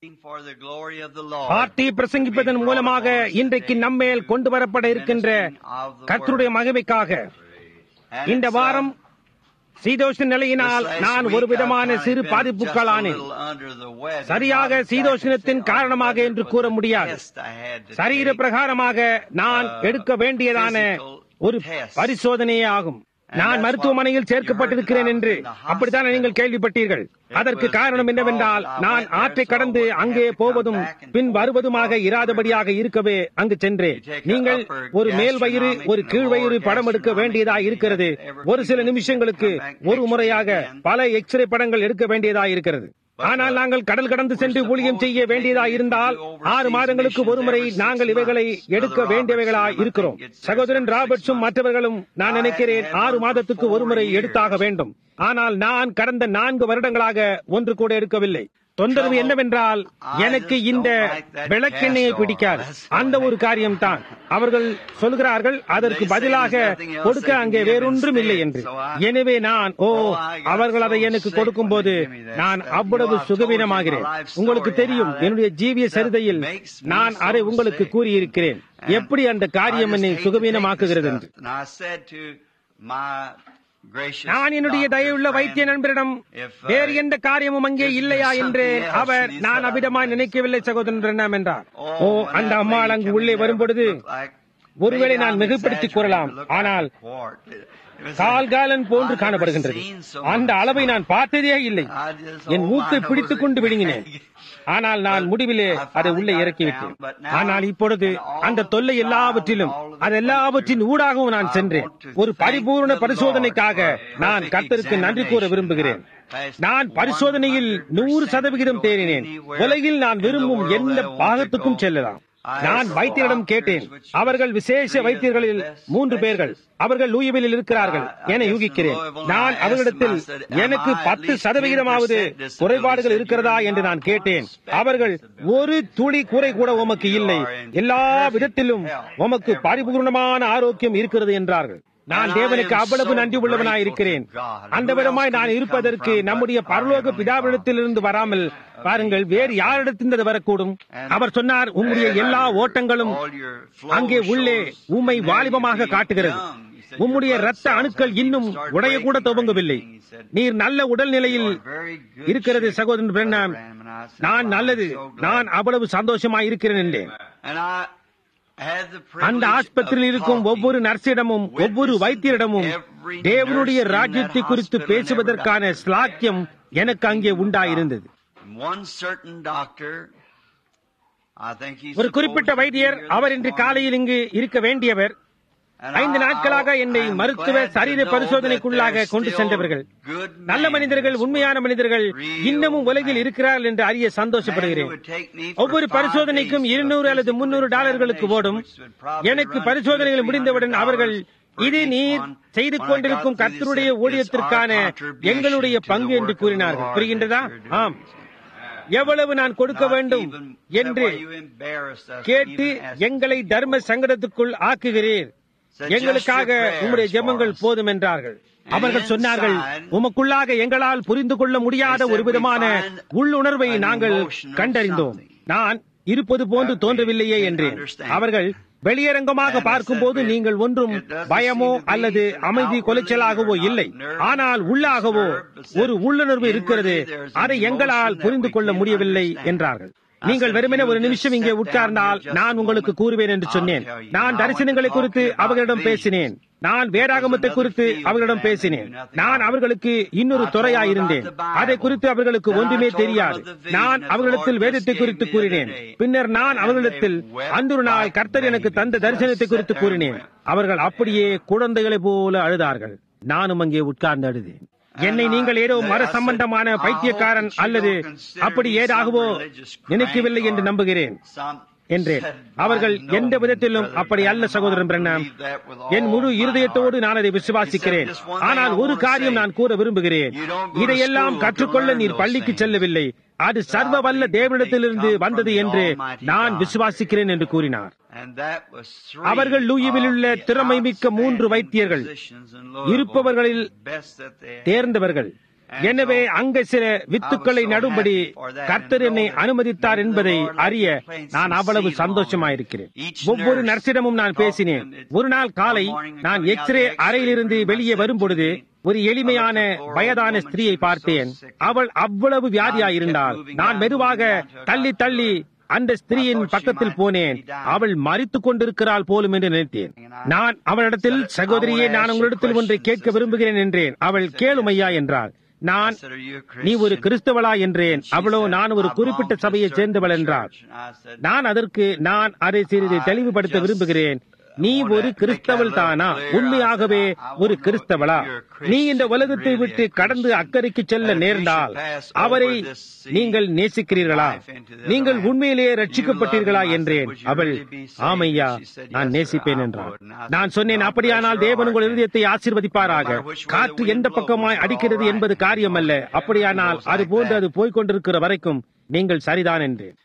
for the glory of the Lord. பார்ட்டி பிரசங்கிப்பதன் மூலமாக இன்றைக்கு நம்மேல் கொண்டு வரப்பட இருக்கின்ற கர்த்தருடைய மகிமைக்காக And இந்த it's, uh, வாரம் சீதோஷ நிலையினால் this last நான் week ஒரு I've விதமான kinda சிறு been just a பாதிப்புகளானேன் little under the weather. சரியாக Not exactly சீதோஷணத்தின் sick. காரணமாக It என்று was கூற a முடியாது test I had to சரீர take. பிரகாரமாக நான் uh, எடுக்க வேண்டியதான physical ஒரு test. பரிசோதனையே ஆகும் And நான் that's மருத்துவமனையில் what சேர்க்கப்பட்டிருக்கிறேன் you heard என்று that I was in the அப்படித்தானே நீங்கள் hospital. கேள்விப்பட்டீர்கள் It அதற்கு was காரணம் என்னவென்றால் because I நான் went there, ஆற்றை so கடந்து I would அங்கே have to come போவதும் back and bin forth வருவதுமாக across the இராதபடியாக இருக்கவே அங்கு சென்றேன் You take a நீங்கள் upper ஒரு மேல் வயிறு gastronomic ஒரு and a கீழ் வயிறு lower படம் எடுக்க gastronomic வேண்டியதாக and இருக்கிறது every ஒரு சில minute நிமிஷங்களுக்கு come back ஒரு next முறையாக week again. பல எக்ஸ்ரே படங்கள் எடுக்க வேண்டியதாக இருக்கிறது But, ஆனால் uh, நாங்கள் கடல் கடந்து சென்று we're ஊழியம் supposed செய்ய to வேண்டியதாக take இருந்தால் it to overseas ஆறு மாதங்களுக்கு missions ஒரு முறை every six நாங்கள் இவைகளை months. எடுக்க Brother வேண்டியவைகளாய் Robertson, I இருக்கிறோம் think it's சகோதரன் every six ராபர்ட்ஸும் months. மற்றவர்களும் நான் I நினைக்கிறேன் had ஆறு one for மாதத்துக்கு ஒரு four முறை years. எடுத்தாக வேண்டும் ஆனால் நான் கடந்த நான்கு வருடங்களாக ஒன்று கூட எடுக்கவில்லை தொந்தரவு Trouble. என்னவென்றால் I எனக்கு just இந்த don't like that விளக்கெண்ணெயை castor oil. பிடிக்காது That's what அந்த I- ஒரு காரியம்தான் அவர்கள் சொல்கிறார்கள் அதற்கு They say பதிலாக there's nothing else கொடுக்க they can அங்கே give வேறொன்றும் இல்லை instead. என்று So I- எனவே நான் ஓ Oh, I got அவர்கள் அதை so எனக்கு sick கொடுக்கும்போது when they give me that நான் stuff. அவ்வளவு You know, I've told you சுகவீனமாகிறேன் my life story, உங்களுக்கு தெரியும் how that என்னுடைய ஜீவிய stuff சரிதையில் makes me நான் so அதை உங்களுக்கு sick. கூறியிருக்கிறேன் And எப்படி அந்த காரியம் I just என்னை hate to take சுகவீனமாக்குகிறது this என்று stuff. And I said to my gracious நான் என்னுடைய doctor தயவுள்ள friend, வைத்திய நண்பரிடம் if, uh, வேறு எந்த காரியமும் அங்கே there's இல்லையா something என்று else, அவர் and he நான் said, அபிடமாய் "I don't நினைக்கவில்லை சகோதரன் பிரணாம் என்றார் Oh, ஓ when அந்த that அம்மாள் lady அங்கு come உள்ளே in there, வரும்பொழுது it looked like- ஒருவேளை maybe நான் I'm மிகுப்படுத்திக் exaggerating, கூறலாம் it looked like ஆனால் a quart. It- it was call like- காலன் போன்று I've never காணப்படுகின்றது seen so அந்த much. அளவை நான் பார்த்ததே இல்லை I just- என் oh, மூக்கை my nose பிடித்துக் கொண்டு is விழுங்கினேன் big. ஆனால் நான் But முடிவிலே I finally அதை உள்ளே got it இறக்கிவிட்டேன் down. But now, ஆனால் இப்பொழுது and all அந்த தொல்லை the எல்லாவற்றிலும் trials, all of அது the எல்லாவற்றின் punches, ஊடாகவும் நான் I சென்றேன் want to ஒரு thank பரிபூர்ண the பரிசோதனைக்காக Lord for நான் perfect கர்த்தருக்கு நன்றி கூற examination. விரும்புகிறேன் I passed நான் பரிசோதனையில் 100% நூறு சதவிகிதம் தேறினேன் anywhere உலகில் நான் in the விரும்பும் world எந்த that I want to பாகத்துக்கும் go. செல்லலாம் I நான் asked வைத்தியரிடம் doctors கேட்டேன் which அவர்கள் விசேஷ three of the வைத்தியர்களில் best மூன்று பேர்கள் specialists. அவர்கள் லூயிவிலில் இருக்கிறார்கள் I- I என guess in யூகிக்கிறேன் Louisville, நான் I asked அவர்களிடத்தில் them, I said, "Am எனக்கு I at பத்து least சதவிகிதமாவது 10% disability?" குறைபாடுகள் Said, இருக்கிறதா "You're என்று not நான் one கேட்டேன் speck அவர்கள் disability. ஒரு துளி குறை கூட உமக்கு You இல்லை are in எல்லா perfect விதத்திலும் health உமக்கு everywhere. பரிபூர்ணமான ஆரோக்கியம் இருக்கிறது என்றார்கள் நான் And I தேவனுக்கு am அவ்வளவு so நன்றி உள்ளவனாய் grateful இருக்கிறேன் to God. அந்த Who விதமாய் else நான் could it come இருப்பதற்கு from but நம்முடைய our பரலோக Heavenly பிதாவிடத்திலிருந்து வராமல் பாருங்கள் வேறு யாரிடத்திலிருந்து அது வரக்கூடும் And அவர் சொன்னார் உம்முடைய எல்லா ஓட்டங்களும் All your flow அங்கே உள்ளே shows உம்மை that வாலிபமாக you be காட்டுகிறது young. He said, உம்முடைய your blood இரத்த cells அணுக்கள் haven't இன்னும் even started உடைய கூட breaking or துவங்கவில்லை anything. He said, நீர் நல்ல உடல்நிலையில் "You are very good இருக்கிறது shape, சகோதரன் Brother Pranam Branham." And I said, நான் "Well, நல்லது I'm so glad." நான் அவ்வளவு சந்தோஷமாய் இருக்கிறேன் என்றேன் And I had the அந்த privilege ஆஸ்பத்திரியில் of இருக்கும் talking ஒவ்வொரு நர்சிடமும் with ஒவ்வொரு வைத்தியரிடமும் every தேவனுடைய nurse in that ராஜ்யத்தை குறித்து hospital and every பேசுவதற்கான doctor. ஸ்லாக்கியம் எனக்கு அங்கே உண்டாயிருந்தது One certain doctor, I think he's ஒரு குறிப்பிட்ட supposed to be வைத்தியர் here அவர் this இன்று morning. காலையில் இங்கு இருக்க வேண்டியவர் And ஐந்து I- நாட்களாக I- என்னை I'm மருத்துவ glad to சரீர know பரிசோதனைக்குள்ளாக that there's கொண்டு still சென்றவர்கள் good நல்ல men மனிதர்கள் in this உண்மையான world. மனிதர்கள் Real இன்னமும் உலகில் men. இருக்கிறார்கள் என்று அறிய Man who சந்தோஷப்படுகிறேன் would take me for ஒவ்வொரு five பரிசோதனைக்கும் days to a இருநூறு அல்லது physical முன்னூறு டாலர்களுக்கு examination, ஓடும் which would probably எனக்கு run பரிசோதனைகள் $200 முடிந்தவுடன் அவர்கள் for இது each நீர் one. செய்து When I கொண்டிருக்கும் got through, they கர்த்தருடைய said, "It's our ஊழியத்திற்கான contribution எங்களுடைய to the பங்கு என்று work of the கூறினார்கள் Lord புரிகின்றதா that you're doing." ஆம் எவ்வளவு நான் கொடுக்க Not வேண்டும் even என்று said, "Why you embarrassed us to கேட்டு even ask எங்களை தர்ம சங்கடத்துக்குள் ஆக்குகிறீர் Said, எங்களுக்காக "Just your prayers உம்முடைய for ஜெபங்கள் us." போதும் என்றார்கள் And அவர்கள் சொன்னார்கள் inside, உமக்குள்ளாக எங்களால் புரிந்து கொள்ள முடியாத they said, ஒரு விதமான "We find உள்ளுணர்வை an நாங்கள் emotion of கண்டறிந்தோம் something." நான் இருப்பது போன்று That we தோன்றவில்லையே can என்றேன் understand. அவர்கள் வெளியரங்கமாக And they பார்க்கும்போது said, நீங்கள் ஒன்றும் "It doesn't பயமோ seem to be அல்லது an அமைதி outwardly கொலைச்சலாகவோ you're not இல்லை nervous ஆனால் or உள்ளாகவோ disturbed, but ஒரு said, உள்ளுணர்வு இருக்கிறது inwardly there's an அதை எங்களால் emotion that புரிந்து we கொள்ள can't முடியவில்லை understand. என்றார்கள் I நீங்கள் said, வெறுமனே "You ஒரு just நிமிஷம் sit இங்கே down உட்கார்ந்தால் here just நான் a உங்களுக்கு moment. கூறுவேன் என்று I'll சொன்னேன் tell you. நான் I went to தரிசனங்களை talk குறித்து about அவர்களிடம் visions. பேசினேன் நான் வேதாகமத்தை another குறித்து field அவர்களிடம் that I பேசினேன் knew nothing நான் of. அவர்களுக்கு இன்னொரு I told துறையாயிருந்தேன் about the Bible. அதை குறித்து அவர்களுக்கு Then I ஒன்றுமே told them தெரியாது of the vision நான் that the அவர்களிடத்தில் Lord வேதத்தை just குறித்து gave me the கூறினேன் other day. பின்னர் நான் And அவர்களிடத்தில் they wept அன்று நாள் like கர்த்தர் எனக்கு babies. தந்த Just தரிசனத்தை sat குறித்து there and கூறினேன் wept. அவர்கள் அப்படியே குழந்தைகளைப் போல அழுதார்கள் நானும் அங்கே உட்கார்ந்து அழுதேன் என்னை நீங்கள் ஏதோ மர சம்பந்தமான பைத்தியக்காரன் அல்லது அப்படி ஏதாகவோ நினைக்கவில்லை என்று நம்புகிறேன் என்றேன் அவர்கள் எந்த விதத்திலும் அப்படி அல்ல சகோதரன் பிரண்ணாம் என் முழு இருதயத்தோடு நான் அதை விசுவாசிக்கிறேன் ஆனால் ஒரு காரியம் நான் கூற விரும்புகிறேன் இதையெல்லாம் கற்றுக்கொள்ள நீர் பள்ளிக்கு செல்லவில்லை அது சர்வ வல்ல தேவனிடத்திலிருந்து வந்தது என்று நான் விசுவாசிக்கிறேன் என்று கூறினார் அவர்கள் லூயிவில் உள்ள திறமை மிக்க மூன்று வைத்தியர்கள் இருப்பவர்களில் தேர்ந்தவர்கள் எனவே அங்க சில வித்துக்களை நடும்படி கர்த்தர் என்னை அனுமதித்தார் என்பதை அறிய நான் அவ்வளவு சந்தோஷமாயிருக்கிறேன் ஒவ்வொரு நர்சிடமும் நான் பேசினேன் ஒரு நாள் காலை நான் எக்ஸ்ரே அறையிலிருந்து வெளியே வரும் பொழுது ஒரு எளிமையான வயதான ஸ்திரீயை பார்த்தேன் அவள் அவ்வளவு வியாதியாயிருந்தாள் நான் மெதுவாக தள்ளி தள்ளி அந்த ஸ்திரீயின் பக்கத்தில் போனேன் அவள் மறித்துக் கொண்டிருக்கிறாள் போலும் என்று நினைத்தேன் நான் அவளிடத்தில் சகோதரியே நான் உங்களிடத்தில் ஒன்றை கேட்க விரும்புகிறேன் என்றேன் அவள் கேளும் ஐயா என்றாள் நான் நீ ஒரு கிறிஸ்தவளா என்றேன் அவளோ நான் ஒரு குறிப்பிட்ட சபையைச் சேர்ந்தவள் என்றாள் நான் அதற்கு நான் அதை சிறிது தெளிவுபடுத்த விரும்புகிறேன் நீ ஒரு கிறிஸ்தவள் தானா உண்மையாகவே ஒரு கிறிஸ்தவளா நீ இந்த உலகத்தை விட்டு கடந்து அக்கறைக்கு செல்ல நேர்ந்தால் அவரை நீங்கள் நேசிக்கிறீர்களா நீங்கள் உண்மையிலேயே ரட்சிக்கப்பட்டீர்களா என்றேன் அவள் ஆமையா நான் நேசிப்பேன் என்றாள் நான் சொன்னேன் அப்படியானால் தேவன் உங்கள் இருதயத்தை ஆசீர்வதிப்பாராக காற்று எந்த பக்கமாய் அடிக்கிறது என்பது காரியம் அல்ல அப்படியானால் அது போன்று அது போய்க் கொண்டிருக்கிற வரைக்கும் நீங்கள் சரிதான் என்றேன்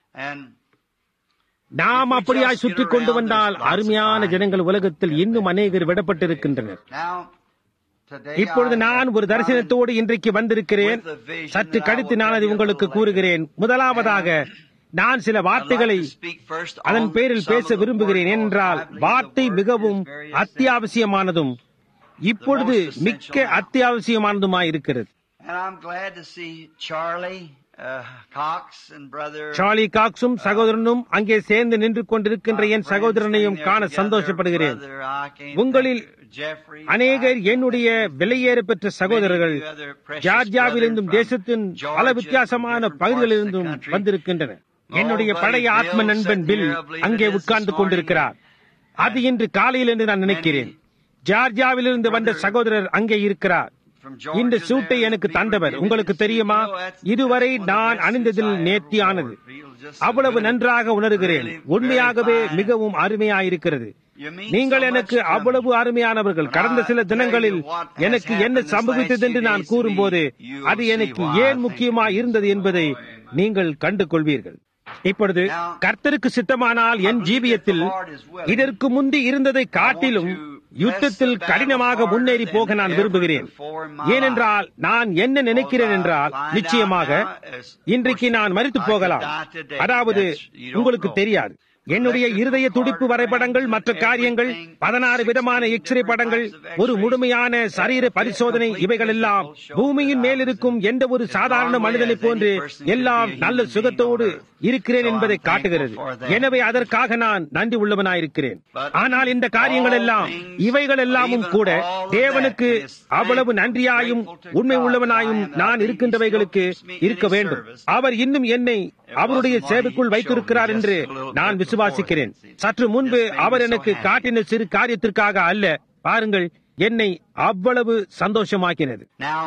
நாம் அப்படியாய் சுற்றி கொண்டு வந்தால் அருமையான ஜனங்கள் உலகத்தில் இன்னும் அநேகர் விடப்பட்டிருக்கின்றனர் இப்பொழுது நான் ஒரு தரிசனத்தோடு இன்றைக்கு வந்திருக்கிறேன் சற்று கழித்து நான் அதை உங்களுக்கு கூறுகிறேன் முதலாவதாக நான் சில வார்த்தைகளை அதன் பேரில் பேச விரும்புகிறேன் என்றால் வார்த்தை மிகவும் அத்தியாவசியமானதும் இப்பொழுது மிக்க அத்தியாவசியமானதுமாய் இருக்கிறது சார்லி காக்ஸும் சகோதரனும் அங்கே சேர்ந்து நின்று கொண்டிருக்கின்ற என் சகோதரனையும் காண சந்தோஷப்படுகிறேன் உங்களில் அநேகர் என்னுடைய விலையேற பெற்ற சகோதரர்கள் ஜார்ஜியாவிலிருந்தும் தேசத்தின் பல வித்தியாசமான பகுதிகளிலிருந்தும் வந்திருக்கின்றனர் என்னுடைய பழைய ஆத்ம நண்பன் பில் அங்கே உட்கார்ந்து கொண்டிருக்கிறார் அது இன்று காலையில் என்று நான் நினைக்கிறேன் ஜார்ஜியாவிலிருந்து வந்த சகோதரர் அங்கே இருக்கிறார் இந்த சூட்டை எனக்கு தந்தவர் உங்களுக்கு தெரியுமா இதுவரை நான் அணிந்ததில் நேர்த்தியானது அவ்வளவு நன்றாக உணர்கிறேன் உண்மையாகவே மிகவும் அருமையாயிருக்கிறது நீங்கள் எனக்கு அவ்வளவு அருமையானவர்கள் கடந்த சில தினங்களில் எனக்கு என்ன சம்பவித்தது என்று நான் கூறும்போது அது எனக்கு ஏன் முக்கியமாய் இருந்தது என்பதை நீங்கள் கண்டு கொள்வீர்கள் இப்பொழுது கர்த்தருக்கு சித்தமானால் என் ஜீவியத்தில் இதற்கு முந்தி இருந்ததை காட்டிலும் யுத்தத்தில் கடினமாக முன்னேறி போக நான் விரும்புகிறேன் ஏனென்றால் நான் என்ன நினைக்கிறேன் என்றால் நிச்சயமாக இன்றைக்கு நான் மறித்து போகலாம் அதாவது உங்களுக்கு தெரியாது என்னுடைய இருதய துடிப்பு வரைபடங்கள் மற்ற காரியங்கள் பதினாறு விதமான எக்ஸ்ரே படங்கள் ஒரு முழுமையான சரீர பரிசோதனை இவைகள் எல்லாம் பூமியின் மேல் இருக்கும் எந்த ஒரு சாதாரண மனிதனை போன்று எல்லாம் நல்ல சுகத்தோடு இருக்கிறேன் என்பதை காட்டுகிறது எனவே அதற்காக நான் நன்றி உள்ளவனாயிருக்கிறேன் ஆனால் இந்த காரியங்கள் எல்லாம் இவைகள் எல்லாமும் கூட தேவனுக்கு அவ்வளவு நன்றியாயும் உண்மை உள்ளவனாயும் நான் இருக்கின்றவைகளுக்கு இருக்க வேண்டும் அவர் இன்னும் என்னை அவருடைய சேவைக்குள் வைத்திருக்கிறார் என்று நான் விசுவாசிக்கிறேன் சற்று முன்பு அவர் எனக்கு காட்டின சிறு காரியத்திற்காக அல்ல பாருங்கள் என்னை அவ்வளவு சந்தோஷமாக்கினது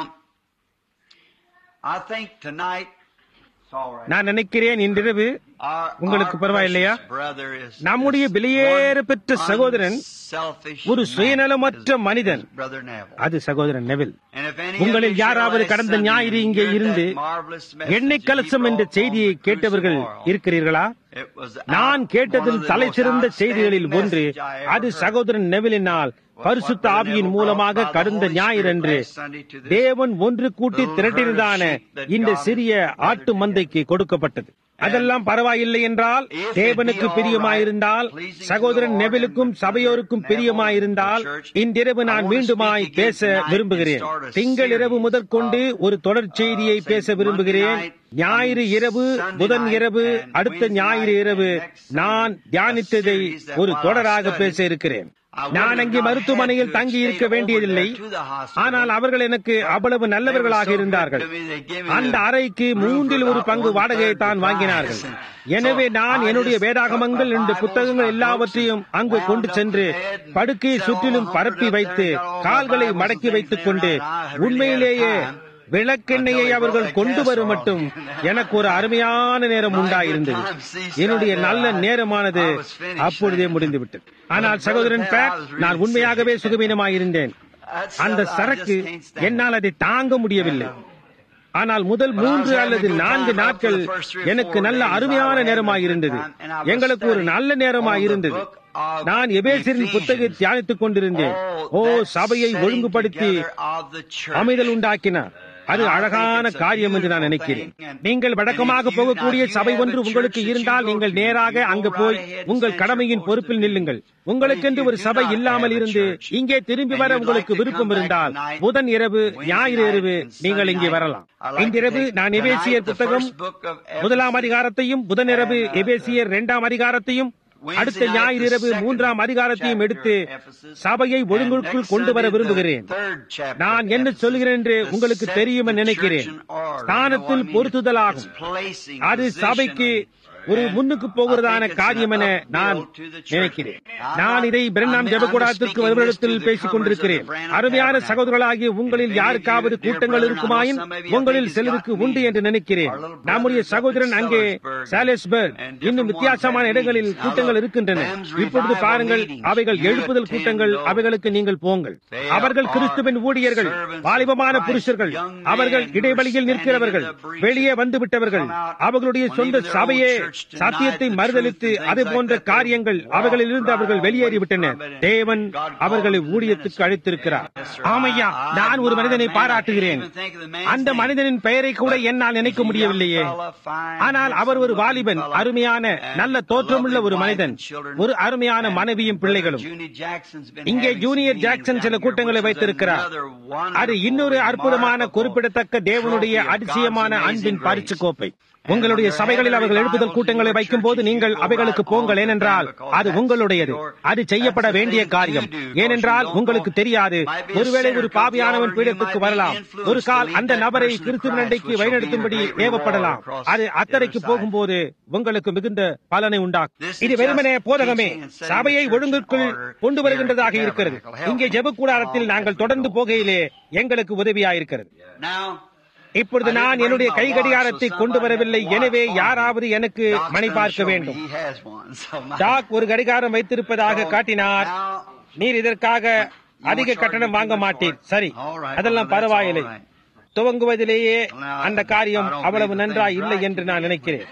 நான் நினைக்கிறேன் இன்றிரவு உங்களுக்கு பரவாயில்லையா நம்முடைய வெளியேற பெற்ற சகோதரன் ஒரு சுயநலமற்ற மனிதன் அது சகோதரன் நெவில் உங்களில் யாராவது கடந்த ஞாயிறு இங்கே இருந்து எண்ணெய் கலசம் என்ற செய்தியை கேட்டவர்கள் இருக்கிறீர்களா நான் கேட்டதில் தலை சிறந்த செய்திகளில் ஒன்று அது சகோதரன் நெவிலினால் பரிசுத்த ஆவியின் மூலமாக கடந்த ஞாயிறன்று தேவன் ஒன்று கூட்டி திரட்டினதான இந்த சிறிய ஆட்டு மந்தைக்கு கொடுக்கப்பட்டது அதெல்லாம் பரவாயில்லை என்றால் தேவனுக்கு பிரியமாயிருந்தால் சகோதரன் நெவிலுக்கும் சபையோருக்கும் பிரியமாயிருந்தால் இன்றிரவு நான் மீண்டுமாய் பேச விரும்புகிறேன் திங்கள் இரவு முதற்கொண்டு ஒரு தொடர் செய்தியை பேச விரும்புகிறேன் ஞாயிறு இரவு புதன் இரவு அடுத்த ஞாயிறு இரவு நான் தியானித்ததை ஒரு தொடராக பேச இருக்கிறேன் நான் அங்கே மருத்துவமனையில் தங்கி இருக்க வேண்டியதில்லை ஆனால் அவர்கள் எனக்கு அவ்வளவு நல்லவர்களாக இருந்தார்கள் அந்த அறைக்கு மூன்றில் ஒரு பங்கு வாடகையை தான் வாங்கினார்கள் எனவே நான் என்னுடைய வேதாகமங்கள் இந்த புத்தகங்கள் எல்லாவற்றையும் அங்கு கொண்டு சென்று படுக்கையை சுற்றிலும் பரப்பி வைத்து கால்களை மடக்கி வைத்துக் கொண்டு உண்மையிலேயே விளக்கெண்ணெயை அவர்கள் கொண்டு வரும் மட்டும் எனக்கு ஒரு அருமையான நேரம் உண்டாயிருந்தது என்னுடைய நல்ல நேரமானது அப்பொழுதே முடிந்துவிட்டது ஆனால் சகோதரன் பேட் நான் உண்மையாகவே சுகவீனமாயிருந்தேன் அந்த சரக்கு என்னால் அதை தாங்க முடியவில்லை ஆனால் முதல் மூன்று அல்லது நான்கு நாட்கள் எனக்கு நல்ல அருமையான நேரமாயிருந்தது எங்களுக்கு ஒரு நல்ல நேரமாயிருந்தது நான் எபேசரின் புத்தகை தியானித்துக் கொண்டிருந்தேன் ஓ சபையை ஒழுங்குபடுத்தி அமைதல் உண்டாக்கினார் அது அழகான காரியம் என்று நான் நினைக்கிறேன் நீங்கள் வழக்கமாக போகக்கூடிய சபை ஒன்று உங்களுக்கு இருந்தால் நீங்கள் நேராக அங்கு போய் உங்கள் கடமையின் பொறுப்பில் நில்லுங்கள் உங்களுக்கென்று ஒரு சபை இல்லாமல் இருந்து இங்கே திரும்பி வர உங்களுக்கு விருப்பம் இருந்தால் புதன் இரவு ஞாயிறு இரவு நீங்கள் இங்கே வரலாம் இன்றிரவு நான் எபேசியர் புத்தகம் முதலாம் அதிகாரத்தையும் புதனிரவு எபேசியர் இரண்டாம் அதிகாரத்தையும் அடுத்த ஞாயிறு இரவு மூன்றாம் அதிகாரத்தையும் எடுத்து சபையை ஒழுங்குக்குள் கொண்டு வர விரும்புகிறேன் நான் என்ன சொல்கிறேன் என்று உங்களுக்கு தெரியும் என்று நினைக்கிறேன் ஸ்தானத்தில் பொருத்துதலாகும் அது சபைக்கு ஒரு முன்னுக்கு போகிறதான காரியம் என நான் நினைக்கிறேன் நான் இதை பிரண்ணாம் ஜபக்கூடாரத்திற்கு வருவதத்தில் பேசிக் கொண்டிருக்கிறேன் அருமையான சகோதரர்களாகிய உங்களில் யாருக்காவது கூட்டங்கள் இருக்குமாயின் உங்களில் சிலருக்கு உண்டு என்று நினைக்கிறேன் நம்முடைய சகோதரன் அங்கே சாலேஸ்பர்க் இன்னும் வித்தியாசமான இடங்களில் கூட்டங்கள் இருக்கின்றன இப்பொழுது பாருங்கள் அவைகள் எழுப்புதல் கூட்டங்கள் அவைகளுக்கு நீங்கள் போங்கள் அவர்கள் கிறிஸ்துவின் ஊழியர்கள் வாலிபமான புருஷர்கள் அவர்கள் இடைவெளியில் நிற்கிறவர்கள் வெளியே வந்துவிட்டவர்கள் அவர்களுடைய சொந்த சபையே சத்தியத்தை மறுதளித்து அது போன்ற காரியங்கள் அவர்களில் இருந்து அவர்கள் வெளியேறிவிட்டனர் தேவன் அவர்களை ஊழியத்துக்கு அழைத்திருக்கிறார் ஆமையா நான் ஒரு மனிதனை பாராட்டுகிறேன் அந்த மனிதனின் பெயரை கூட என்னால் நினைக்க முடியவில்லையே ஆனால் அவர் ஒரு வாலிபன் அருமையான நல்ல தோற்றமுள்ள ஒரு மனிதன் ஒரு அருமையான மனைவியும் பிள்ளைகளும் இங்கே ஜூனியர் ஜாக்சன் சில கூட்டங்களை வைத்திருக்கிறார் அது இன்னொரு அற்புதமான குறிப்பிடத்தக்க தேவனுடைய அதிசயமான அன்பின் பரிசு கோப்பை உங்களுடைய சபைகளில் அவர்கள் எழுப்புதல் கூட்டங்களை வைக்கும் போது நீங்கள் அவைகளுக்கு போங்கள் ஏனென்றால் அது உங்களுடையது அது செய்யப்பட வேண்டிய காரியம் ஏனென்றால் உங்களுக்கு தெரியாது ஒருவேளை ஒரு பாவியானவன் பீடத்துக்கு வரலாம் ஒரு கால் அந்த நபரை கிறிஸ்துவ வழிநடத்தும்படி ஏவப்படலாம் அது அத்தரைக்கு போகும்போது உங்களுக்கு மிகுந்த பலனை உண்டாக்கும் இது வெறுமனே போதகமே சபையை ஒழுங்குக்குள் கொண்டு வருகின்றதாக இருக்கிறது இங்கே ஜெபக்கூடாரத்தில் நாங்கள் தொடர்ந்து போகையிலே எங்களுக்கு உதவியாயிருக்கிறது இப்பொழுது நான் என்னுடைய கை கடிகாரத்தை கொண்டு வரவில்லை எனவே யாராவது எனக்கு மணி பார்க்க வேண்டும் டாக் ஒரு கடிகாரம் வைத்திருப்பதாக காட்டினார் நீர் இதற்காக அதிக கட்டணம் வாங்க மாட்டீர் சரி அதெல்லாம் பரவாயில்லை துவங்குவதிலேயே அந்த காரியம் அவ்வளவு நன்றாய் இல்லை என்று நான் நினைக்கிறேன்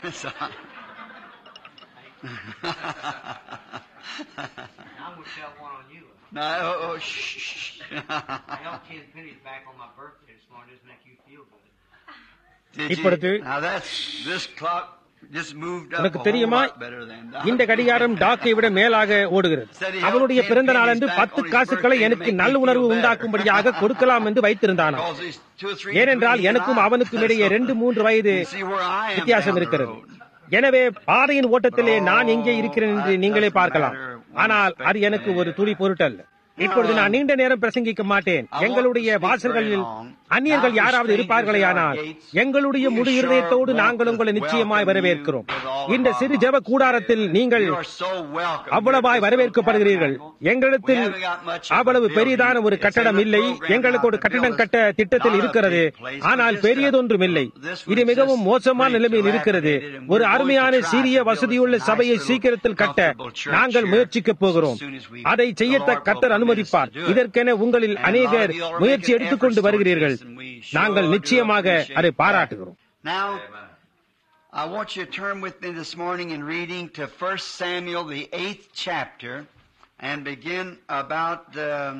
I'm gonna shove one on you. No, oh, oh, shh, shh. I got ten pennies back on my birthday this morning. Just make you feel good. Did you? இப்பொழுது Now that's this clock just moved up உனக்கு a whole தெரியுமா lot better than that. இந்த கடிகாரம் டாக்கை விட மேலாக ஓடுகிறது அவனுடைய பிறந்த நாளன்று பத்து காசுகளை எனக்கு நல்ல உணர்வு உண்டாக்கும்படியாக கொடுக்கலாம் என்று வைத்திருந்தானாம் Because he's two or three ஏனென்றால் degrees எனக்கும் high. அவனுக்கும் இடையே ரெண்டு மூன்று வயது You see where I am வித்தியாசம் down the இருக்கிறது road. எனவே பாதையின் ஓட்டத்திலே நான் எங்கே இருக்கிறேன் என்று நீங்களே பார்க்கலாம் ஆனால் அது எனக்கு ஒரு துளி பொருட்டல்ல இப்பொழுது நான் நீண்ட நேரம் பிரசங்கிக்க மாட்டேன் எங்களுடைய வாசல்களில் அந்நியர்கள் யாராவது இருப்பார்களேயானால் எங்களுடைய முழு இருதயத்தோடு நாங்கள் உங்களை நிச்சயமாய் வரவேற்கிறோம் இந்த சிறு ஜெப கூடாரத்தில் நீங்கள் You are so welcome. அவ்வளவாய் வரவேற்கப்படுகிறீர்கள் எங்களிடத்தில் அவ்வளவு பெரியதான ஒரு கட்டடம் இல்லை எங்களுக்கு ஒரு கட்டடம் கட்ட திட்டத்தில் இருக்கிறது ஆனால் பெரியதொன்றும் இல்லை இது மிகவும் மோசமான நிலைமையில் இருக்கிறது ஒரு அருமையான சிறிய வசதியுள்ள சபையை சீக்கிரத்தில் கட்ட நாங்கள் முயற்சிக்கப் போகிறோம் அதை செய்யத்த கத்தர் அனுமதிப்பார் இதற்கென உங்களில் அநேகர் முயற்சி எடுத்துக்கொண்டு வருகிறீர்கள் நாங்கள் நிச்சயமாக அதை பாராட்டுகிறோம் Now, I want you to turn with me this morning in reading to 1 Samuel, the eighth chapter, and begin about um,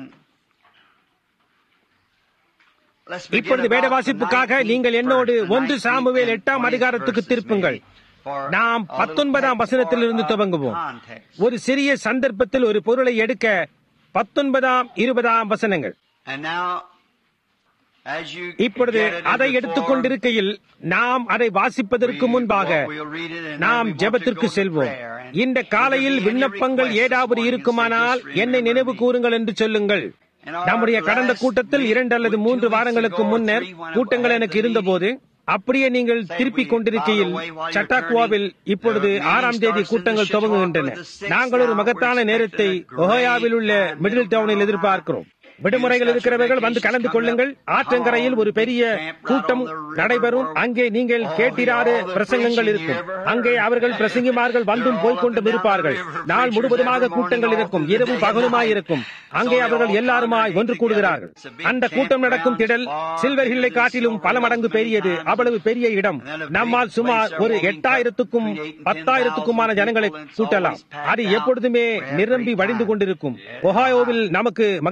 Let's begin இப்பொழுது வேத about the வாசிப்புக்காக 19th நீங்கள் என்னோடு verse, the ஒன்று 19th சாமுவேல் and எட்டாம் 20th அதிகாரத்துக்கு verses திருப்புங்கள் maybe for நாம் a little பத்தொன்பதாம் text வசனத்திலிருந்து for, uh, துவங்குவோம் context. ஒரு சிறிய சந்தர்ப்பத்தில் ஒரு பொருளை எடுக்க பத்தொன்பதாம் இருபதாம் வசனங்கள் And now, as you இப்பொழுது get it in அதை before, எடுத்துக் கொண்டிருக்கையில் நாம் அதை வாசிப்பதற்கு we- முன்பாக we'll read it and then நாம் we want to ஜெபத்திற்கு go to செல்வோம் prayer. And இந்த if there காலையில் be any விண்ணப்பங்கள் requests this ஏதாவது morning, இருக்குமானால் say, just என்னை remember நினைவு me. கூறுங்கள் என்று சொல்லுங்கள் And our நம்முடைய கடந்த last கூட்டத்தில் week, இரண்டு அல்லது two மூன்று weeks வாரங்களுக்கு ago or முன்னர் three, when I கூட்டங்கள் had எனக்கு the இருந்தபோது அப்படியே நீங்கள் திருப்பிக் கொண்டிருக்கையில் சட்டாக்குவாவில் இப்பொழுது ஆறாம் தேதி கூட்டங்கள் துவங்குகின்றன நாங்கள் ஒரு மகத்தான நேரத்தை ஒஹோயாவில் உள்ள மிடில் டவுனில் எதிர்பார்க்கிறோம் விடுமுறைகள் இருக்கிறவர்கள் வந்து கலந்து கொள்ளுங்கள் ஆற்றங்கரையில் ஒரு பெரிய கூட்டம் நடைபெறும் அங்கே நீங்கள் கேட்டிராத பிரசங்கங்கள் இருக்கும் அங்கே அவர்கள் பிரசங்கிமார்கள் வந்தும் போய்கொண்டும் இருப்பார்கள் நாள் முழுவதுமாக கூட்டங்கள் இருக்கும் இரவும் பகலுமாய் இருக்கும் அங்கே அவர்கள் எல்லாருமாய் ஒன்று கூடுகிறார்கள் அந்த கூட்டம் நடக்கும் திடல் சில்வர் ஹில்லை காட்டிலும் பல மடங்கு பெரியது அவ்வளவு பெரிய இடம் நம்மால் சுமார் ஒரு எட்டாயிரத்துக்கும் பத்தாயிரத்துக்குமான ஜனங்களை கூட்டலாம் அது எப்பொழுதுமே நிரம்பி வழிந்து கொண்டிருக்கும் ஒஹாயோவில் நமக்கு மகத்தான நேரம்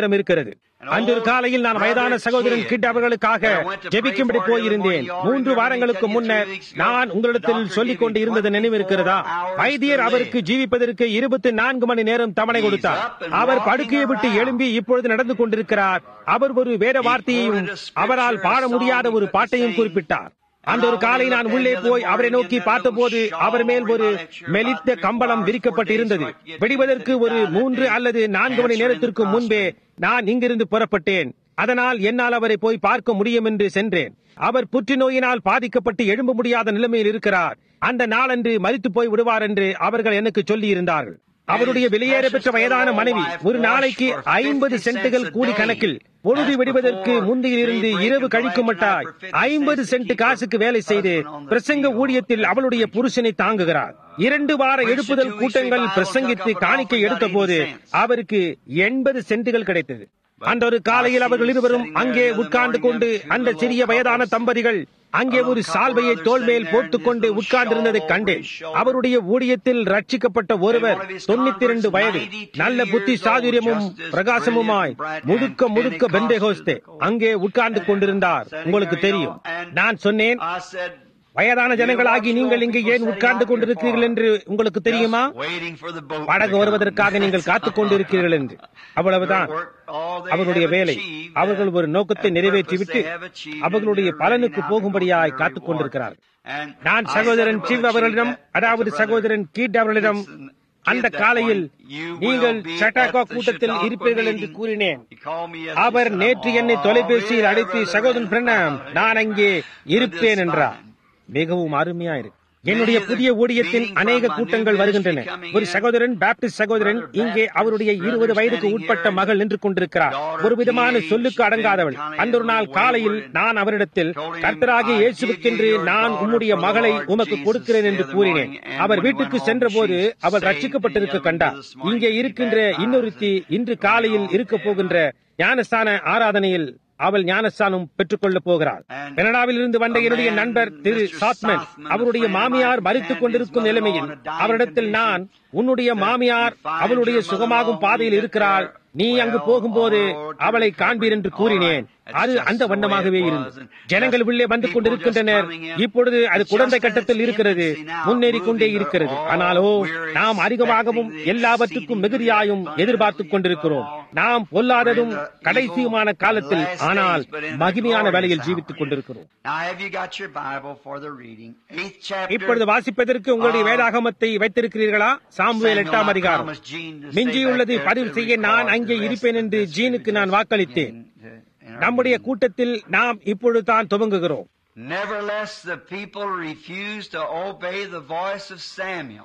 நேரம் இருக்கிறது அன்று காலையில் நான் வயதான சகோதரன் கிட் அவர்களுக்காக ஜெபிக்கும்படி போயிருந்தேன் மூன்று வாரங்களுக்கு முன்னர் நான் உங்களிடத்தில் சொல்லிக் கொண்டு இருந்தது நினைவிருக்கிறதா வைத்தியர் அவருக்கு ஜீவிப்பதற்கு இருபத்தி நான்கு மணி நேரம் தவணை கொடுத்தார் அவர் படுக்கையை விட்டு எழும்பி இப்பொழுது நடந்து கொண்டிருக்கிறார் அவர் ஒரு வேற வார்த்தையையும் அவரால் பாட முடியாத ஒரு பாட்டையும் குறிப்பிட்டார் அந்த ஒரு காலை நான் உள்ளே போய் அவரை நோக்கி பார்த்தபோது அவர் மேல் ஒரு மெலித்த கம்பளம் விரிக்கப்பட்டு இருந்தது வெடிவதற்கு ஒரு மூன்று அல்லது நான்கு மணி நேரத்திற்கு முன்பே நான் இங்கிருந்து புறப்பட்டேன் அதனால் என்னால் அவரை போய் பார்க்க முடியும் என்று சென்றேன் அவர் புற்றுநோயினால் பாதிக்கப்பட்டு எழும்ப முடியாத நிலைமையில் இருக்கிறார் அந்த நாளன்று மறித்து போய் விடுவார் என்று அவர்கள் எனக்கு சொல்லி இருந்தார்கள் அவருடைய வெளியேற பெற்ற வயதான மனைவி ஒரு நாளைக்கு ஐம்பது சென்ட்டுகள் கூலி கணக்கில் பொழுது விடுவதற்கு முந்தையிலிருந்து இரவு கழிக்கும் மட்டாய் ஐம்பது சென்ட் காசுக்கு வேலை செய்து பிரசங்க ஊழியத்தில் அவளுடைய புருஷனை தாங்குகிறார் இரண்டு வார எழுப்புதல் கூட்டங்கள் பிரசங்கித்து காணிக்கை எடுத்த போது அவருக்கு எண்பது சென்ட்டுகள் கிடைத்தது அந்த ஒரு காலையில் அவர்கள் இருவரும் அங்கே உட்கார்ந்து கொண்டு அந்த சிறிய வயதான தம்பதிகள் அங்கே ஒரு சால்வையை தோல் மேல் போட்டுக் கொண்டு உட்கார்ந்திருந்ததை கண்டேன் அவருடைய ஊழியத்தில் ரட்சிக்கப்பட்ட ஒருவர் தொண்ணூத்தி இரண்டு வயது நல்ல புத்தி சாதுரியமும் பிரகாசமுமாய் முழுக்க முழுக்க பெந்தேகோஸ்தே அங்கே உட்கார்ந்து கொண்டிருந்தார் உங்களுக்கு தெரியும் நான் சொன்னேன் I said, வயதான ஜனங்களாகி நீங்கள் இங்கே ஏன் உட்கார்ந்து கொண்டிருக்கிறீர்கள் என்று உங்களுக்கு தெரியுமா waiting for the boat படகு to come. வருவதற்காக நீங்கள் காத்துக் கொண்டிருக்கிறீர்கள் என்று அவ்வளவுதான் அவர்களுடைய வேலை அவர்கள் ஒரு நோக்கத்தை நிறைவேற்றிவிட்டு அவர்களுடைய பலனுக்கு போகும்படியாய் காத்துக் கொண்டிருக்கிறார்கள் நான் சகோதரன் சிவ் அவர்களிடம் அதாவது சகோதரன் கீட் அவர்களிடம் அந்த காலையில் நீங்கள் சட்டாகா கூட்டத்தில் இருப்பீர்கள் என்று கூறினேன் அவர் நேற்று என்னை தொலைபேசியில் அழைத்து சகோதரன் பிரணாம் நான் அங்கே இருப்பேன் என்றார் மிகவும் அருமையா இருக்கு என்னுடைய புதிய ஊழியத்தின் அநேக கூட்டங்கள் வருகின்றன ஒரு சகோதரன் பாப்டிஸ்ட் சகோதரன் இங்கே அவருடைய இருபது வயதுக்கு உட்பட்ட மகள் நின்று கொண்டிருக்கிறார் ஒரு விதமான சொல்லுக்கு அடங்காதவள் அந்த ஒரு நாள் காலையில் நான் அவரிடத்தில் கர்த்தராகிய இயேசுவுக்கென்று நான் உம்முடைய மகளை உமக்கு கொடுக்கிறேன் என்று கூறினேன் அவர் வீட்டுக்கு சென்றபோது அவள் ரட்சிக்கப்பட்டிருக்க கண்டார் இங்கே இருக்கின்ற இன்னொருத்தி இன்று காலையில் இருக்க போகின்ற ஞானஸ்தான ஆராதனையில் அவள் ஞானஸ்தானம் பெற்றுக் கொள்ளப் போகிறாள் கனடாவில் இருந்து வந்த என்னுடைய நண்பர் திரு சாத்மன் அவருடைய மாமியார் மறித்துக் கொண்டிருக்கும் நிலைமையில் அவரிடத்தில் நான் உன்னுடைய மாமியார் அவளுடைய சுகமாகும் பாதையில் இருக்கிறாள் நீ அங்கு போகும்போது அவளை காண்பீர் என்று கூறினேன் அது அந்த வண்ணமாகவே இருந்தது ஜனங்கள் உள்ளே வந்து கொண்டிருக்கின்றனர் இப்பொழுது அது குழந்தை கட்டத்தில் இருக்கிறது முன்னேறி கொண்டே இருக்கிறது ஆனாலோ நாம் அதிகமாகவும் எல்லாவற்றுக்கும் மிகுதியாயும் எதிர்பார்த்துக் கொண்டிருக்கிறோம் நாம் பொல்லாததும் கடைசியுமான காலத்தில் ஆனால் மகிமையான வேலையில் ஜீவித்துக் கொண்டிருக்கிறோம் Now, have you got your Bible for the reading? Eighth chapter. இப்பொழுது வாசிப்பதற்கு உங்களுடைய வேதாகமத்தை வைத்திருக்கிறீர்களா சாமுவேல் எட்டாம் அதிகாரம் மிஞ்சியுள்ளது பதிவு செய்ய நான் அங்கே இருப்பேன் என்று ஜீனுக்கு நான் வாக்களித்தேன் நம்முடைய கூட்டத்தில் நாம் இப்பொழுது தான் துவங்குகிறோம் Nevertheless, the people refused to obey the voice of Samuel.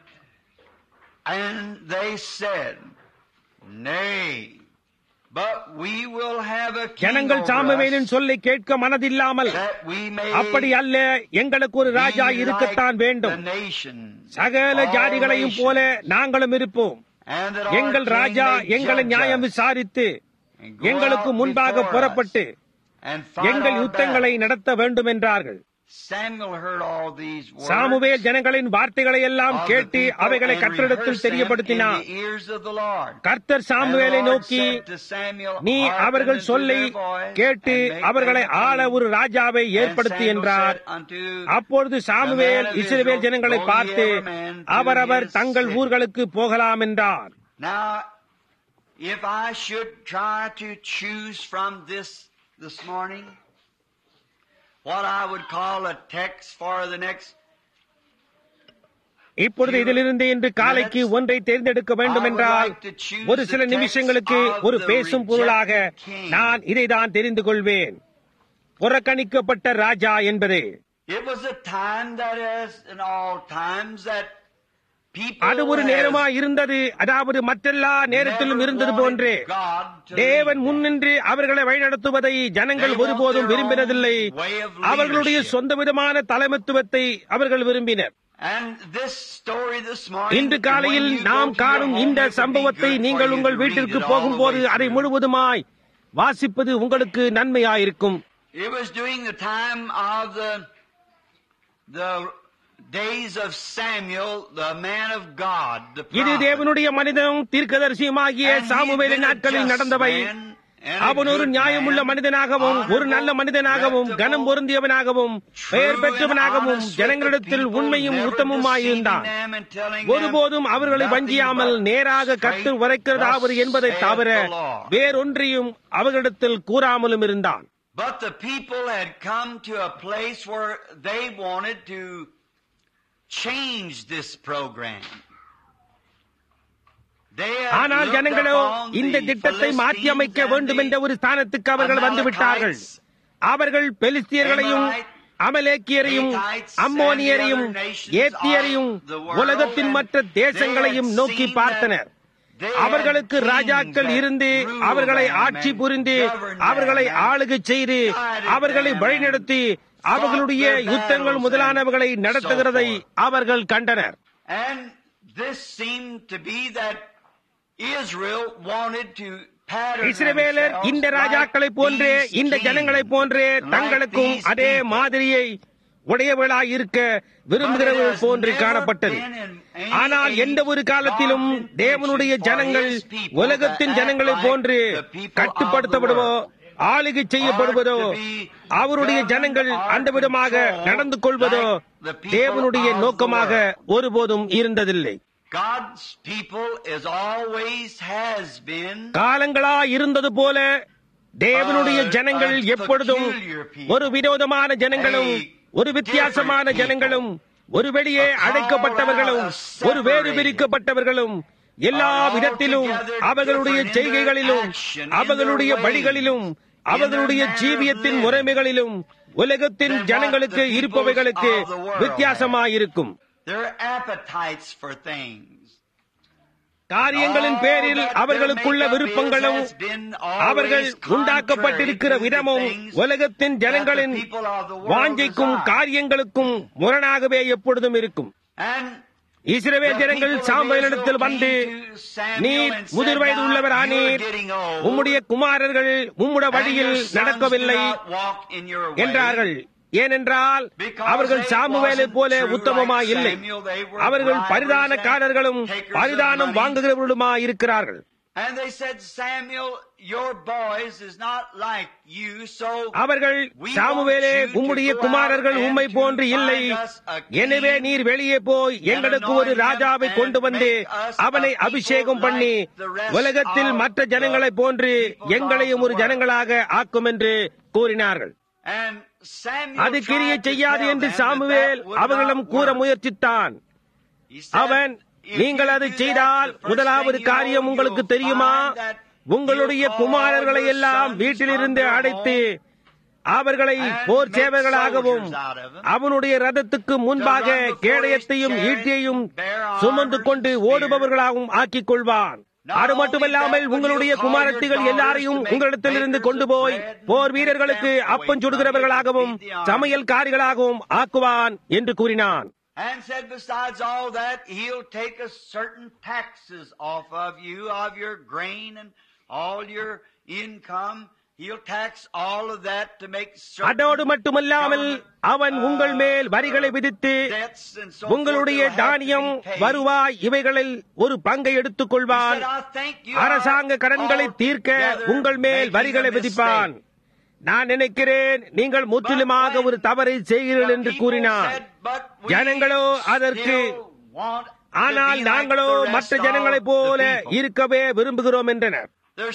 And they said, Nay, but we will have a king ஜனங்கள் over சாமுவேலின் us, சொல்லை கேட்க மனதில்லாமல் that we may அப்படி அல்ல எங்களுக்கு ஒரு ராஜா be இருக்கத்தான் like வேண்டும் the nations, சகல all ஜாதிகளையும் nations, போல நாங்களும் இருப்போம் and that our எங்கள் king ராஜா may எங்களை judge நியாயம் us, விசாரித்து and go எங்களுக்கு out முன்பாக before புறப்பட்டு us, and fight எங்கள் our யுத்தங்களை battle. நடத்த வேண்டும் என்றார்கள் Samuel heard all these words Samuel ஜனங்களின் வார்த்தைகளை எல்லாம் of the கேட்டு people அவைகளை and கர்த்தரிடத்தில் rehearsed them தெரியப்படுத்தினார் in the ears of the Lord. கர்த்தர் And the சாமுவேலை Lord நோக்கி said to Samuel, நீ "Hearken அவர்கள் unto சொல்லை their voice, கேட்டு and make அவர்களை them a ஆள king." ஒரு ராஜாவை And ஏற்படுத்தி Samuel என்றார் said unto அப்பொழுது Samuel the man of Israel Israel, ஜனங்களை "Go ye பார்த்து every man to அவரவர் his தங்கள் city." ஊர்களுக்கு போகலாம் என்றார் Now, if I should try to choose from this this morning, what I would call a text for the next இப்பொழுது இதிலிருந்து இன்று காலைக்கு ஒன்றை தேர்ந்தெடுக்க வேண்டும் என்றால் ஒரு சில நிமிஷங்களுக்கு ஒரு பேசும் பொருளாக நான் இதைதான் தெரிந்து கொள்வேன் புறக்கணிக்கப்பட்ட ராஜா என்பது It was a time that is in all times that people அது ஒரு has நேரமா இருந்தது அதாவது மற்றெல்லா நேரத்திலும் never இருந்தது wanted போன்றே God to தேவன் lead them. முன்னின்று அவர்களை வழிநடத்துவதை ஜனங்கள் ஒருபோதும் விரும்பினதில்லை அவர்களுடைய சொந்த விதமான தலைமைத்துவத்தை அவர்கள் விரும்பினர் And this story this morning, இன்று காலையில் when you நாம் go to காணும் your home, இந்த it would be சம்பவத்தை good for நீங்கள் you உங்கள் to read வீட்டிற்கு it all the போகும்போது way அதை through. முழுவதுமாய் வாசிப்பது உங்களுக்கு நன்மையாயிருக்கும் It was during the time of the the days of Samuel, the man of God, the இது prophet. தேவனுடைய மனிதனும் தீர்க்கதரிசியுமாகிய And he had சாமுவேலின் been a நாட்களில் just நடந்தவை man and a அவன் ஒரு good நியாயமுள்ள man, மனிதனாகவும் ஒரு நல்ல honorable, மனிதனாகவும் கனம் reputable, பொருந்தியவனாகவும் பெயர் true பெற்றவனாகவும் and honest with ஜனங்களிடத்தில் the people, உண்மையும் never உத்தமுமாயிருந்தான் deceiving them and telling them ஒருபோதும் அவர்களை nothing வஞ்சியாமல் but நேராக கட்டு straight, உரைக்கிறதாவது thus என்பதை saith தவிர the Lord. வேறொன்றையும் அவர்களிடத்தில் கூறாமலும் இருந்தான் But the people had come to a place where they wanted to change this program. They had ஆனால் looked ஜனங்களோ upon இந்த the திட்டத்தை மாற்றி Philistines அமைக்க and வேண்டும் என்ற the ஒரு ஸ்தானத்துக்கு அவர்கள் வந்து விட்டார்கள் Amalekites, அவர்கள் பெலிஸ்தியர்களையும் Amorite, அமலேக்கியரையும் Hittites, அம்மோனியரையும் and the other nations ஏத்தியரையும் of the world, உலகத்தின் and மற்ற தேசங்களையும் they had நோக்கி seen பார்த்தனர் that they had அவர்களுக்கு kings ராஜாக்கள் that இருந்து ruled அவர்களை them ஆட்சி and புரிந்து governed அவர்களை them and ஆளுகை செய்து guided அவர்களை them வழிநடத்தி and அவர்களுடைய fought their யுத்தங்கள் battles முதலானவர்களை and நடத்துகிறதை so forth. அவர்கள் கண்டனர் And this seemed to be that Israel wanted to pattern இஸ்ரவேலர் themselves இந்த like ராஜாக்களைப் போன்றே these இந்த kings, ஜனங்களைப் போன்றே like தங்களுக்கும் these அதே people. மாதிரியை உடையவர்களாய் இருக்க But it விரும்புகிறவர்கள் has போன்று never காணப்பட்டது been in any ஆனால் age எந்த ஒரு காலத்திலும் God's intention தேவனுடைய for ஜனங்கள் his people உலகத்தின் to act ஜனங்களைப் like போன்று the people of கட்டுப்படுத்தப்படுவோ the world. ஆளுகை செய்யப்படுவதோ Or to be அவருடைய governed ஜனங்கள் or அந்த விதமாக controlled நடந்து கொள்வதோ like the people தேவனுடைய of the நோக்கமாக world. ஒருபோதும் இருந்ததில்லை God's people is always has been காலங்களா இருந்தது போல தேவனுடைய Uh, ஜனங்கள் a எப்பொழுதும் peculiar people. ஒரு விரோதமான ஜனங்களும் A ஒரு வித்தியாசமான different people. ஜனங்களும் ஒரு வெளியே A called அடைக்கப்பட்டவர்களும் out, a ஒரு வேறு separated. பிரிக்கப்பட்டவர்களும் எல்லா Are விதத்திலும் altogether அவர்களுடைய different in their செய்கைகளிலும் action, in அவர்களுடைய their வழிகளிலும் ways, அவர்களுடைய in their manner of ஜீவியத்தின் living. முறைமைகளிலும் உலகத்தின் than what ஜனங்களுக்கு the peoples இருப்பவைகளுக்கு of the world வித்தியாசமாயிருக்கும் their appetites for things. காரியங்களின் பேரில் அவர்களுக்குள்ள விருப்பங்களும் அவர்கள் உண்டாக்கப்பட்டிருக்கிற விதமும் உலகத்தின் ஜனங்களின் வாஞ்சைக்கும் காரியங்களுக்கும் முரணாகவே எப்பொழுதும் இருக்கும் இஸ்ரவேல் ஜனங்கள் சாம்பலிடத்தில் வந்து நீர் முதிர் வயது உள்ளவர் ஆனீர் உம்முடைய குமாரர்கள் உம்முடைய வழியில் நடக்கவில்லை என்றார்கள் ஏனென்றால் அவர்கள் சாமுவேலை போல உத்தமமாய் இல்லை அவர்கள் பரிதானக்காரர்களும் பரிதானம் வாங்குகிறவர்களுமாய் இருக்கிறார்கள் And they said, Samuel, your boys is not like you, so அவர்கள் சாமுவேலே உம்முடைய குமாரர்கள் உம்மை போன்று இல்லை எனவே நீர் வெளியே போய் எங்களுக்கு ஒரு ராஜாவை கொண்டு வந்து அவனை அபிஷேகம் பண்ணி உலகத்தில் மற்ற ஜனங்களைப் போன்று எங்களையும் ஒரு ஜனங்களாக ஆக்கும் என்று கூறினார்கள் And Samuel அது கிரியை tried to செய்யாது tell என்று them that Samuel that would அவர்களிடம் not கூற work. முயற்சித்தான் He said, அவன் "If நீங்கள் you அதை do செய்தால் that, the first முதலாவது thing you காரியம் know, உங்களுக்கு you'll தெரியுமா find that உங்களுடைய you'll call குமாரர்களை your எல்லாம் sons வீட்டிலிருந்து from their அழைத்து home அவர்களை and bore make சேவகர்களாகவும் soldiers out of them, அவனுடைய ரதத்துக்கு முன்பாக to run before கேடயத்தையும் his chariot, ஈட்டியையும் bear arms, சுமந்து கொண்டு spear. ஓடுபவர்களாகவும் ஆக்கிக் கொள்வான் Not அது only மட்டுமல்லாமல் that, but உங்களுடைய you'll call குமாரத்திகள் your எல்லாரையும் daughters to make உங்களிடத்திலிருந்து bakers கொண்டு of போய் bread and போர் take வீரர்களுக்கு them away அப்பம் from சுடுகிறவர்களாகவும் you to feed the army. சமையல்காரிகளாகவும் ஆக்குவான் என்று கூறினான் And said, besides all that, he'll take a certain taxes off of you, of your grain and all your income. He'll tax all of that to make certain அதோடு மட்டுமல்லாமல் அவன் உங்கள் மேல் வரிகளை விதித்து debts and so உங்களுடைய forth that'll have to தானியம் be paid. வருவாய் இவைகளில் ஒரு பங்கை எடுத்துக் He கொள்வான் said, I think you are அரசாங்க கடன்களை தீர்க்க altogether உங்கள் மேல் making வரிகளை a விதிப்பான் mistake. நான் நினைக்கிறேன் நீங்கள் முற்றிலுமாக ஒரு தவறை செய்கிறீர்கள் என்று கூறினார் ஜனங்களோ அதற்கு ஆனால் நாங்களோ மற்ற ஜனங்களைப் போல இருக்கவே விரும்புகிறோம் என்றனர்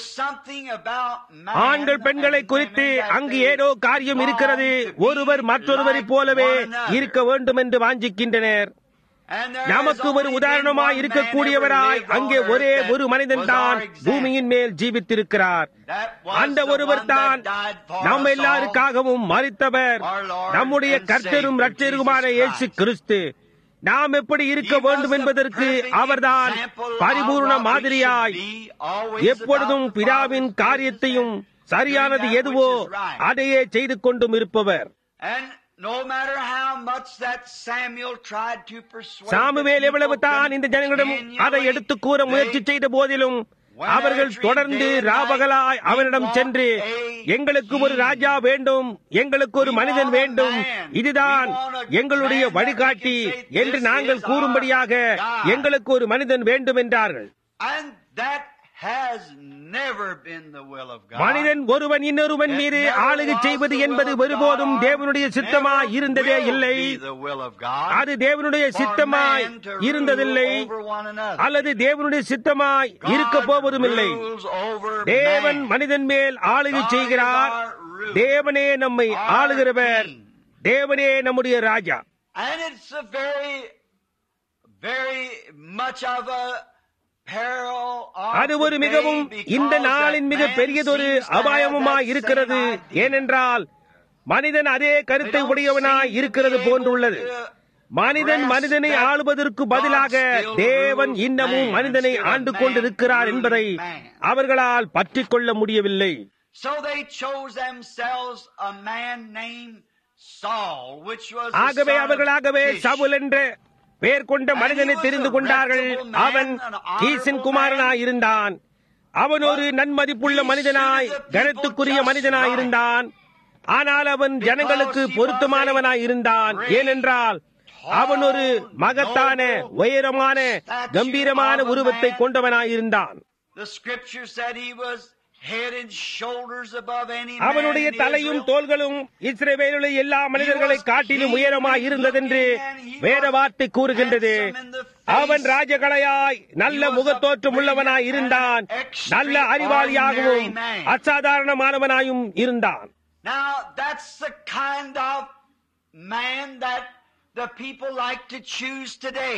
ஆண்கள் பெண்களை குறித்து அங்கு ஏதோ காரியம் இருக்கிறது ஒருவர் மற்றொருவரைப் போலவே இருக்க வேண்டும் என்று வாஞ்சிக்கின்றனர் நமக்கு ஒரு உதாரணமாய் இருக்கக்கூடியவராய் அங்கே ஒரே ஒரு மனிதன் தான் பூமியின் மேல் ஜீவித்திருக்கிறார் அந்த ஒருவர் தான் நம் எல்லாருக்காகவும் மறித்தவர் நம்முடைய கர்த்தரும் ரட்சருமான இயேசு கிறிஸ்து நாம் எப்படி இருக்க வேண்டும் என்பதற்கு அவர்தான் பரிபூர்ண மாதிரியாய் எப்பொழுதும் பிதாவின் காரியத்தையும் சரியானது எதுவோ அதையே செய்து கொண்டும் இருப்பவர் சாமுவேல் எவ்வளவு தான் இந்த ஜனங்களிடம் அதை எடுத்து கூற முயற்சி செய்த போதிலும் அவர்கள் தொடர்ந்து ராபகலாய் அவனிடம் சென்று எங்களுக்கு ஒரு ராஜா வேண்டும் எங்களுக்கு ஒரு மனிதன் வேண்டும் இதுதான் எங்களுடைய வழிகாட்டி என்று நாங்கள் கூறும்படியாக எங்களுக்கு ஒரு மனிதன் வேண்டும் என்றார்கள் And that has never been the will of God. மனிதன் ஒருவன் இன்னொருவன் மீது ஆளுகை செய்வது என்பது ஒருபோதும் தேவனுடைய சித்தமாய் இருந்ததே இல்லை அது தேவனுடைய சித்தமாய் இருந்ததில்லை அல்லது தேவனுடைய சித்தமாய் இருக்க போவதும் இல்லை தேவன் மனிதன் மேல் ஆளுகை செய்கிறார் தேவனே நம்மை ஆளுகிறவர் தேவனே நம்முடைய ராஜா And it's a very, very much of a peril of அது ஒரு the மிகவும் day because இந்த நாளின் that மிக man பெரியதொரு seems to have அபாயமுமாய் that இருக்கிறது same idea. ஏனென்றால் மனிதன் அதே கருத்தை உடையவனாய் இருக்கிறது போன்றுள்ளது மனிதன் மனிதனை ஆளுவதற்கு பதிலாக தேவன் இன்னமும் மனிதனை ஆண்டு கொண்டிருக்கிறார் என்பதை அவர்களால் பற்றிக் கொள்ள முடியவில்லை So they chose themselves a man named Saul, which was the ஆகவே son of அவர்களாகவே Kish. சவுல் என்ற பெயர் கொண்ட மனிதனை தெரிந்து கொண்டார்கள் அவன் கீசின் குமாரனாய் இருந்தான் அவன் ஒரு நன்மதிப்புள்ள மனிதனாய் கனத்துக்குரிய மனிதனாய் இருந்தான் ஆனால் அவன் ஜனங்களுக்கு பொருத்தமானவனாய் இருந்தான் ஏனென்றால் அவன் ஒரு மகத்தான உயரமான கம்பீரமான உருவத்தை கொண்டவனாய் இருந்தான் The scripture said he was head and shoulders above any man அவனுடைய in தலையும் Israel. தோள்களும் இஸ்ரவேலுடைய எல்லா மனிதர்களை காட்டிலும் உயரமாய் இருந்ததென்று வேத வார்த்தை கூறுகின்றது அவன் ராஜகலையாய் நல்ல முகத்தோற்றம் உள்ளவனாய் இருந்தான் நல்ல அறிவாளியாகவும் அசாதாரணமானவனாயும் இருந்தான் Now that's the kind of man that the people like to choose today.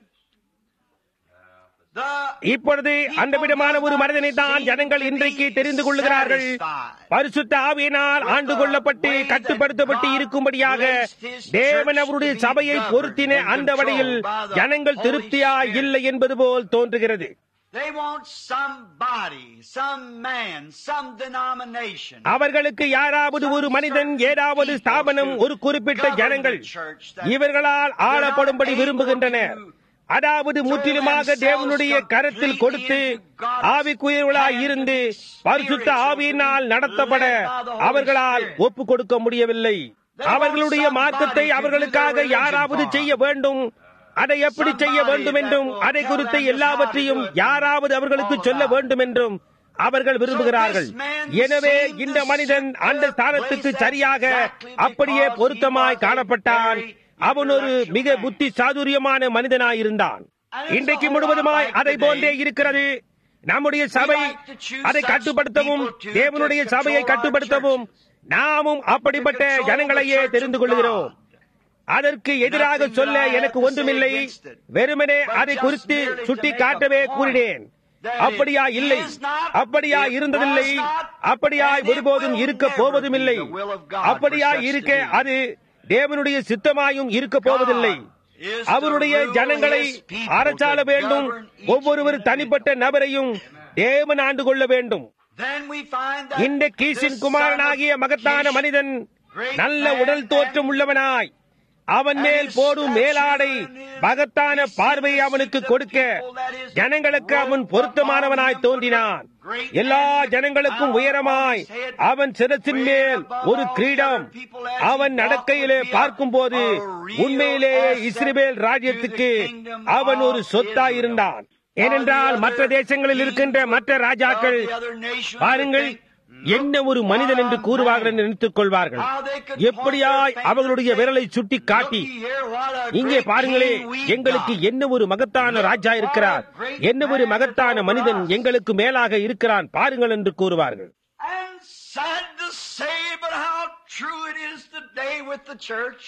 The இப்பொழுது அந்த விதமான ஒரு மனிதனை தான் ஜனங்கள் இன்றைக்கு தெரிந்து கொள்ளுகிறார்கள் பரிசுத்த ஆவியினால் ஆண்டு கொள்ளப்பட்டு கட்டுப்படுத்தப்பட்டு இருக்கும்படியாக தேவன் அவருடைய சபையை பொருத்தின அந்த வழியில் ஜனங்கள் திருப்தியா இல்லை என்பது போல் தோன்றுகிறது They want somebody, some man, some denomination. அவர்களுக்கு யாராவது ஒரு மனிதன் ஏதாவது ஸ்தாபனம் ஒரு குறிப்பிட்ட ஜனங்கள் இவர்களால் ஆளப்படும்படி விரும்புகின்றனர் அதாவது முற்றிலுமாக தேவனுடைய கரத்தில் கொடுத்து ஆவிக்குயர்களாய் இருந்து பரிசுத்த ஆவியினால் நடத்தப்பட அவர்களால் ஒப்பு கொடுக்க முடியவில்லை அவர்களுடைய மார்க்கத்தை அவர்களுக்காக யாராவது செய்ய வேண்டும் அதை எப்படி செய்ய வேண்டும் என்றும் அதை குறித்த எல்லாவற்றையும் யாராவது அவர்களுக்கு சொல்ல வேண்டும் என்றும் அவர்கள் விரும்புகிறார்கள் எனவே இந்த மனிதன் அந்த ஸ்தானத்துக்கு சரியாக அப்படியே பொருத்தமாய் காணப்பட்டான் அவன் ஒரு மிக புத்தி சாதுரியமான மனிதனாயிருந்தான் இன்றைக்கு முழுவதுமாய் அதை போன்றே இருக்கிறது நம்முடைய சபை அதை கட்டுப்படுத்தவும் தேவனுடைய சபையை கட்டுப்படுத்தவும் நாமும் அப்படிப்பட்ட ஜனங்களையே தெரிந்து கொள்கிறோம் அதற்கு எதிராக சொல்ல எனக்கு ஒன்றுமில்லை வெறுமனே அதை குறித்து சுட்டி காட்டவே கூறினேன் அப்படியா இல்லை அப்படியா இருந்ததில்லை அப்படியாய் ஒருபோதும் இருக்க போவதும் இல்லை அப்படியா இருக்க அது தேவனுடைய சித்தமாயும் இருக்க போவதில்லை அவருடைய ஜனங்களை அரசாள வேண்டும் ஒவ்வொருவர் தனிப்பட்ட நபரையும் தேவன் ஆண்டு கொள்ள வேண்டும் Then we find that இந்த கீசின் this குமாரனாகிய son of மகத்தான Kish, மனிதன் great நல்ல man உடல் தோற்றம் உள்ளவனாய் அவன் மேல் போடும் மேலாடை மகத்தான பார்வையை அவனுக்கு கொடுக்க ஜனங்களுக்கு அவன் பொருத்தமானவனாய் தோன்றினான் எல்லா ஜனங்களுக்கும் உயரமாய் அவன் சிரசின் மேல் ஒரு கிரீடம் அவன் நடக்கையிலே பார்க்கும்போது உண்மையிலேயே இஸ்ரேல் ராஜ்யத்துக்கு அவன் ஒரு சொத்தாய் இருந்தான் ஏனென்றால் மற்ற தேசங்களில் இருக்கின்ற மற்ற ராஜாக்கள் பாருங்கள் என்ன ஒரு மனிதன் என்று கூறுவார்கள் என்று நினைத்துக் கொள்வார்கள் எப்படியாய் அவர்களுடைய விரலை சுட்டி காட்டி இங்கே பாருங்களே எங்களுக்கு என்ன ஒரு மகத்தான ராஜா இருக்கிறார் என்ன ஒரு மகத்தான மனிதன் எங்களுக்கு மேலாக இருக்கிறான் பாருங்கள் என்று கூறுவார்கள் And sad to say, but how true it is today with the church.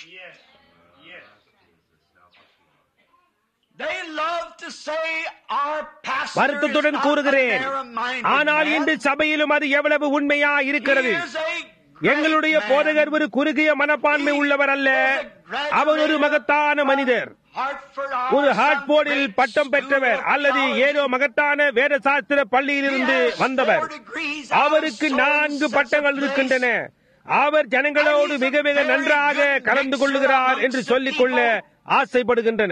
They love to say our pastor வருத்தத்துடன் is not a கூறுகிறேன் narrow-minded ஆனால் man. இன்று சபையிலும் அது எவ்வளவு உண்மையா இருக்கிறது He is a great எங்களுடைய man. போதகர் ஒரு குறுகிய மனப்பான்மை உள்ளவர் அல்ல அவர் ஒரு மகத்தான மனிதர் Hartford, ஒரு some ஹார்ட்போர்டில் great பட்டம் school பெற்றவர் of அல்லது theology. ஏதோ மகத்தான வேத சாஸ்திர பள்ளியிலிருந்து He has வந்தவர் four degrees out of அவருக்கு so நான்கு such a பட்டங்கள் place. இருக்கின்றன அவர் ஜனங்களோடு மிக மிக நன்றாக கலந்து கொள்ளுகிறார் என்று சொல்லிக் கொள்ள ஆசைப்படுகின்றனர்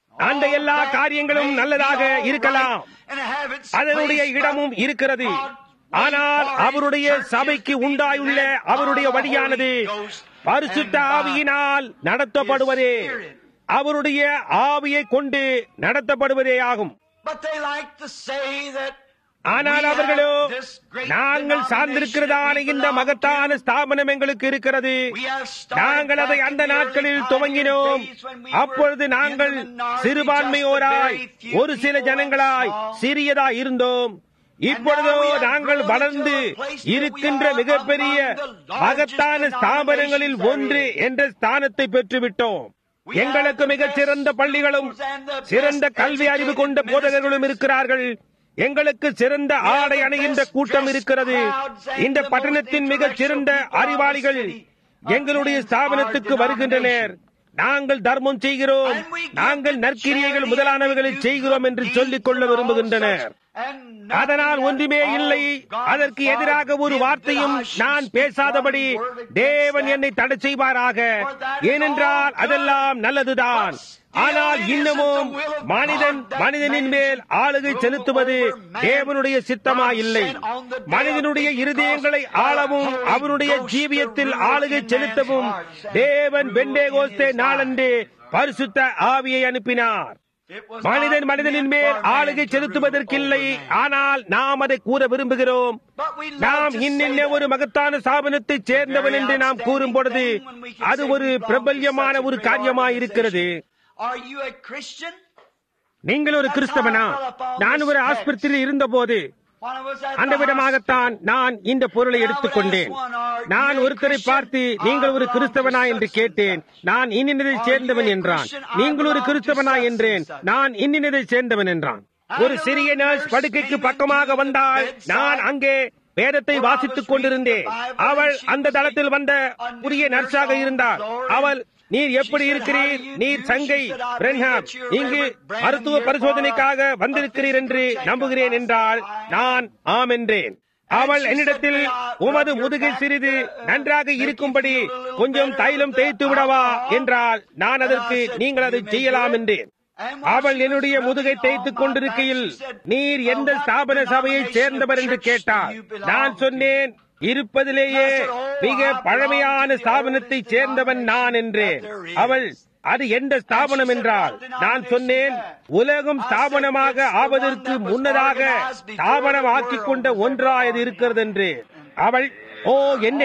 அந்த எல்லா காரியங்களும் நல்லதாக இருக்கலாம் And have its அதனுடைய place, இடமும் but இருக்கிறது God ஆனால் waiting for அவருடைய His church சபைக்கு to be உண்டாயுள்ள led அவருடைய by the வழியானது Holy Ghost பரிசுத்த and by ஆவியினால் நடத்தப்படுவதே His Spirit. அவருடைய ஆவியை கொண்டு நடத்தப்படுவதே ஆகும் But they like to say that ஆனால் we have அவர்களோ this great நாங்கள் சார்ந்திருக்கிறதான denomination இந்த that we belong மகத்தான to. ஸ்தாபனம் எங்களுக்கு இருக்கிறது We have started நாங்கள் அதை back அந்த in the early நாட்களில் pioneer துவங்கினோம் days when we அப்பொழுது were in நாங்கள் the minority, சிறுபான்மையோராய் just a very few ஒரு சில people ஜனங்களாய் and small. சிறியதாய் இருந்தோம் இப்பொழுதோ now we have நாங்கள் grown வளர்ந்து to a place that we இருக்கின்ற are மிகப்பெரிய among the largest மகத்தான ஸ்தாபனங்களில் denominations ஒன்று there is. என்ற ஸ்தானத்தை பெற்றுவிட்டோம் We have எங்களுக்கு the மிகச் best சிறந்த பள்ளிகளும் schools and the சிறந்த best கல்வி அறிவு கொண்ட educated போதகர்களும் ministers. இருக்கிறார்கள் எங்களுக்கு சிறந்த We have ஆடை the அணிகின்ற best கூட்டம் dressed இருக்கிறது crowds and இந்த the most பட்டணத்தின் மிகச் சிறந்த intellectual people of the அறிவாளிகள் city of எங்களுடைய men's ஸ்தாபனத்துக்கு our வருகின்றனர் நாங்கள் தர்மம் செய்கிறோம் And we give நாங்கள் the நற்கிரியைகள் charity முதலானவைகளை and we do செய்கிறோம் என்று good சொல்லிக் கொள்ள deeds and விரும்புகின்றனர் all such, and nothing அதனால் at ஒன்றுமே all இல்லை God அதற்கு எதிராக ஒரு forbid வார்த்தையும் that I should நான் speak பேசாதபடி one word against தேவன் that. என்னை தடை செய்வாராக For that is ஏனென்றால் all good. அதெல்லாம் நல்லதுதான் But still ஆனால் it isn't இன்னமும் the will of மனிதன் God that மனிதனின் man மேல் should ஆளுகை rule செலுத்துவது over man. தேவனுடைய சித்தமா God இல்லை said on the day of மனிதனுடைய Pentecost, இருதயங்களை the ஆளவும் Holy அவருடைய Ghost ஜீவியத்தில் to rule ஆளுகை in செலுத்தவும் man's hearts and தேவன் rule பெண்டேகோஸ்தே in his நாளன்று பரிசுத்த ஆவியை அனுப்பினார் It was மனிதன் not மனிதனின் meant மேல் for man ஆளுகை to செலுத்துவதற்கில்லை rule over man. ஆனால் நாம் அதை கூற விரும்புகிறோம் But we love நாம் to say இன்னின்ன that. ஒரு மகத்தான ஸ்தாபனத்தை சேர்ந்தவன் என்று நாம் கூறும் பொழுது அது ஒரு பிரபல்யமான ஒரு காரியமாய் இருக்கிறது Are you a Christian? நீங்கள் ஒரு கிறிஸ்தவனா நான் ஒரு ஆஸ்பத்திரியில் இருந்தபோது When I was at அந்த the விதமாகத்தான் நான் இந்த பொருளை எடுத்துக்கொண்டேன் நான் ஒருத்தரை பார்த்து நீங்கள் ஒரு கிறிஸ்தவனா என்று கேட்டேன் நான் இன்னினதை சேர்ந்தவன் என்றான் நீங்கள் ஒரு கிறிஸ்தவனா என்றேன் நான் இன்னினதை சேர்ந்தவன் என்றான் ஒரு சிறிய நர்ஸ் படுக்கைக்கு பக்கமாக வந்தால் நான் அங்கே வேதத்தை வாசித்துக் கொண்டிருந்தேன் அவள் அந்த தளத்தில் வந்த புதிய நர்ஸாக இருந்தாள் அவள் நீர் எப்படி இருக்கிறீர் நீர் சங்கை பிரன்ஹாம் இங்கு மருத்துவ பரிசோதனைக்காக வந்திருக்கிறீர் என்று நம்புகிறேன் என்றால் நான் ஆம் என்றேன் அவள் என்னிடத்தில் உமது முதுகை சிறிது நன்றாக இருக்கும்படி கொஞ்சம் தைலம் தேய்த்து விடவா என்றால் நான் அதற்கு நீங்கள் அதை செய்யலாம் என்றேன் அவள் என்னுடைய முதுகை தேய்த்துக் கொண்டிருக்கையில் நீர் எந்த ஸ்தாபன சபையைச் சேர்ந்தவர் என்று கேட்டார் நான் சொன்னேன் இருப்பதிலேயே மிக பழமையான ஸ்தாபனத்தைச் சேர்ந்தவன் நான் என்றேன் அவள் அது எந்த ஸ்தாபனம் என்றால் நான் சொன்னேன் உலகம் ஸ்தாபனமாக ஆவதற்கு முன்னதாக ஸ்தாபனம் ஆக்கிக் கொண்ட ஒன்றா இது இருக்கிறது என்று அவள் ஓ என்ன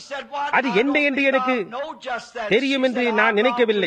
அது என்ன என்று எனக்கு தெரியும் என்று நான் நினைக்கவில்லை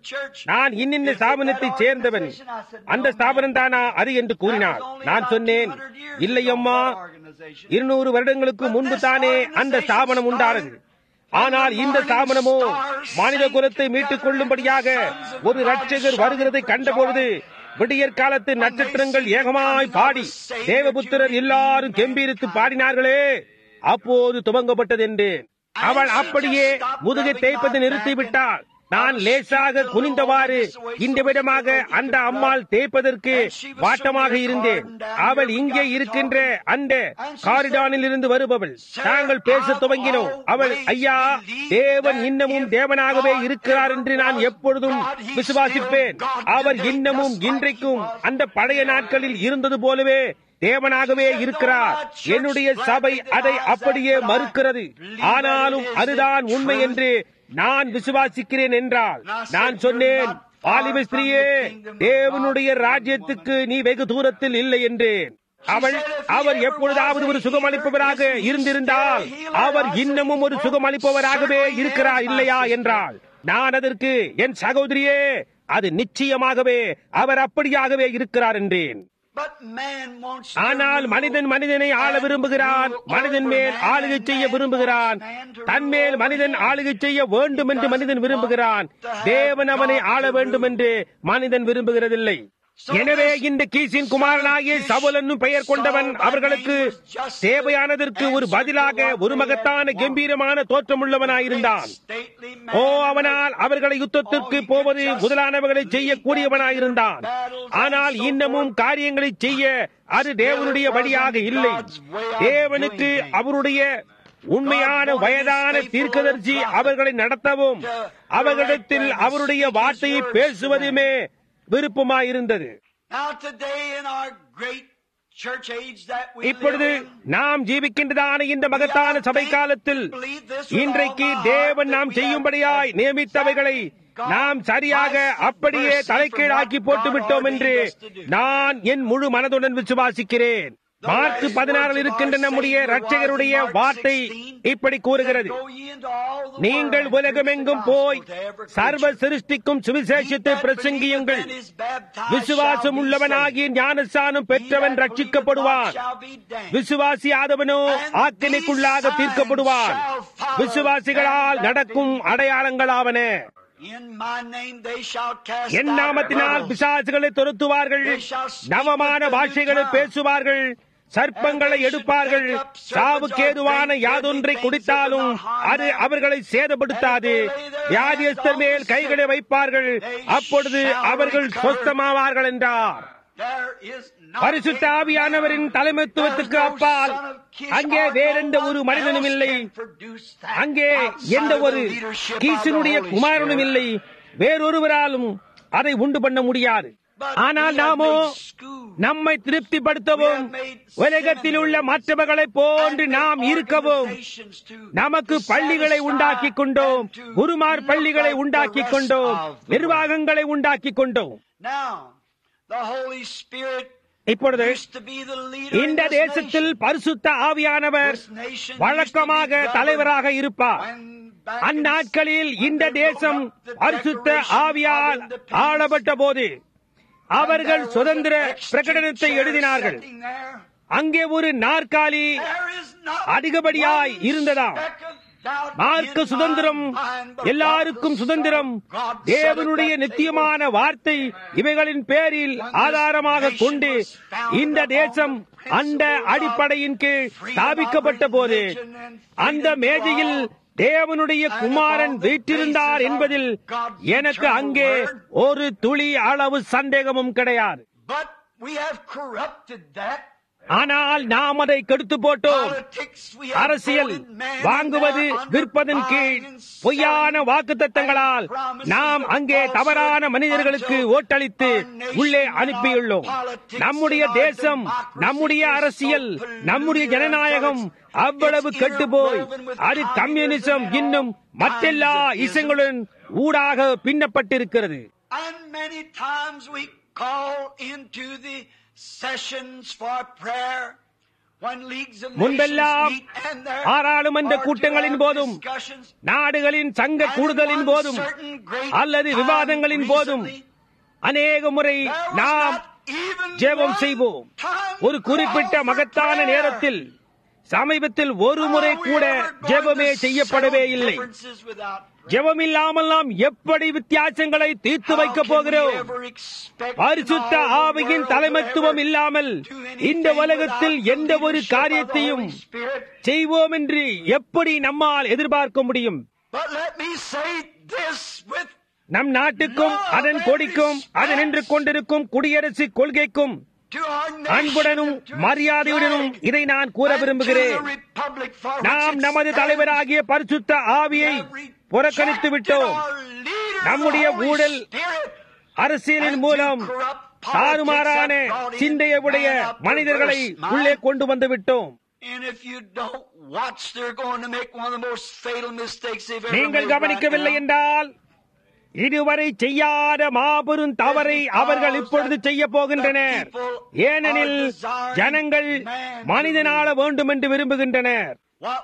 நான் இன்னின்ன ஸ்தாபனத்தை சேர்ந்தவன் அந்த ஸ்தாபனம் தானா அது என்று கூறினார் நான் சொன்னேன் இல்லை அம்மா இருநூறு வருடங்களுக்கு முன்பு தானே அந்த ஸ்தாபனம் உண்டானது ஆனால் இந்த ஸ்தாபனமோ மனித குலத்தை மீட்டுக் கொள்ளும்படியாக ஒரு ரட்சகர் வருகிறதை கண்டபொழுது விடியற் காலத்து நட்சத்திரங்கள் ஏகமாய் பாடி தேவபுத்திரர் எல்லாரும் கெம்பீரித்து பாடினார்களே அப்போது துவங்கப்பட்டது என்று அவள் அப்படியே முதுகை தேய்ப்பதை நிறுத்திவிட்டாள் நான் லேசாக குனிந்தவாறு இந்த விதமாக அந்த அம்மாள் தேய்ப்பதற்கு வாட்டமாக இருந்தேன் அவள் இங்கே இருக்கின்ற அந்த காரிடானில் இருந்து வருபவள் நாங்கள் பேச துவங்கினோம் அவள் ஐயா தேவன் இன்னமும் தேவனாகவே இருக்கிறார் என்று நான் எப்பொழுதும் விசுவாசிப்பேன் அவர் இன்னமும் இன்றைக்கும் அந்த பழைய நாட்களில் இருந்தது போலவே தேவனாகவே இருக்கிறார் என்னுடைய சபை அதை அப்படியே மறுக்கிறது ஆனாலும் அதுதான் உண்மை என்று நான் விசுவாசிக்கிறேன் என்றால் நான் சொன்னேன் பாலிவ ஸ்திரீயே தேவனுடைய ராஜ்யத்துக்கு நீ வெகு தூரத்தில் இல்லை என்றேன் அவள் அவர் எப்பொழுதாவது ஒரு சுகமளிப்பவராக இருந்திருந்தால் அவர் இன்னமும் ஒரு சுகமளிப்பவராகவே இருக்கிறார் இல்லையா என்றால் நான் அதற்கு என் சகோதரியே அது நிச்சயமாகவே அவர் அப்படியாகவே இருக்கிறார் என்றேன் ஆனால் மனிதன் மனிதனை ஆள விரும்புகிறான் மனிதன் மேல் ஆளுகை செய்ய விரும்புகிறான் தன்மேல் மனிதன் ஆளுகை செய்ய வேண்டும் என்று மனிதன் விரும்புகிறான் தேவன் அவனை ஆள வேண்டும் என்று மனிதன் விரும்புகிறதில்லை எனவே இந்த கீசின் குமாரனாகிய சவுல் என்னும் பெயர் கொண்டவன் அவர்களுக்கு தேவையானதற்கு ஒரு பதிலாக ஒரு மகத்தான கம்பீரமான தோற்றமுள்ளவனாயிருந்தான் ஓ அவனால் அவர்களை யுத்தத்திற்கு போவது முதலானவர்களை செய்யக்கூடியவனாயிருந்தான் ஆனால் இன்னமும் காரியங்களை செய்ய அது தேவனுடைய வழியாக இல்லை தேவனுக்கு அவருடைய உண்மையான வயதான தீர்க்கதர்சி அவர்களை நடத்தவும் அவர்களிடத்தில் அவருடைய வார்த்தையை பேசுவதுமே விருப்பமாயிருந்தது Now today in our great church age that we இப்பொழுது live in, நாம் ஜீவிக்கின்றதான இந்த மகத்தான சபை காலத்தில் இன்றைக்கு தேவன் நாம் செய்யும்படியாய் நியமித்தவைகளை நாம் சரியாக அப்படியே தலைக்கீழாக்கி போட்டு விட்டோம் என்று நான் என் முழு மனதுடன் விசுவாசிக்கிறேன் மார்க் பதினாறில் இருக்கின்ற நம்முடைய இரட்சகருடைய வார்த்தை இப்படி கூறுகிறது நீங்கள் உலகமெங்கும் போய் சர்வ சிருஷ்டிக்கும் சுவிசேஷத்தை பிரசங்கியுங்கள் விசுவாசம் உள்ளவனாகிய ஞானஸ்தானம் பெற்றவன் ரட்சிக்கப்படுவான் விசுவாசியாதவனோ ஆக்கினைக்குள்ளாக தீர்க்கப்படுவான் விசுவாசிகளால் நடக்கும் அடையாளங்களாவன என் நாமத்தினால் பிசாசுகளை துரத்துவார்கள் நவமான பாஷைகளை பேசுவார்கள் சர்ப்பங்களை எடுப்பார்கள் சாவுக்கேதுவான யாதொன்றை குடித்தாலும் அது அவர்களை சேதப்படுத்தாது வியாதியஸ்தர் மேல் கைகளை வைப்பார்கள் அப்பொழுது அவர்கள் சொஸ்தமாவார்கள் என்றார் பரிசுத்த ஆவியானவரின் தலைமைத்துவத்துக்கு அப்பால் அங்கே வேறெந்த ஒரு மனிதனும் இல்லை அங்கே எந்த ஒரு கீசனுடைய குமாரனும் இல்லை வேறொருவராலும் அதை உண்டு பண்ண முடியாது ஆனால் நாமோ நம்மை திருப்திப்படுத்தவும் உலகத்தில் உள்ள மற்றவர்களை போன்று நாம் இருக்கவும் நமக்கு பள்ளிகளை உண்டாக்கிக் கொண்டோம் குருமார் பள்ளிகளை உண்டாக்கிக் கொண்டோம் நிர்வாகங்களை உண்டாக்கிக் கொண்டோம் இப்பொழுது இந்த தேசத்தில் பரிசுத்த ஆவியானவர் வழக்கமாக தலைவராக இருப்பார் அந்நாட்களில் இந்த தேசம் பரிசுத்த ஆவியால் ஆளப்பட்ட போது அவர்கள் சுதந்திர பிரகடனத்தை எழுதினார்கள் அங்கே ஒரு நாற்காலி அதிகப்படியாய் இருந்ததாம் மார்க்க சுதந்திரம் எல்லாருக்கும் சுதந்திரம் தேவனுடைய நித்தியமான வார்த்தை இவைகளின் பேரில் ஆதாரமாக கொண்டு இந்த தேசம் அந்த அடிப்படையின் கீழ் ஸ்தாபிக்கப்பட்ட போது அந்த மேஜையில் தேவனுடைய குமாரன் வீற்றிருந்தார் என்பதில் எனக்கு அங்கே ஒரு துளி அளவு சந்தேகமும் கிடையாது ஆனால் நாம் அதை கெடுத்து போட்டோம் அரசியல் வாங்குவது விற்பதன் கீழ் பொய்யான வாக்கு தத்தங்களால் நாம் அங்கே தவறான மனிதர்களுக்கு ஓட்டளித்து உள்ளே அனுப்பியுள்ளோம் நம்முடைய தேசம் நம்முடைய அரசியல் நம்முடைய ஜனநாயகம் அவ்வளவு கெட்டு போய் அது கம்யூனிசம் இன்னும் மற்றெல்லா இசங்களுடன் ஊடாக பின்னப்பட்டிருக்கிறது முன்பெல்லாம் பாராளுமன்ற கூட்டங்களின் போதும் நாடுகளின் சங்க கூடுதலின் போதும் அல்லது விவாதங்களின் போதும் அநேக முறை நாம் ஜெபம் செய்வோம் ஒரு குறிப்பிட்ட மகத்தான நேரத்தில் சமீபத்தில் ஒரு முறை கூட ஜெபமே செய்யப்படவே இல்லை ஜெபம் இல்லாமல் நாம் எப்படி வித்தியாசங்களை தீர்த்து வைக்கப் போகிறோம் பரிசுத்த ஆவியின் தலைமைத்துவம் இல்லாமல் இந்த உலகத்தில் எந்த ஒரு காரியத்தையும் செய்வோம் என்று எப்படி நம்மால் எதிர்பார்க்க முடியும் நம் நாட்டுக்கும் அதன் கொடிக்கும் அது நின்று கொண்டிருக்கும் குடியரசு கொள்கைக்கும் அன்புடனும் மரியாதையுடனும் இதை நான் கூற விரும்புகிறேன் நாம் நமது தலைவராகிய பரிசுத்த ஆவியை புறக்கணித்து விட்டோம் நம்முடைய ஊழல் அரசியலின் மூலம் தாறுமாறான சிந்தையுடைய மனிதர்களை உள்ளே கொண்டு வந்து விட்டோம் நீங்கள் கவனிக்கவில்லை என்றால் இதுவரை செய்யாத மாபெரும் தவறை அவர்கள் இப்பொழுது செய்ய போகின்றனர் ஏனெனில் ஜனங்கள் மனிதனால வேண்டும் என்று விரும்புகின்றனர்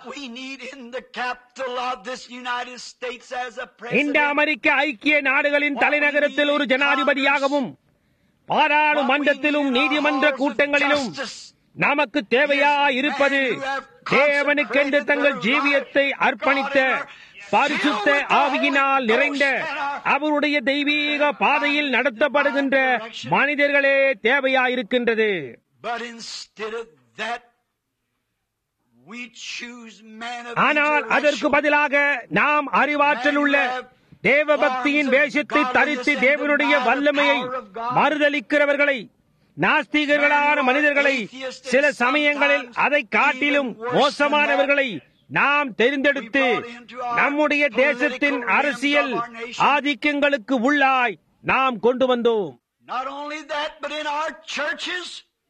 இந்த அமெரிக்க ஐக்கிய நாடுகளின் தலைநகரத்தில் ஒரு ஜனாதிபதியாகவும் பாராளுமன்றத்திலும் நீதிமன்ற கூட்டங்களிலும் நமக்கு தேவையா இருப்பது தேவனுக்கென்று தங்கள் ஜீவியத்தை அர்ப்பணித்த பரிசுத்த ஆவியினால் நிறைந்த அவருடைய தெய்வீக பாதையில் நடத்தப்படுகின்ற மனிதர்களே தேவையாயிருக்கின்றது ஆனால் அதற்கு பதிலாக நாம் அறிவாற்றல் உள்ள தேவ பக்தியின் வேஷத்தை தரித்து தேவனுடைய வல்லமையை மறுதளிக்கிறவர்களை நாஸ்திகர்களான மனிதர்களை சில சமயங்களில் அதை காட்டிலும் மோசமானவர்களை நாம் தெரிந்தெடுத்து நம்முடைய தேசத்தின் அரசியல் ஆதிக்கங்களுக்கு உள்ளாய் நாம் கொண்டு வந்தோம் Not only that, but in our churches,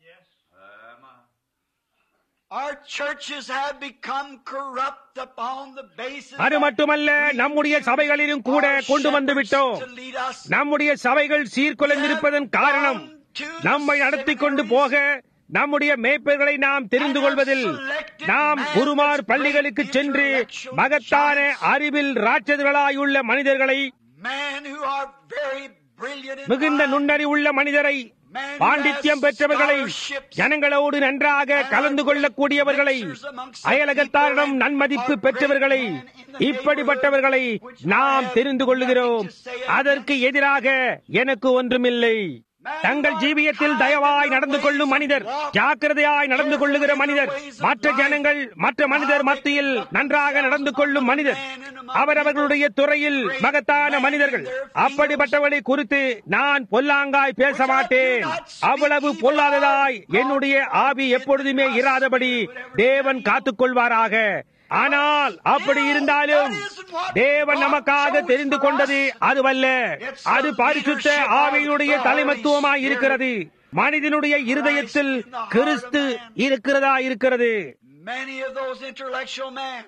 our churches have become corrupt upon the basis அது மட்டுமல்ல நம்முடைய சபைகளிலும் கூட கொண்டு வந்து விட்டோம் நம்முடைய சபைகள் சீர்குலைந்திருப்பதன் காரணம் நம்மை நடத்தி கொண்டு போக நம்முடைய மேய்ப்பர்களை நாம் தெரிந்து கொள்வதில் நாம் குருமார் பள்ளிகளுக்கு சென்று மகத்தான அறிவில் ராட்சதர்களாயுள்ள மனிதர்களை men who are very brilliant in மிகுந்த mind, நுண்ணறிவுள்ள மனிதரை பாண்டித்யம் பெற்றவர்களை ஜனங்களோடு நன்றாக கலந்து கொள்ளக்கூடியவர்களை அயலகத்தாரிடம் நன்மதிப்பு பெற்றவர்களை இப்படிப்பட்டவர்களை நாம் தெரிந்து கொள்ளுகிறோம் அதற்கு எதிராக எனக்கு ஒன்றுமில்லை தங்கள் ஜீவியத்தில் தயவாய் நடந்து கொள்ளும் மனிதர் ஜாக்கிரதையாய் நடந்து கொள்ளுகிற மனிதர் மற்ற ஜனங்கள் மற்ற மனிதர் மத்தியில் நன்றாக நடந்து கொள்ளும் மனிதர் அவரவர்களுடைய துறையில் மகத்தான மனிதர்கள் அப்படிப்பட்டவர்களை குறித்து நான் பொல்லாங்காய் பேச மாட்டேன் அவ்வளவு பொல்லாததாய் என்னுடைய ஆவி எப்பொழுதுமே இராதபடி தேவன் காத்துக் கொள்வாராக ஆனால் அப்படி இருந்தாலும் தேவன் நமக்காக தெரிந்து கொண்டது அதுவல்ல அது பரிசுத்த ஆவியுடைய தலைமத்துவமாய் இருக்கிறது மனிதனுடைய இருதயத்தில் கிறிஸ்து இருக்கிறதா இருக்கிறது many of those intellectual men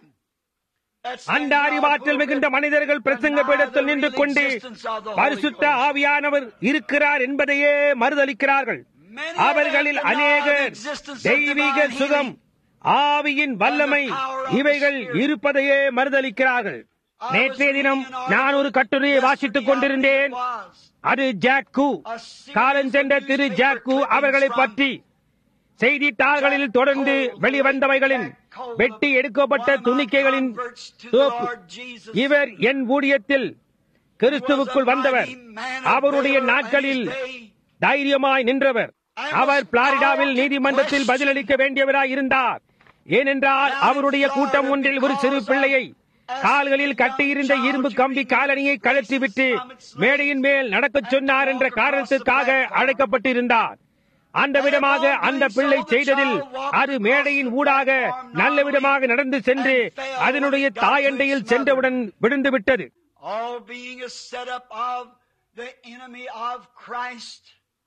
that stand அந்த now அறிவாற்றல் pulpit மிகுந்த மனிதர்கள் பிரசங்க பீடத்தில் நின்று கொண்டு பரிசுத்த ஆவியானவர் இருக்கிறார் என்பதையே மறுதளிக்கிறார்கள் அவர்களில் அநேகர் தெய்வீக சுகம் ஆவியின் வல்லமை இவைகள் இருப்பதையே மறுதளிக்கிறார்கள் நேற்றைய தினம் நான் ஒரு கட்டுரையை வாசித்துக் கொண்டிருந்தேன் அது ஜாக்கு காலஞ்சென்ற திரு ஜாக்கு அவர்களை பற்றி செய்தித்தாள்களில் தொடர்ந்து வெளிவந்தவைகளின் வெட்டி எடுக்கப்பட்ட துணிக்கைகளின் தோப்பு இவர் என் ஊழியத்தில் கிறிஸ்துவுக்குள் வந்தவர் அவருடைய நாட்களில் தைரியமாய் நின்றவர் அவர் பிளாரிடாவில் நீதிமன்றத்தில் பதிலளிக்க வேண்டியவராய் இருந்தார் ஏனென்றால் அவருடைய கூட்டம் ஒன்றில் ஒரு சிறு பிள்ளையை கால்களில் கட்டியிருந்த இரும்பு கம்பி காலணியை கழற்றிவிட்டு மேடையின் மேல் நடக்கச் சொன்னார் என்ற காரணத்திற்காக அழைக்கப்பட்டிருந்தார் அந்த விதமாக அந்த பிள்ளை செய்ததில் அது மேடையின் ஊடாக நல்ல விதமாக நடந்து சென்று அதனுடைய தாயண்டையில் சென்றவுடன் விழுந்து விட்டது all being a setup of the enemy of Christ.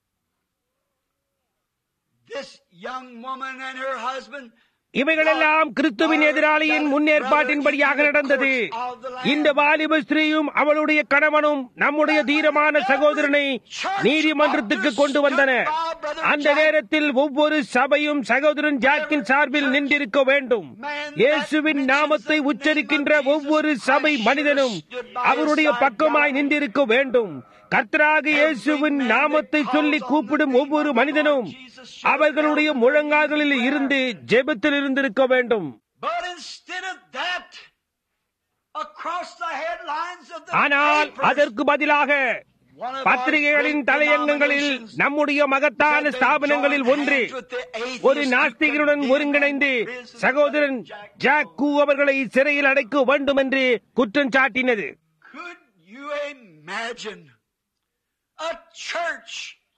This young woman and her husband இவைகளெல்லாம் கிறிஸ்துவின் எதிராளியின் முன்னேற்பாட்டின்படியாக நடந்தது இந்த வாலிப ஸ்திரீயும் அவளுடைய கணவனும் நம்முடைய தீரமான சகோதரனை நீதிமன்றத்துக்கு கொண்டு வந்தனர் அந்த நேரத்தில் ஒவ்வொரு சபையும் சகோதரன் ஜாக்கின் சார்பில் நின்றிருக்க வேண்டும் இயேசுவின் நாமத்தை உச்சரிக்கின்ற ஒவ்வொரு சபை மனிதனும் அவருடைய பக்கமாய் நின்றிருக்க வேண்டும் கர்த்தராக இயேசுவின் நாமத்தை சொல்லி கூப்பிடும் ஒவ்வொரு மனிதனும் அவர்களுடைய முழங்கால்களில் இருந்து ஜெபத்தில் இருந்திருக்க வேண்டும் But instead of that, across the headlines of the ஆனால் papers, அதற்கு பதிலாக one of our பத்திரிகைகளின் great தலையங்கங்களில் denominations நம்முடைய மகத்தான said they ஸ்தாபனங்களில் joined ஒன்று hands with the atheists ஒரு who நாஸ்திகருடன் condemned ஒருங்கிணைந்து and imprisoned சகோதரன் Jack ஜாக் கூ அவர்களை சிறையில் அடைக்க வேண்டும் என்று குற்றம் சாட்டினது Could you imagine a church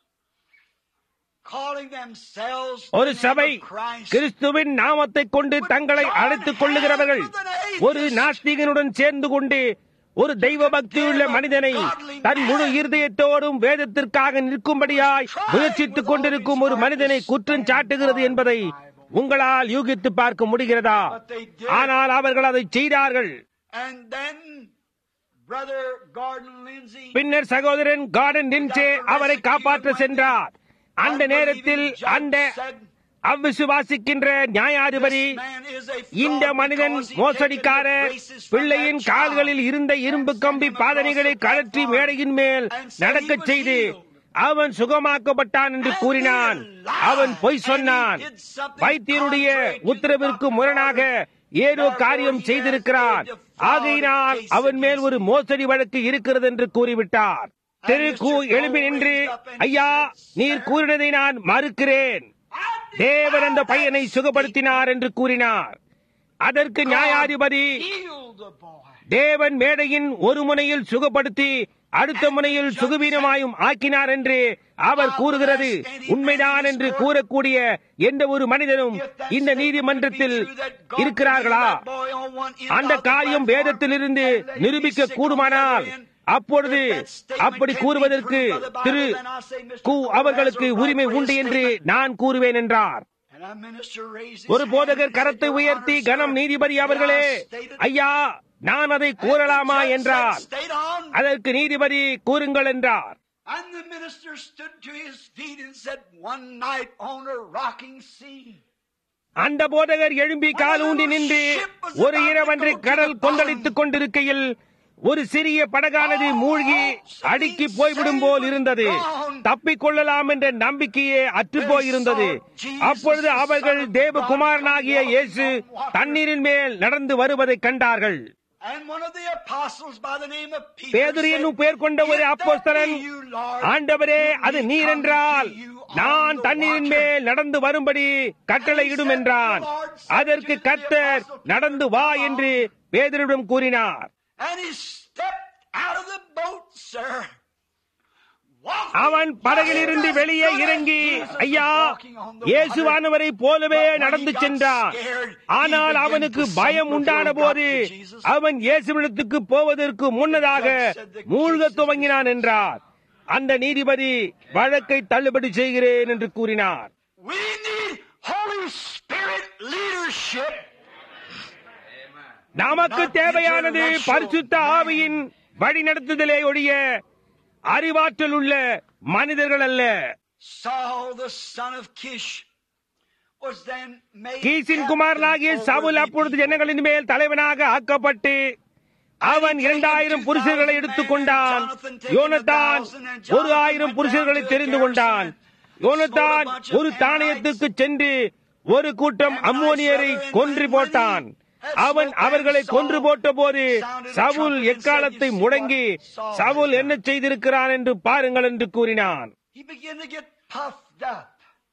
calling themselves ஒரு the name சபை of Christ கிறிஸ்துவின் நாமத்தை கொண்டு தங்களை அழைத்துக் கொள்ளுகிறவர்கள் ஒரு நாஸ்திகனுடன் சேர்ந்து கொண்டு ஒரு தெய்வ பக்தியுள்ள மனிதனை தன் முழு இருதயத்தோடும் வேதத்திற்காக நிற்கும்படியாய் முயற்சித்துக் கொண்டிருக்கும் ஒரு மனிதனை குற்றம் சாட்டுகிறது என்பதை உங்களால் யூகித்து பார்க்க முடிகிறதா ஆனால் அவர்கள் அதை செய்தார்கள் And then Brother Gordon Lindsay பின்னர் சகோதரன் கார்டன் டின்சே அவரை காப்பாற்ற சென்றார் அந்த நேரத்தில் அந்த அவ்விசுவாசிக்கின்ற நியாயாதிபதி இந்த மனிதன் மோசடிக்காரர் பிள்ளையின் கால்களில் இருந்த இரும்பு கம்பி பாதனைகளை கழற்றி மேடையின் மேல் நடக்கச் செய்து அவன் சுகமாக்கப்பட்டான் என்று கூறினான் அவன் பொய் சொன்னான் வைத்தியருடைய உத்தரவிற்கு முரணாக ஏதோ காரியம் செய்திருக்கிறான் ஆகையினால் அவன் மேல் ஒரு மோசடி வழக்கு இருக்கிறது என்று கூறிவிட்டார் திரு கூ எழும்பி நின்று ஐயா நீர் கூறினதை நான் மறுக்கிறேன் தேவன் அந்த பையனை சுகப்படுத்தினார் என்று கூறினார் அதற்கு நியாயாதிபதி healed the boy. தேவன் மேடையின் ஒரு முனையில் சுகப்படுத்தி அடுத்த முனையில் சுகவீனமாயும் ஆக்கினார் என்று அவர் கூறுகிறது உண்மைதான் என்று கூறக்கூடிய எந்த ஒரு மனிதனும் இந்த நீதிமன்றத்தில் இருக்கிறார்களா அந்த காரியம் வேதத்திலிருந்து நிரூபிக்க கூடுமானால் அப்பொழுது அப்படி கூறுவதற்கு திரு கு அவர்களுக்கு உரிமை உண்டு என்று நான் கூறுவேன் என்றார் ஒரு போதகர் கரத்தை உயர்த்தி கனம் நீதிபதி அவர்களே ஐயா நான் அதை கூறலாமா என்றார் அதற்கு நீதிபதி கூறுங்கள் என்றார் And the minister stood to his feet and said, One night on a rocking sea. அந்த போதகர் எழும்பி காலூண்டி நின்று ஒரு இரவன்று கடல் கொந்தளித்துக் கொண்டிருக்கையில் ஒரு சிறிய படகானது மூழ்கி அடுக்கி போய்விடும் போல் இருந்தது தப்பிக் கொள்ளலாம் என்ற நம்பிக்கையே அற்று போயிருந்தது அப்பொழுது அவர்கள் தேவகுமாரனாகிய இயேசு தண்ணீரின் மேல் நடந்து வருவதை கண்டார்கள் And one of the apostles by the name of Peter பேதுரு என்னும் பெயர் கொண்ட ஒரு "If that அப்போஸ்தலன் be you, Lord, ஆண்டவரே bid அது me நீர் come என்றால் to you on நான் the தண்ணீரின் water." மேல் நடந்து வரும்படி கட்டளையிடும் என்றான் அதற்கு கர்த்தர் நடந்து வா என்று பேதரிடம் கூறினார் And he stepped out of the boat, sir. Walking அவன் படகிலிருந்து by வெளியே the இறங்கி Jesus was ஐயா walking on the இயேசுவானவரை போலவே But when he நடந்து got சென்றான் scared, he ஆனால் began அவனுக்கு to பயம் sink உண்டான before he போது got to Jesus. அவன் இயேசுவிடத்துக்கு போவதற்கு முன்னதாக The judge said the மூழ்கத் case is துவங்கினான் என்றார் அந்த நீதிபதி வழக்கை தள்ளுபடி செய்கிறேன் என்று கூறினார் We need Holy Spirit leadership. நமக்கு தேவையானது பரிசுத்த ஆவியின் வழிநடத்துதலே ஒழிய அறிவாற்றல் உள்ள மனிதர்கள் அல்ல Saul, the son of Kish, was then made கீசின் குமாரனாகிய captain சவுல் over the அப்பொழுது people. ஜனங்களின் மேல் தலைவனாக ஆக்கப்பட்டு அவன் இரண்டாயிரம் புருஷர்களை எடுத்துக்கொண்டான் யோனத்தான் ஒரு ஆயிரம் புருஷர்களை தெரிந்து கொண்டான் யோனத்தான் ஒரு தானியத்துக்கு சென்று ஒரு கூட்டம் அம்மோனியரை கொன்று போட்டான் அவன் அவர்களை கொன்று போட்ட போது சவுல் எக்காலத்தை முடங்கி சவுல் என்ன செய்திருக்கிறான் என்று பாருங்கள் என்று கூறினான் He began to get puffed up.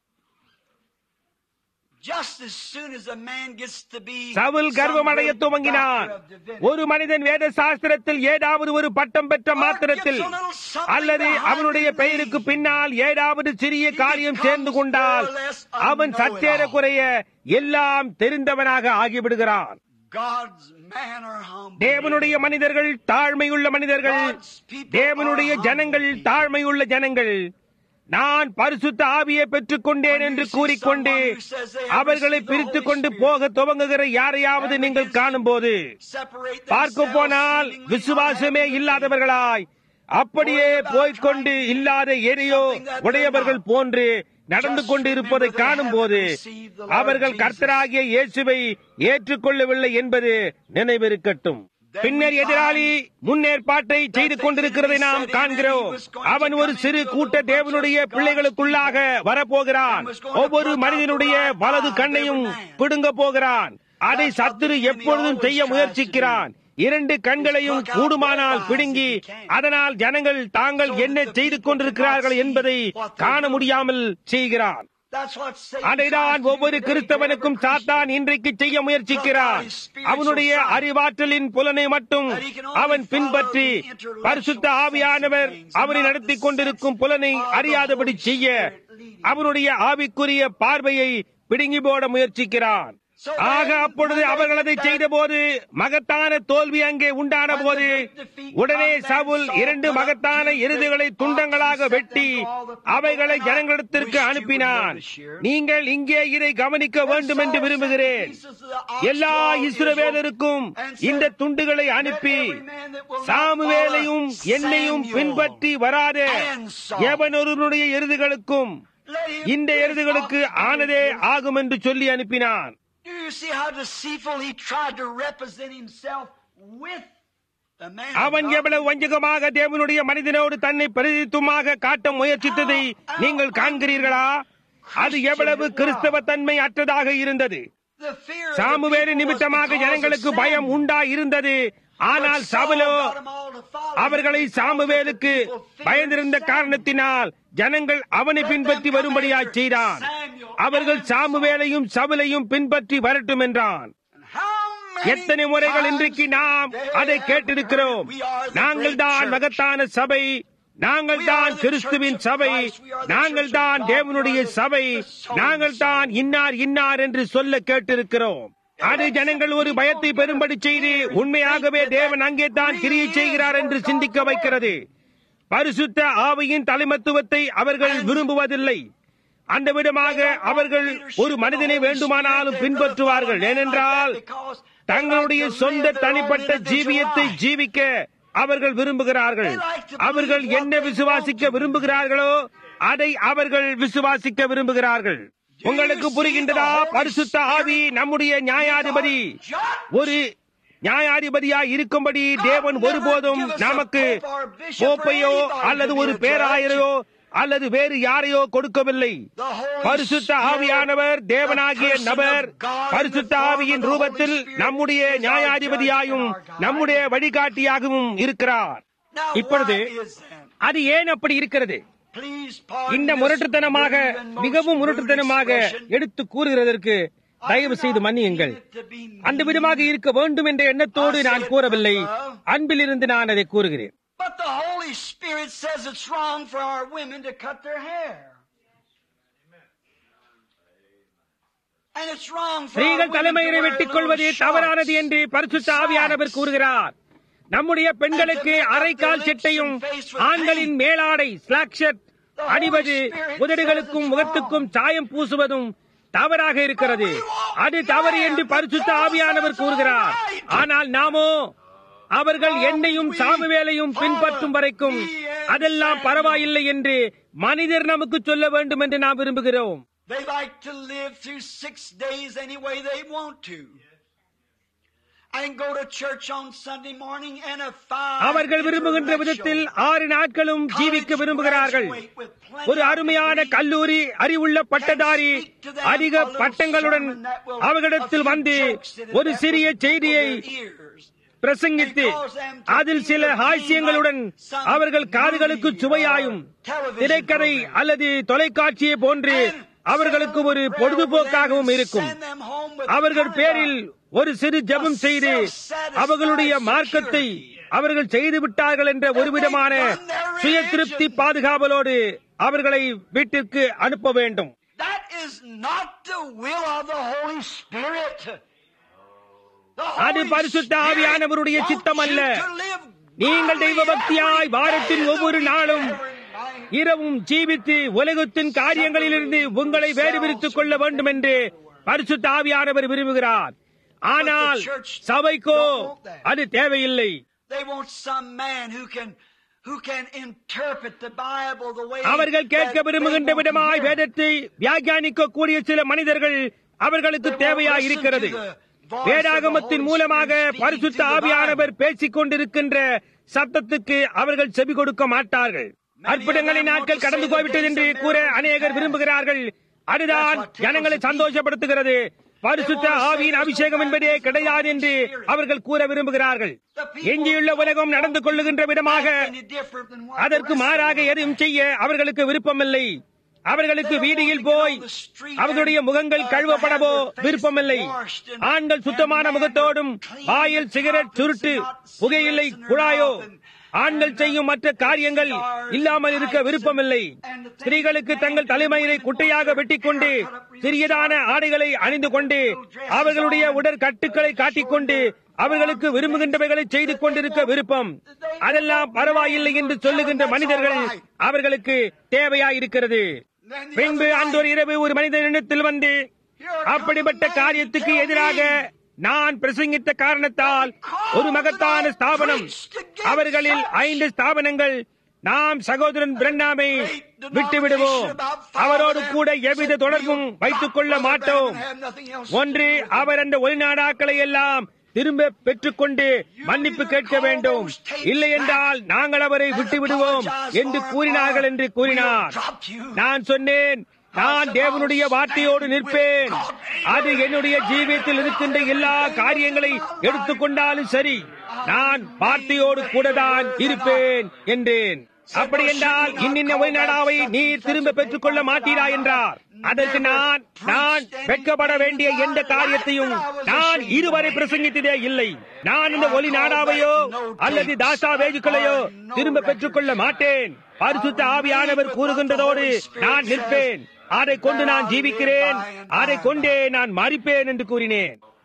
Just as soon as a man gets to be Saul some கர்வமடைய great துவங்கினான் doctor of divinity, ஒரு மனிதன் வேத சாஸ்திரத்தில் ஏதாவது ஒரு பட்டம் பெற்ற மாத்திரத்தில் அல்லது அவனுடைய பெயருக்கு பின்னால் ஏதாவது சிறிய காரியம் சேர்ந்து கொண்டால் அவன் சற்றேற குறைய எல்லாம் தெரிந்தவனாக ஆகிவிடுகிறான் God's man are humble. தேவனுடைய மனிதர்கள் தாழ்மையுள்ள மனிதர்கள் தேவனுடைய ஜனங்கள் தாழ்மையுள்ள ஜனங்கள் நான் பரிசுத்த ஆவியை பெற்றுக் கொண்டேன் என்று கூறிக்கொண்டு அவர்களை பிரித்துக் கொண்டு போக துவங்குகிற யாரையாவது நீங்கள் காணும்போது Separate பார்க்க themselves, போனால் seemingly விசுவாசமே not having இல்லாதவர்களாய் அப்படியே போய்க்கொண்டு இல்லாத எரியோ உடையவர்கள் போன்று நடந்து கொண்டு இருப்பதை காணும் போது அவர்கள் கர்த்தராகிய இயேசுவை ஏற்றுக்கொள்ளவில்லை என்பது நினைவிருக்கட்டும் பின்னர் எதிராளி முன்னேற்பாட்டை செய்து கொண்டிருக்கிறதை நாம் காண்கிறோம் அவன் ஒரு சிறு கூட்ட தேவனுடைய பிள்ளைகளுக்குள்ளாக வரப்போகிறான் ஒவ்வொரு மனிதனுடைய வலது கண்ணையும் பிடுங்க போகிறான் அதை சத்துரு எப்பொழுதும் செய்ய முயற்சிக்கிறான் இரண்டு கண்களையும் கூடுமானால் பிடுங்கி அதனால் ஜனங்கள் தாங்கள் என்ன செய்து கொண்டிருக்கிறார்கள் என்பதை காண முடியாமல் செய்கிறான் That's what Satan அதைதான் tries to do ஒவ்வொரு today. கிறிஸ்தவனுக்கும் சாத்தான் இன்றைக்கு செய்ய முயற்சிக்கிறான் அவனுடைய அறிவாற்றலின் புலனை மட்டும் அவன் பின்பற்றி பரிசுத்த ஆவியானவர் அவனை நடத்தி கொண்டிருக்கும் புலனை அறியாதபடி செய்ய அவனுடைய ஆவிக்குரிய பார்வையை பிடுங்கி போட முயற்சிக்கிறான் ஆக அப்பொழுது அவர்கள் அதை செய்த போது மகத்தான தோல்வி அங்கே உண்டான போது உடனே சவுல் இரண்டு மகத்தான எருதுகளை துண்டங்களாக வெட்டி அவைகளை ஜனங்களிடத்திற்கு அனுப்பினான் நீங்கள் இங்கே இதை கவனிக்க வேண்டும் என்று விரும்புகிறேன் எல்லா இஸ்ரவேலருக்கும் இந்த துண்டுகளை அனுப்பி சாமுவேலையும் என்னையும் பின்பற்றி வராத எவனொருவனுடைய எருதுகளுக்கும் இந்த எருதுகளுக்கு ஆனதே ஆகும் என்று சொல்லி அனுப்பினான் Do you see how deceitful he tried to represent himself with the man? of அவன் God? எவ்வளவு வஞ்சகமாக தேவனுடைய மனிதனோடு தன்னை பிரதித்துவமாக காட்ட முயற்சித்ததை நீங்கள் காண்கிறீர்களா அது எவ்வளவு கிறிஸ்தவ தன்மை அற்றதாக இருந்தது The fear of the சாமுவேலு people was நிமித்தமாக because of ஜனங்களுக்கு sin. பயம் உண்டா இருந்தது ஆனால் But Saul சவுலோ got them all to follow him அவர்களை because சாமுவேலுக்கு the people feared பயந்திருந்த Samuel. காரணத்தினால் ஜனங்கள் அவனை பின்பற்றி வரும்படியாய் செய்தான் அவர்கள் சாமுவேலையும் சவுலையும் பின்பற்றி வரட்டும் என்றான் How many எத்தனை முறைகள் times இன்றைக்கு நாம் they அதை have கேட்டிருக்கிறோம் heard, "We are the நாங்கள் great தான் church." மகத்தான சபை நாங்கள் தான் கிறிஸ்துவின் சபை நாங்கள் தான் தேவனுடைய சபை நாங்கள் தான் இன்னார் இன்னார் என்று சொல்ல கேட்டிருக்கிறோம் அது ஜனங்கள் ஒரு பயத்தை பெரும்படி செய்து உண்மையாகவே தேவன் அங்கே தான் கிரியை செய்கிறார் என்று சிந்திக்க வைக்கிறது பரிசுத்த ஆவியின் தலைமத்துவத்தை அவர்கள் விரும்புவதில்லை அந்த விதமாக அவர்கள் ஒரு மனிதனை வேண்டுமானாலும் பின்பற்றுவார்கள் ஏனென்றால் தங்களுடைய சொந்த தனிப்பட்ட ஜீவியத்தை ஜீவிக்க அவர்கள் விரும்புகிறார்கள் அவர்கள் என்ன விசுவாசிக்க விரும்புகிறார்களோ அதை அவர்கள் விசுவாசிக்க விரும்புகிறார்கள் உங்களுக்கு புரிகின்றதா பரிசுத்த ஆவி நம்முடைய நியாயாதிபதி ஒரு நியாயாதிபதியா இருக்கும்படி தேவன் ஒருபோதும் நமக்கு கோப்பையோ அல்லது ஒரு பேராயரையோ அல்லது வேறு யாரையோ கொடுக்கவில்லை பரிசுத்த ஆவியானவர் தேவனாகிய நபர் பரிசுத்த ஆவியின் ரூபத்தில் நம்முடைய நியாயாதிபதியாயும் நம்முடைய வழிகாட்டியாகவும் இருக்கிறார் இப்பொழுது அது ஏன் அப்படி இருக்கிறது இந்த முரட்டுத்தனமாக மிகவும் முரட்டுத்தனமாக எடுத்து கூறுகிறதற்கு தயவு செய்து மன்னியுங்கள் அந்த விதமாக இருக்க வேண்டும் என்ற எண்ணத்தோடு நான் கூறவில்லை அன்பிலிருந்து நான் அதை கூறுகிறேன் But the Holy Spirit says it's wrong for our women to cut their hair. And it's wrong for our ஸ்திரீகள் women to தலைமையினை wear வெட்டிக் little கொள்வது தவறானது shorts. என்று பரிசுத்த ஆவியானவர் கூறுகிறார் நம்முடைய பெண்களுக்கு அரைக்கால் சட்டையும் ஆண்களின் மேலாடை ஸ்லாக் ஷர்ட் அணிவது உதடுகளுக்கும் முகத்துக்கும் சாயம் பூசுவதும் தவறாக இருக்கிறது அது தவறு என்று பரிசுத்த ஆவியானவர் கூறுகிறார் ஆனால் நாமோ அவர்கள் என்னையும் சாமுவேலையும் பின்பற்றும் வரைக்கும் அதெல்லாம் பரவாயில்லை என்று மனிதர் நமக்கு சொல்ல வேண்டும் என்று நாம் விரும்புகிறோம் They like to live through six days any way they want to. And go to church on Sunday morning and a fine அவர்கள் விரும்புகின்ற விதத்தில் ஆறு நாட்களும் ஜீவிக்க விரும்புகிறார்கள் ஒரு அருமையான கல்லூரி அறிவுள்ள பட்டதாரி அதிக பட்டங்களுடன் அவர்களிடத்தில் வந்து ஒரு சிறிய செய்தியை பிரசங்கித்து அதில் சில ஹாஸ்யங்களுடன் அவர்கள் காதுகளுக்கு சுவையாயும் திரைக்கதை அல்லது தொலைக்காட்சியை போன்று அவர்களுக்கு ஒரு பொழுதுபோக்காகவும் இருக்கும் அவர்கள் பேரில் ஒரு சிறு ஜெபம் செய்து அவர்களுடைய மார்க்கத்தை அவர்கள் செய்து விட்டார்கள் என்ற ஒரு விதமான சுய திருப்தி பாதுகாவலோடு அவர்களை வீட்டிற்கு அனுப்ப வேண்டும் That is not the will of the Holy Spirit. The அது Holy பரிசுத்த Spirit ஆவியானவருடைய wants சித்தம் அல்ல. you to live நீங்கள் தெய்வ godly பக்தியாய் every வாரத்தின் day of ஒவ்வொரு the week, நாளும் every night. இரவும் ஜீவித்து உலகத்தின் காரியங்களிலிருந்து உங்களை வேறுபிரித்துக் கொள்ள வேண்டும் என்று பரிசுத்த ஆவியானவர் விரும்புகிறார் ஆனால் சபைக்கோ அது தேவையில்லை They want some man who can who can interpret the Bible the way அவர்கள் கேட்க that they விரும்புகின்ற want to விதமாய் hear. வேதத்தை வியாக்கியானிக்க கூடிய சில மனிதர்கள் அவர்களுக்கு தேவையாய் இருக்கிறது வேதாகமத்தின் மூலமாக பரிசுத்த ஆவியானவர் பேசிக் கொண்டிருக்கின்ற சத்தத்துக்கு அவர்கள் செவி கொடுக்க மாட்டார்கள் அற்புதங்களின் நாட்கள் கடந்து போய்விட்டது என்று கூற அநேகர் விரும்புகிறார்கள் அதுதான் ஜனங்களை சந்தோஷப்படுத்துகிறது பரிசுத்த ஆவியின் அபிஷேகம் என்பதே கிடையாது என்று அவர்கள் கூற விரும்புகிறார்கள் எஞ்சியுள்ள உலகம் நடந்து கொள்ளுகின்ற விதமாக Any different than what அதற்கு the rest மாறாக of them எதுவும் செய்ய அவர்களுக்கு விருப்பமில்லை அவர்களுக்கு வீதியில் போய் அவர்களுடைய முகங்கள் கழுவப்படவோ விருப்பமில்லை ஆண்கள் சுத்தமான முகத்தோடும் வாயில் சிகரெட் சுருட்டு புகையிலை குழாயோ ஆண்கள் செய்யும் மற்ற காரியங்கள் இல்லாமல் இருக்க விருப்பமில்லை ஸ்திரீகளுக்கு தங்கள் தலைமையினை குட்டையாக வெட்டிக்கொண்டு சிறியதான ஆடைகளை அணிந்து கொண்டு அவர்களுடைய உடற்கட்டுக்களை காட்டிக்கொண்டு அவர்களுக்கு விரும்புகின்றவைகளை செய்து கொண்டிருக்க விருப்பம் அதெல்லாம் பரவாயில்லை என்று சொல்லுகின்ற மனிதர்கள் அவர்களுக்கு தேவையாயிருக்கிறது பின்பு அன்றொரு இரவு ஒரு மனிதனிடத்தில் வந்து அப்படிப்பட்ட காரியத்துக்கு எதிராக நான் பிரசங்கித்த காரணத்தால் ஒரு மகத்தான ஸ்தாபனம் அவர்களில் ஐந்து ஸ்தாபனங்கள் நாம் சகோதரன் பிரண்ணாமை விட்டு விடுவோம் அவரோடு கூட எவ்வித தொடர்பும் வைத்துக் கொள்ள மாட்டோம் ஒன்று அவர் அந்த ஒளிநாடாக்களை எல்லாம் திரும்ப பெற்றுக்கொண்டு மன்னிப்பு கேட்க வேண்டும் இல்லை என்றால் நாங்கள் அவரை விட்டு விடுவோம் என்று கூறினார்கள் என்று கூறினார் நான் சொன்னேன் நான் தேவனுடைய வார்த்தையோடு நிற்பேன் அது என்னுடைய ஜீவியத்தில் இருக்கின்ற எல்லா காரியங்களை எடுத்துக்கொண்டாலும் சரி நான் வார்த்தையோடு கூட தான் இருப்பேன் என்றேன் அப்படி என்றால் இன்னின்ன ஒளிநாடாவை நீர் திரும்ப பெற்றுக் கொள்ள மாட்டீரா என்றார் அதற்கு நான் நான் வெட்கப்பட வேண்டிய எந்த காரியத்தையும் நான் இருவரை பிரசங்கித்ததே இல்லை நான் இந்த ஒளி நாடாவையோ அல்லது தாசா வேஜுக்களையோ திரும்ப பெற்றுக் கொள்ள மாட்டேன் பரிசுத்த ஆவியானவர் கூறுகின்றதோடு நான் நிற்பேன் அதை கொண்டு நான் ஜீவிக்கிறேன் அதை கொண்டே நான் மறிப்பேன் என்று கூறினேன்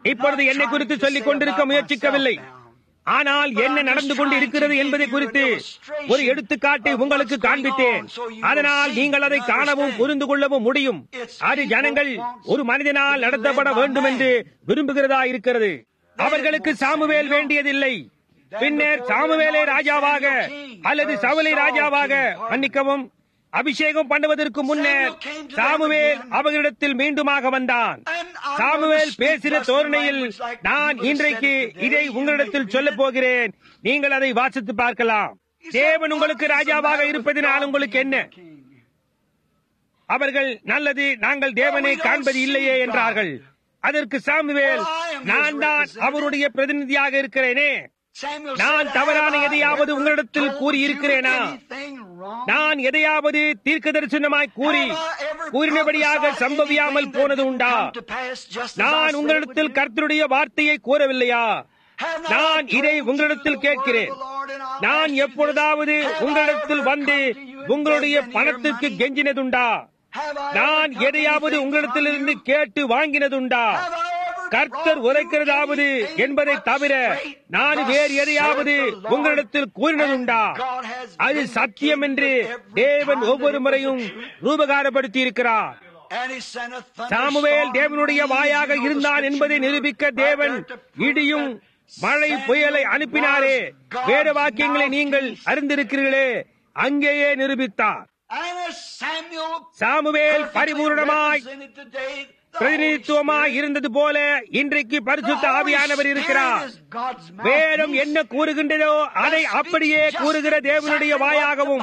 இப்பொழுது என்னை குறித்து சொல்லிக் கொண்டிருக்க முயற்சிக்கவில்லை ஆனால் என்ன நடந்து கொண்டு இருக்கிறது என்பதை குறித்து ஒரு எடுத்துக்காட்டை உங்களுக்கு காண்பித்தேன் அதனால் நீங்கள் அதை காணவும் புரிந்து கொள்ளவும் முடியும் அது ஜனங்கள் ஒரு மனிதனால் நடத்தப்பட வேண்டும் என்று விரும்புகிறதா இருக்கிறது அவர்களுக்கு சாமுவேல் வேண்டியதில்லை பின்னர் சாமுவேலை ராஜாவாக அல்லது சவுலை ராஜாவாக மன்னிக்கவும் அபிஷேகம் பண்ணுவதற்கு முன்னர் சாமுவேல் அவர்களிடத்தில் மீண்டுமாக வந்தான் சாமுவேல் பேசின தோரணையில் நான் இன்றைக்கு இதை உங்களிடத்தில் சொல்லப் போகிறேன் நீங்கள் அதை வாசித்து பார்க்கலாம் தேவன் உங்களுக்கு ராஜாவாக இருப்பதினால் உங்களுக்கு என்ன அவர்கள் நல்லது நாங்கள் தேவனை காண்பது இல்லையே என்றார்கள் அதற்கு சாமுவேல் நான் தான் அவருடைய பிரதிநிதியாக இருக்கிறேனே நான் தவறான எதையாவது உங்களிடத்தில் கூறி இருக்கிறேனா நான் எதையாவது தீர்க்க தரிசனமாய் கூறி கூறினபடியாக சம்பவியாமல் போனது உண்டா நான் உங்களிடத்தில் கர்த்தருடைய வார்த்தையை கூறவில்லையா நான் இதை உங்களிடத்தில் கேட்கிறேன் நான் எப்பொழுதாவது உங்களிடத்தில் வந்து உங்களுடைய பணத்திற்கு கெஞ்சினதுண்டா நான் எதையாவது உங்களிடத்திலிருந்து கேட்டு வாங்கினதுண்டா கர்த்தர் உரைக்கிறதாவது என்பதை தவிர நான் வேறு எதையாவது உங்களிடத்தில் கூறினதுண்டா அது சத்தியம் என்று தேவன் ஒவ்வொரு முறையும் ரூபகாரப்படுத்தி இருக்கிறார் சாமுவேல் தேவனுடைய வாயாக இருந்தான் என்பதை நிரூபிக்க தேவன் இடியும் மழை புயலை அனுப்பினாரே வேத வாக்கியங்களை நீங்கள் அறிந்திருக்கிறீர்களே அங்கேயே நிரூபித்தார் சாமுவேல் பரிபூர்ணமாய் பிரதிநிதித்துவமாய் இருந்தது போல இன்றைக்கு பரிசுத்த ஆவியானவர் இருக்கிறார் வேதம் என்ன கூறுகின்றதோ அதை அப்படியே கூறுகிற தேவனுடைய வாயாகவும்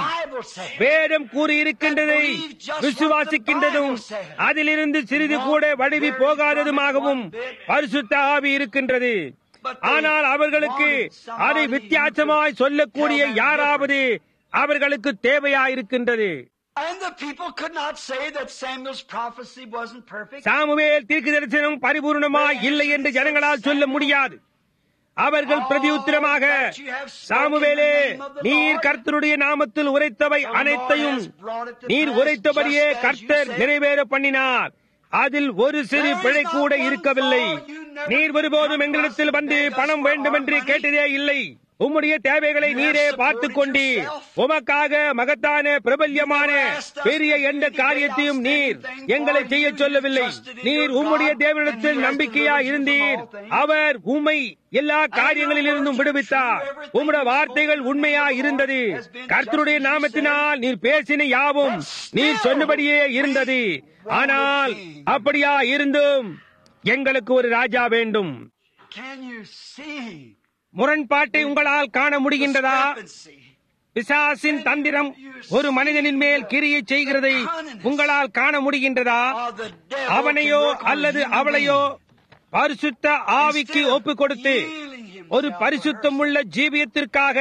வேதம் கூறியிருக்கின்றதை விசுவாசிக்கின்றதும் அதிலிருந்து சிறிது கூட வடிவி போகாததுமாகவும் பரிசுத்த ஆவி இருக்கின்றது ஆனால் அவர்களுக்கு அதை வித்தியாசமாய் சொல்லக்கூடிய யாராவது அவர்களுக்கு தேவையாயிருக்கின்றது And the people could not say that Samuel's prophecy wasn't perfect. Samuel தீர்க்க தரிசனம் பரிபூர்ணமாய் இல்லை என்று ஜனங்களால் சொல்ல முடியாது அவர்கள் பிரதியுத்திரமாக சாமுவேலே நீர் கர்த்தருடைய நாமத்தில் உரைத்தவை அனைத்தையும் நீர் உரைத்தபடியே கர்த்தர் நிறைவேற பண்ணினார் அதில் ஒரு சிறு பிழை கூட இருக்கவில்லை நீர் ஒருபோதும் எங்களிடத்தில் வந்து பணம் வேண்டும் என்று கேட்டதே இல்லை உம்முடைய தேவைகளை நீரே பார்த்துக் கொண்டு உமக்காக மகத்தான பிரபல்யமான பெரிய எந்த காரியத்தையும் நீர் எங்களை செய்ய சொல்லவில்லை நீர் உம்முடைய தேவனிடத்தில் நம்பிக்கையா இருந்தீர் அவர் உம்மை எல்லா காரியங்களில் இருந்தும் விடுவித்தார் உம்முடைய வார்த்தைகள் உண்மையா இருந்தது கர்த்தருடைய நாமத்தினால் நீர் பேசின யாவும் நீர் சொன்னபடியே இருந்தது ஆனால் அப்படியா இருந்தும் எங்களுக்கு ஒரு ராஜா வேண்டும் Can you see முரண்பாட்டை உங்களால் காண முடிகின்றதா discrepancy? பிசாசின் தந்திரம் ஒரு மனிதனின் மேல் கிரியை செய்கிறதை உங்களால் காண முடிகின்றதா Or the devil அவனையோ can work on அல்லது human அவளையோ beings. பரிசுத்த ஆவிக்கு ஒப்பு கொடுத்து ஒரு பரிசுத்தமுள்ள ஜீவியத்திற்காக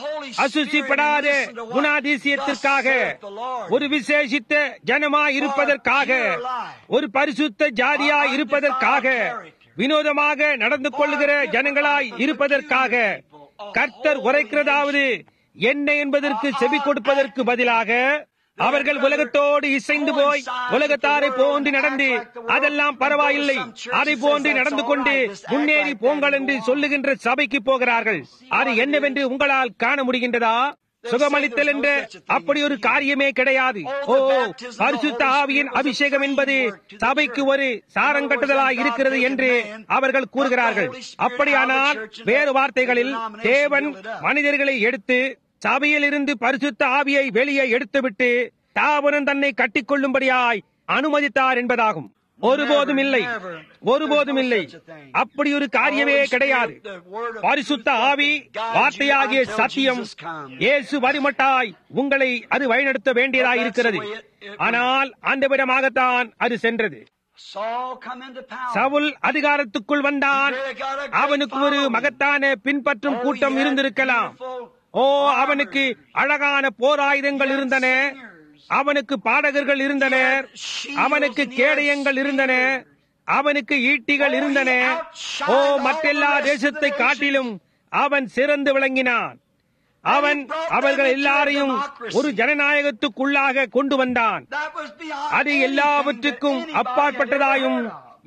அசுசிப்படாத குணாதிசயத்திற்காக ஒரு விசேஷித்த ஜனமாய் இருப்பதற்காக ஒரு பரிசுத்த ஜாதியாய் இருப்பதற்காக வினோதமாக நடந்து கொள்ளுகிற ஜனங்களாய் இருப்பதற்காக கர்த்தர் உரைக்கிறதாவது என்ன என்பதற்கு செவி கொடுப்பதற்கு பதிலாக அவர்கள் உலகத்தோடு இசைந்து போய் உலகத்தாரை போன்று நடந்து அதெல்லாம் பரவாயில்லை அதை போன்று நடந்து கொண்டு முன்னேறி போங்கள் என்று சொல்லுகின்ற சபைக்கு போகிறார்கள் அது என்னவென்று உங்களால் காண முடிகின்றதா சுகமளித்தல் என்ற அப்படி ஒரு காரியமே கிடையாது ஓ பரிசுத்த ஆவியின் அபிஷேகம் என்பது சபைக்கு ஒரு சாரங்கட்டுதலாய் இருக்கிறது என்று அவர்கள் கூறுகிறார்கள் அப்படியானால் வேறு வார்த்தைகளில் தேவன் மனிதர்களை எடுத்து சபையில் இருந்து பரிசுத்த ஆவியை வெளியே எடுத்துவிட்டு தாவனம் தன்னை கட்டிக்கொள்ளும்படியாய் அனுமதித்தார் என்பதாகும் ஒருபோதும் இல்லை ஒருபோதும் இல்லை அப்படி ஒரு காரியமே கிடையாது பரிசுத்த ஆவி வார்த்தையாகிய சத்தியம் இயேசு வரிமட்டாய் உங்களை அது வழிநடத்த வேண்டியதாய் இருக்கிறது ஆனால் அந்த விதமாகத்தான் அது சென்றது Saul come into power. Saul அதிகாரத்துக்குள் வந்தான் அவனுக்கு ஒரு மகத்தான பின்பற்றும் கூட்டம் இருந்திருக்கலாம் ஓ அவனுக்கு அழகான போராயுதங்கள் இருந்தன அவனுக்கு பாடகர்கள் இருந்தனர் அவனுக்கு கேடயங்கள் இருந்தன அவனுக்கு ஈட்டிகள் இருந்தன ஓ மற்றெல்லா தேசத்தை காட்டிலும் அவன் சிறந்து விளங்கினான் அவன் அவர்கள் எல்லாரையும் ஒரு ஜனநாயகத்துக்குள்ளாக கொண்டு வந்தான் That was beyond அது anything எல்லாவற்றுக்கும் that anybody அப்பாற்பட்டதாயும் had ever heard of.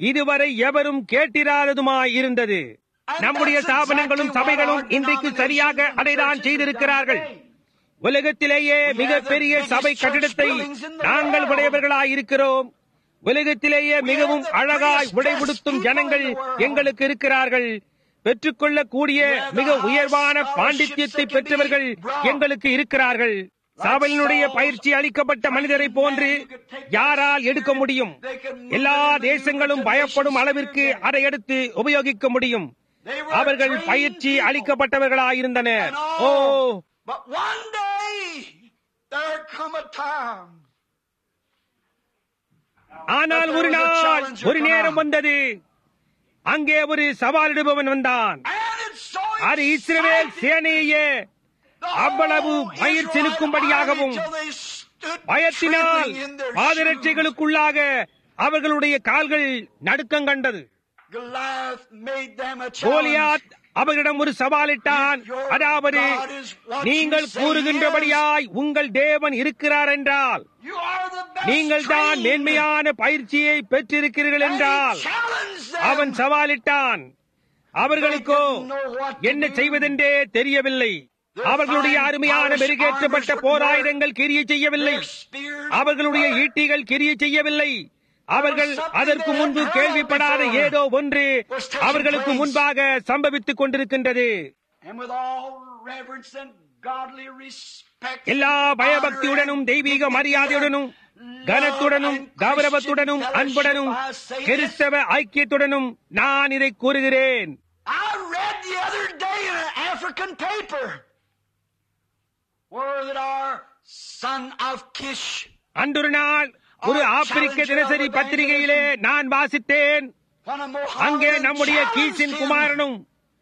இதுவரை எவரும் கேட்டிராததுமாய் இருந்தது நம்முடைய ஸ்தாபனங்களும் சபைகளும் இன்றைக்கு சரியாக அதைதான் செய்திருக்கிறார்கள் உலகத்திலேயே மிகப்பெரிய சபை கட்டிடத்தை நாங்கள் உடையவர்களாய் இருக்கிறோம் உலகத்திலேயே மிகவும் அழகாய் உடைமுடுத்தும் ஜனங்கள் எங்களுக்கு இருக்கிறார்கள் பெற்றுக்கொள்ளக்கூடிய மிக உயர்வான பாண்டித்யத்தை பெற்றவர்கள் எங்களுக்கு இருக்கிறார்கள் சபையினுடைய பயிற்சி அளிக்கப்பட்ட மனிதரை போன்று யாரால் எடுக்க முடியும் எல்லா தேசங்களும் பயப்படும் அளவிற்கு அதை எடுத்து உபயோகிக்க முடியும் அவர்கள் பயிற்சி அளிக்கப்பட்டவர்களாயிருந்தனர் ஓ But one day there come a time ஆனால் ஒரு நாள் ஒரு நேரம் வந்தது அங்கே ஒரு சவாலிடுபவன் வந்தான் and it's so அது இஸ்ரவேல் சேனையே அவ்வளவு மயிர் செலுக்கும்படியாகவும் பயத்தினால் பாதரட்சைகளுக்குள்ளாக அவர்களுடைய கால்கள் நடுக்கம் கண்டது Goliath made them a Goliath challenge. அவர்களிடம் ஒரு சவாலிட்டான் அதாவது நீங்கள் கூறுகின்றபடியாய் உங்கள் தேவன் இருக்கிறார் என்றால் You are the best நீங்கள் தான் trained. மேன்மையான பயிற்சியை பெற்றிருக்கிறீர்கள் And he என்றால் challenged them. அவன் சவாலிட்டான் அவர்களுக்கோ என்ன செய்வதென்றே தெரியவில்லை அவர்களுடைய அருமையான மெருகேற்றப்பட்ட போராயுதங்கள் கிரியை செய்யவில்லை Their spears அவர்களுடைய ஈட்டிகள் கிரியை செய்யவில்லை அவர்கள் அதற்கு முன்பு கேள்விப்படாத ஏதோ ஒன்று அவர்களுக்கு முன்பாக சம்பவித்துக் கொண்டிருக்கின்றது And with all reverence and godly respect, எல்லா பயபக்தியுடனும் தெய்வீக மரியாதையுடனும் கனத்துடனும் கௌரவத்துடனும் அன்புடனும் கிறிஸ்தவ ஐக்கியத்துடனும் நான் இதை கூறுகிறேன் I read the other day in an African paper where that our son of Kish அன்றொரு நாள் ஒரு ஆப்பிரிக்க தினசரி பத்திரிகையிலே நான் வாசித்தேன் when a Mohammedan அங்கே நம்முடைய கீசின் challenged him, குமாரனும்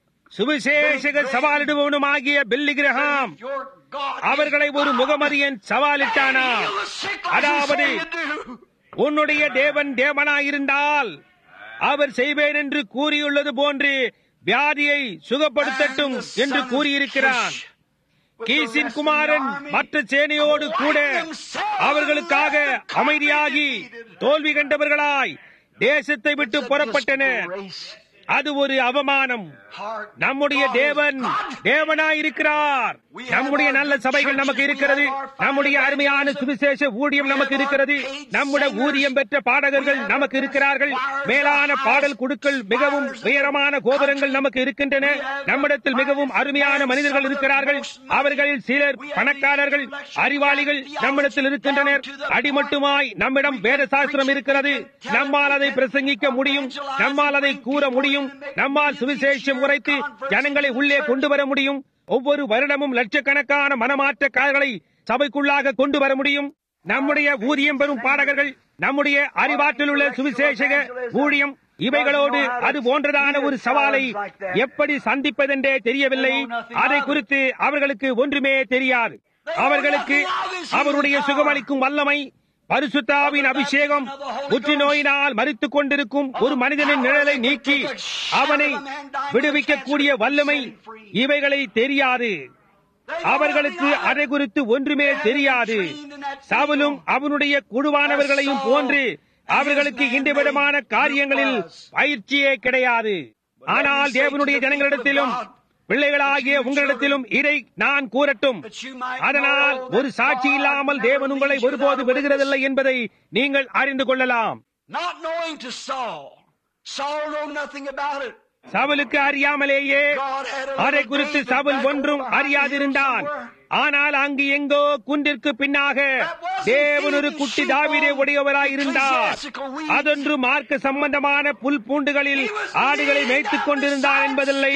சுவிசேஷக சவாலிடுபவனும் ஆகிய பில்லி கிரஹாம் Your God அவர்களை is ஒரு God. முகமதியன் சவாலிட்டானா Heal the sick like you அதாவது say you do. உன்னுடைய தேவன் தேவனாயிருந்தால் அவர் செய்வேன் என்று கூறியுள்ளது போன்று வியாதியை சுகப்படுத்தட்டும் And the என்று son of கூறியிருக்கிறான் Kish, with the கீசின் rest of the Kumaran army, மற்ற சேனையோடு கூட அவர்களுக்காக அமைதியாகி தோல்வி கண்டவர்களாய் தேசத்தை விட்டு It's a புறப்பட்டனர் disgrace. அது ஒரு அவமானம் Heart. நம்முடைய God is தேவன் God. தேவனாயிருக்கிறார் நம்முடைய நல்ல சபைகள் நமக்கு இருக்கிறது நம்முடைய அருமையான சுவிசேஷ ஊழியம் நமக்கு இருக்கிறது நம்முடைய ஊதியம் பெற்ற பாடகர்கள் நமக்கு இருக்கிறார்கள் மேலான பாடல் குழுக்கள் மிகவும் உயரமான கோபுரங்கள் நமக்கு இருக்கின்றன நம்மிடத்தில் மிகவும் அருமையான மனிதர்கள் இருக்கிறார்கள் அவர்களில் சிலர் பணக்காரர்கள் அறிவாளிகள் நம்மிடத்தில் இருக்கின்றனர் அடிமட்டுமாய் நம்மிடம் வேத சாஸ்திரம் இருக்கிறது நம்மால் அதை பிரசங்கிக்க முடியும் நம்மால் அதை கூற முடியும் நம்மால் சுவிசேஷம் உரைத்து ஜனங்களை உள்ளே கொண்டு வர முடியும் ஒவ்வொரு வருடமும் லட்சக்கணக்கான மனமாற்றக்காரர்களை சபைக்குள்ளாக கொண்டு வர முடியும் நம்முடைய ஊதியம் பெறும் பாடகர்கள் நம்முடைய அறிவாற்றல் உள்ள சுவிசேஷக ஊழியம் இவைகளோடு அது போன்றதான ஒரு சவாலை எப்படி சந்திப்பதென்றே தெரியவில்லை அதை குறித்து அவர்களுக்கு ஒன்றுமே தெரியாது அவர்களுக்கு அவருடைய சுகமளிக்கும் வல்லமை பரிசுத்தாவின் அபிஷேகம் புற்றுநோயினால் மறித்துக் கொண்டிருக்கும் ஒரு மனிதனின் நிழலை நீக்கி அவனை விடுவிக்கக்கூடிய வல்லமை இவைகளை தெரியாது அவர்களுக்கு அதை குறித்து ஒன்றுமே தெரியாது சவுலும் அவனுடைய குழுவானவர்களையும் போன்று அவர்களுக்கு இந்த விதமான காரியங்களில் பயிற்சியே கிடையாது ஆனால் தேவனுடைய ஜனங்களிடத்திலும் பிள்ளைகளாகிய உங்களிடத்திலும் இதை நான் கூறட்டும் அதனால் ஒரு சாட்சி இல்லாமல் தேவன் உங்களை ஒருபோது விடுகிறதில்லை என்பதை நீங்கள் அறிந்து கொள்ளலாம் Not knowing to Saul. Saul knew nothing about it. சவுலுக்கு அறியாமலேயே God had a அதை little குறித்து David சவுல் back ஒன்றும் over behind அறியாதிருந்தான் him somewhere. ஆனால் அங்கு எங்கோ குன்றிற்கு பின்னாக தேவன் ஒரு குட்டி தாவிரை உடையவராயிருந்தார் அதொன்று மார்க்க சம்பந்தமான புல் பூண்டுகளில் ஆடுகளை மேய்த்துக் கொண்டிருந்தான் என்பதில்லை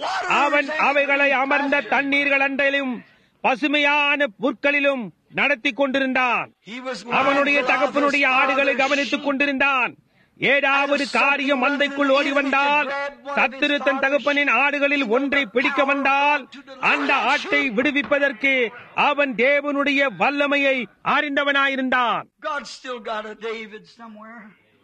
அவன் அவைகளை அமர்ந்த தண்ணீர்கள் அண்டையிலும் பசுமையான புற்களிலும் நடத்தி கொண்டிருந்தான் He was அவனுடைய mindful of தகப்பனுடைய his ஆடுகளை father's கவனித்துக் sheep. கொண்டிருந்தான் ஏதாவது காரியம் மந்தைக்குள் ஓடி வந்தால் சத்துரு தன் தகப்பனின் ஆடுகளில் ஒன்றை பிடிக்க வந்தால் அந்த ஆட்டை விடுவிப்பதற்கு அவன் தேவனுடைய வல்லமையை அறிந்தவனாயிருந்தான் God still got a David somewhere.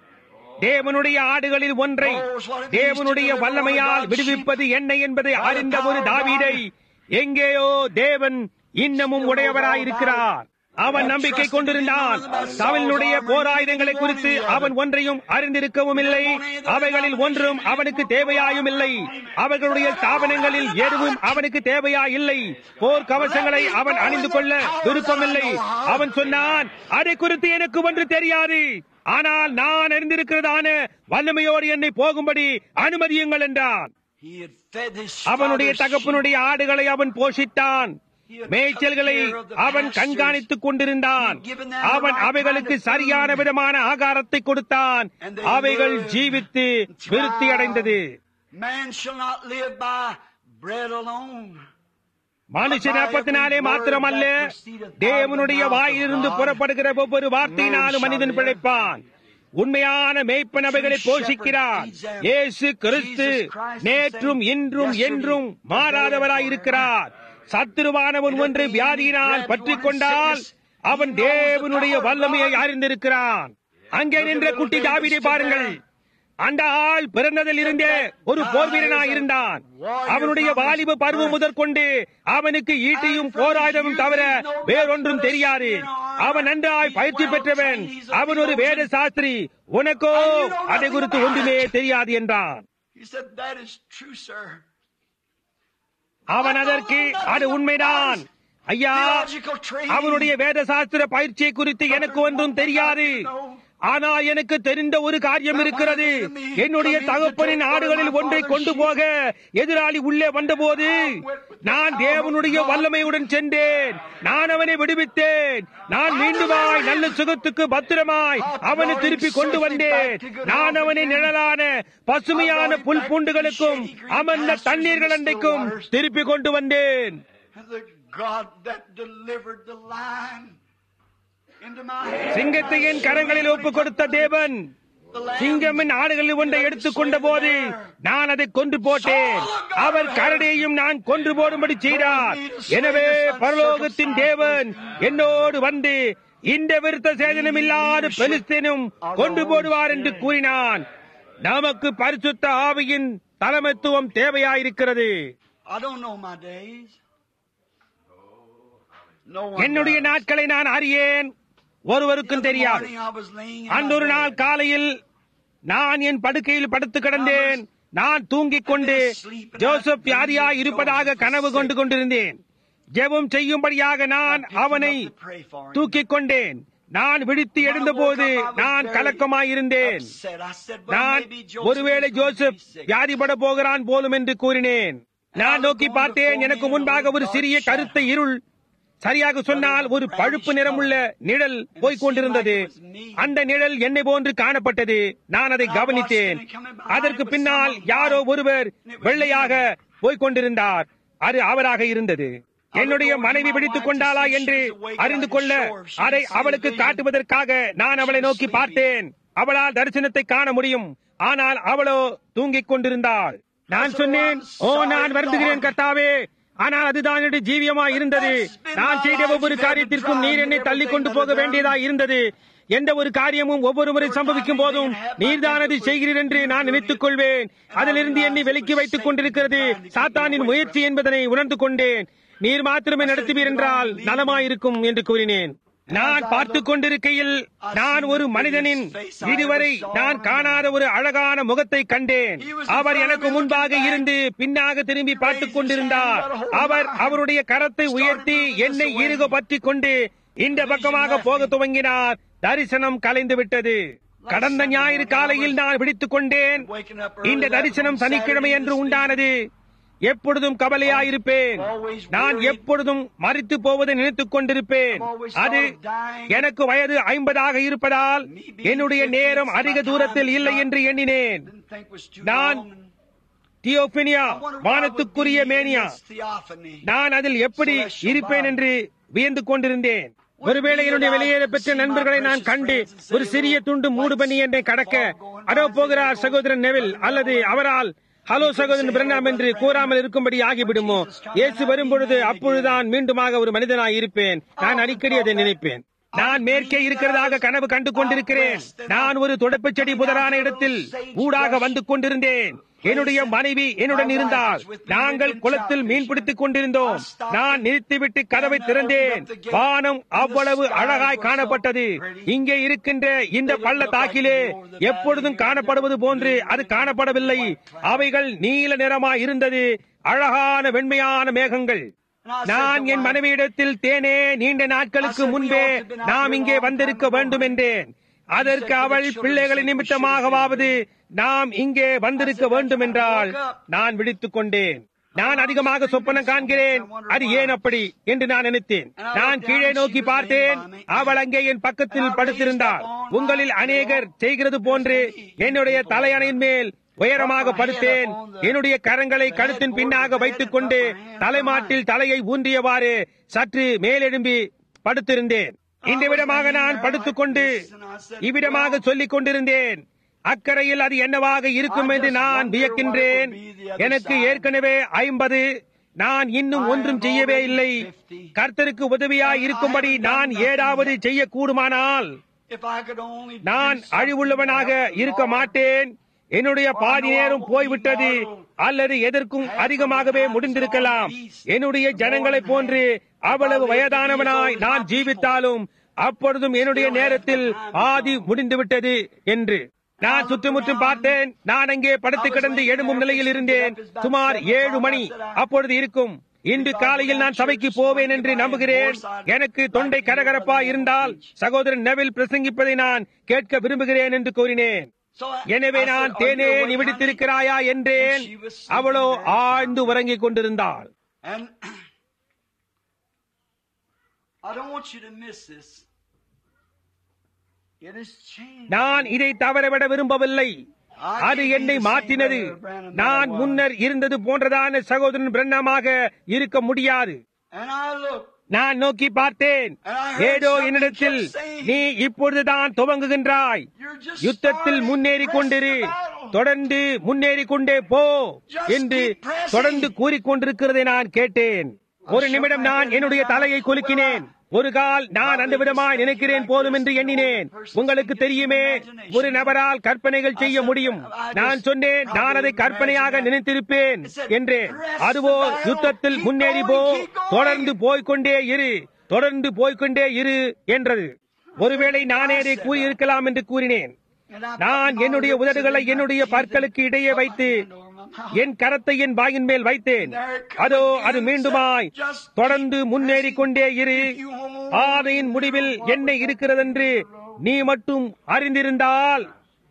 தேவனுடைய ஆடுகளில் ஒன்றை தேவனுடைய வல்லமையால் விடுவிப்பது என்ன என்பதை அறிந்த ஒரு தாவீதை எங்கேயோ தேவன் இன்னமும் உடையவராயிருக்கிறார் அவன் நம்பிக்கை கொண்டிருந்தான் அவனுடைய போராயுதங்களை குறித்து அவன் ஒன்றையும் அறிந்திருக்கவும் இல்லை அவைகளில் ஒன்றும் அவனுக்கு தேவையாயும் இல்லை அவர்களுடைய ஸ்தாபனங்களில் எதுவும் அவனுக்கு தேவையா இல்லை போர் கவசங்களை அவன் அணிந்து கொள்ள விருப்பமில்லை அவன் சொன்னான் அதை குறித்து எனக்கு ஒன்று தெரியாது ஆனால் நான் அறிந்திருக்கிறதான வல்லமையோடு என்னை போகும்படி அனுமதியுங்கள் என்றான் He had fed his அவனுடைய father's தகப்பனுடைய ஆடுகளை அவன் போஷித்தான் மேய்ச்சல்களை அவன் கண்காணித்துக் கொண்டிருந்தான் அவன் அவைகளுக்கு சரியான விதமான ஆகாரத்தை கொடுத்தான் அவைகள் ஜீவித்து விருத்தி அடைந்தது sheep. Man shall not live by bread alone. மனுஷன் அப்பத்தினாலே மாத்திரமல்ல தேவனுடைய வாயிலிருந்து புறப்படுகிற ஒவ்வொரு வார்த்தையினாலும் மனிதன் பிழைப்பான் உண்மையான மேய்ப்பன் அவைகளை போஷிக்கிறார் இயேசு கிறிஸ்து நேற்றும் இன்றும் என்றும் மாறாதவராயிருக்கிறார் சத்துருவானவன் ஒன்று வியாதியினால் பற்றிக் கொண்டால் அவன் தேவனுடைய வல்லமையை அறிந்திருக்கிறான் அங்கே நின்ற குட்டி தாவீதை பாருங்கள் அந்த ஆள் பிறந்ததில் இருந்தே ஒரு போர் வீரனாய் இருந்தான் அவனுடைய வாலிப பருவம் முதற்கொண்டு அவனுக்கு ஈட்டியும் போராயுதமும் தவிர வேறொன்றும் தெரியாது அவன் நன்றாய் பயிற்சி பெற்றவன் அவன் ஒரு வேத சாஸ்திரி உனக்கோ அதை குறித்து ஒன்றுமே தெரியாது என்றான் He said, That is true, sir. அவன் அதற்கு அது உண்மைதான் ஐயா Theological training. அவனுடைய வேத சாஸ்திர பயிற்சியை குறித்து எனக்கு ஒன்றும் தெரியாது ஆனால் எனக்கு தெரிந்த ஒரு காரியம் இருக்கிறது என்னுடைய தகப்பனின் ஆடுகளில் ஒன்றை கொண்டு போக எதிராளி உள்ளே வந்தபோது நான் தேவனுடைய வல்லமையுடன் சென்றேன் நான் அவனை விடுவித்தேன் நான் மீண்டுமாய் நல்ல சுகத்துக்கு பத்திரமாய் அவனை திருப்பி கொண்டு வந்தேன் நான் அவனை நிழலான பசுமையான புல் பூண்டுகளுக்கும் அமர்ந்த தண்ணீர்கள் அண்டைக்கும் திருப்பி கொண்டு வந்தேன் And the God that delivered the lion into my hand. சிங்கத்தை என் கரங்களில் ஒப்புக் கொடுத்த தேவன் The lamb. சிங்கமின் ஆடுகளில் ஒன்றை எடுத்துக் கொண்ட போது நான் அதை கொன்று போட்டேன் அவர் கரடியையும் நான் கொன்று போடும்படி செய்தார் எனவே பரலோகத்தின் தேவன் என்னோடு வந்து இந்த விருத்த சேதனம் இல்லாத பெலிஸ்தீனும் கொண்டு போடுவார் என்று கூறினான் நமக்கு பரிசுத்த ஆவியின் தலைமைத்துவம் தேவையாயிருக்கிறது I don't know my days. No one என்னுடைய does. நாட்களை நான் அறியேன் ஒருவருக்கும் The தெரியாது morning I was laying in my அன்றொரு நாள் bed. காலையில் நான் என் படுக்கையில் படுத்து கிடந்தேன் நான் தூங்கிக் கொண்டு ஜோசப் வியாதியாய் இருப்பதாக கனவு கொண்டு கொண்டிருந்தேன் ஜெபம் செய்யும்படியாக நான் அவனை To pray for him. தூக்கிக் கொண்டேன் நான் விழித்து எழுந்தபோது நான் கலக்கமாயிருந்தேன் Upset. I said, well, நான் maybe Joseph ஒருவேளை is going to Joseph be sick. வியாதிப்பட போகிறான் போலும் என்று கூறினேன் நான் நோக்கி பார்த்தேன் எனக்கு முன்பாக ஒரு சிறிய கருத்த இருள் சரியாக சொன்னால் ஒரு பழுப்பு நிறமுள்ள நிழல் போய்க் கொண்டிருந்தது அந்த நிழல் என்னை போன்று காணப்பட்டது நான் அதை கவனித்தேன் அதற்கு பின்னால் யாரோ ஒருவர் வெள்ளையாக போய்க் கொண்டிருந்தார் அது அவராக இருந்தது என்னுடைய மனைவி பிடித்துக் கொண்டாளா என்று அறிந்து கொள்ள அதை அவளுக்கு காட்டுவதற்காக நான் அவளை நோக்கி பார்த்தேன் அவளால் தரிசனத்தை காண முடியும் ஆனால் அவளோ தூங்கிக் கொண்டிருந்தாள் நான் சொன்னேன் ஓ நான் வருந்துகிறேன் கர்த்தாவே ஆனால் அதுதான் என்னுடைய ஜீவியமா இருந்தது நான் செய்த ஒவ்வொரு காரியத்திற்கும் நீர் என்னை தள்ளி கொண்டு போக வேண்டியதா இருந்தது எந்த ஒரு காரியமும் ஒவ்வொரு முறை சம்பவிக்கும் போதும் நீர்தான் அதை செய்கிறீர் என்று நான் நினைத்துக் கொள்வேன் அதிலிருந்து என்னை விலக்கி வைத்துக் கொண்டிருக்கிறது சாத்தானின் முயற்சி என்பதனை உணர்ந்து கொண்டேன் நீர் மாத்திரமே நடத்துவீர் என்றால் நலமாயிருக்கும் என்று கூறினேன் நான் பார்த்துக் கொண்டிருக்கையில் நான் ஒரு மனிதனின் இதுவரை நான் காணாத ஒரு அழகான முகத்தை கண்டேன் அவர் எனக்கு முன்பாக இருந்து பின்னாக திரும்பி பார்த்துக் கொண்டிருந்தார் அவர் அவருடைய கரத்தை உயர்த்தி என்னை இறுக பற்றிக் கொண்டு இந்த பக்கமாக போக துவங்கினார் தரிசனம் கலைந்து விட்டது கடந்த ஞாயிறு காலையில் நான் விழித்துக் கொண்டேன் இந்த தரிசனம் சனிக்கிழமை என்று உண்டானது எப்பொழுதும் கவலையாயிருப்பேன் நான் எப்பொழுதும் மறித்து போவதை நினைத்துக் கொண்டிருப்பேன் அது எனக்கு வயது ஐம்பதாக இருப்பதால் என்னுடைய நேரம் அதிக தூரத்தில் இல்லை என்று எண்ணினேன் Didn't think was too நான் long. தியோபினியா I wonder why would வானத்துக்குரிய be in மேனியா this theophany. நான் அதில் எப்படி இருப்பேன் என்று வியந்து கொண்டிருந்தேன் ஒருவேளை என்னுடைய வெளியேற பெற்ற நண்பர்களை நான் கண்டு ஒரு சிறிய துண்டு மூடு பண்ணி என்னை கடக்க அதோ போகிறார் சகோதரன் நெவில் அல்லது அவரால் ஹலோ சகோதரன் பிரண்ணாம் என்று கூறாமல் இருக்கும்படி ஆகிவிடுமோ இயேசு வரும்பொழுது அப்பொழுதுதான் மீண்டுமாக ஒரு மனிதனாய் இருப்பேன் நான் அடிக்கடி அதை நினைப்பேன் நான் மேற்கே இருக்கிறதாக கனவு கண்டு கொண்டிருக்கிறேன் நான் ஒரு துடைப்புச் செடி புதரான இடத்தில் ஊடாக வந்து கொண்டிருந்தேன் என்னுடைய மனைவி என்னுடன் இருந்தால் நாங்கள் குளத்தில் மீன் பிடித்துக் கொண்டிருந்தோம் நான் நிறுத்திவிட்டு கதவை திறந்தேன் வானம் அவ்வளவு அழகாய் காணப்பட்டது இங்கே இருக்கின்ற இந்த பள்ளத்தாக்கிலே எப்பொழுதும் காணப்படுவது போன்று அது காணப்படவில்லை அவைகள் நீல நிறமாய் இருந்தது அழகான வெண்மையான மேகங்கள் நான் என் மனைவியிடத்தில் தேனே நீண்ட நாட்களுக்கு முன்பே நாம் இங்கே வந்திருக்க வேண்டும் என்றேன் அதற்கு அவள் பிள்ளைகளின் நிமித்தமாகவாவது நாம் இங்கே வந்திருக்க வேண்டும் என்றால் நான் விழித்துக் கொண்டேன் நான் அதிகமாக சொப்பனம் காண்கிறேன் அது ஏன் அப்படி என்று நான் நினைத்தேன் நான் கீழே நோக்கி பார்த்தேன் அவள் அங்கே என் பக்கத்தில் படுத்திருந்தாள் உங்களில் அநேகர் செய்கிறது போன்று என்னுடைய தலையணையின் மேல் உயரமாக படுத்தேன் என்னுடைய கரங்களை கழுத்தின் பின்னாக வைத்துக் கொண்டு தலைமாட்டில் தலையை ஊன்றியவாறு சற்று மேலெழும்பி படுத்திருந்தேன் இந்த விடமாக நான் படுத்துக்கொண்டு இவ்விடமாக சொல்லிக் கொண்டிருந்தேன் அக்கறையில் அது என்னவாக இருக்கும் என்று நான் வியக்கின்றேன் எனக்கு ஏற்கனவே ஐம்பது நான் இன்னும் ஒன்றும் செய்யவே இல்லை கர்த்தருக்கு உதவியாய் இருக்கும்படி நான் ஏதாவது செய்யக்கூடுமானால் நான் அழிவுள்ளவனாக இருக்க மாட்டேன் என்னுடைய பாதி நேரம் போய்விட்டது அல்லது எதற்கும் அதிகமாகவே முடிந்திருக்கலாம் என்னுடைய ஜனங்களைப் போன்று அவ்வளவு வயதானவனாய் நான் ஜீவித்தாலும் அப்பொழுதும் என்னுடைய நேரத்தில் பாதி முடிந்துவிட்டது என்று நான் சுற்றுமுற்றும் பார்த்தேன் நான் அங்கே படுத்து கிடந்து எழும்பும் நிலையில் இருந்தேன் சுமார் ஏழு மணி அப்பொழுது இருக்கும் இன்று காலையில் நான் சபைக்கு போவேன் என்று நம்புகிறேன் எனக்கு தொண்டை கரகரப்பா இருந்தால் சகோதரன் நெவில் பிரசங்கிப்பதை நான் கேட்க விரும்புகிறேன் என்று கூறினேன் எனவே நான் தேனே நிமிடித்திருக்கிறாயா என்றேன் அவளோ ஆழ்ந்து உறங்கிக் கொண்டிருந்தாள் And I don't want you to miss this. It has changed. நான் இதை தவறவிட விரும்பவில்லை அது என்னை மாற்றினது நான் முன்னர் இருந்தது போன்றதான சகோதரன் பிரண்ணமாக இருக்க முடியாது And I looked. நான் நோக்கி பார்த்தேன் ஏதோ என்னிடத்தில் நீ இப்பொழுதுதான் துவங்குகின்றாய் You're just யுத்தத்தில் starting. முன்னேறி Press கொண்டிரு the battle. தொடர்ந்து முன்னேறி கொண்டே போ Just என்று keep pressing. தொடர்ந்து கூறிக்கொண்டிருக்கிறதை நான் கேட்டேன் ஒரு நிமிடம் நான் என்னுடைய தலையை குலுக்கினேன் ஒரு கால் நான் அந்த விதமாய் நினைக்கிறேன் போதும் என்று எண்ணினேன் உங்களுக்கு தெரியுமே ஒரு நபரால் கற்பனைகள் செய்ய முடியும் நான் சொன்னேன் நான் அதை கற்பனையாக நினைத்திருப்பேன் என்றேன் அதுவோ யுத்தத்தில் முன்னேறி போ தொடர்ந்து போய்க்கொண்டே இரு தொடர்ந்து போய்க்கொண்டே இரு என்றது ஒருவேளை நானே அதை கூறியிருக்கலாம் என்று கூறினேன் And I நான் put my என்னுடைய lips உதடுகளை in my என்னுடைய Jesus, பற்களுக்கு இடையே put my வைத்து hand over my mouth. என் கரத்தை என் வாயின் மேல் வைத்தேன் அதோ அது மீண்டுமாய் தொடர்ந்து முன்னேறி கொண்டே இரு பாதையின் முடிவில் என்ன இருக்கிறதென்று நீ மட்டும் அறிந்திருந்தால்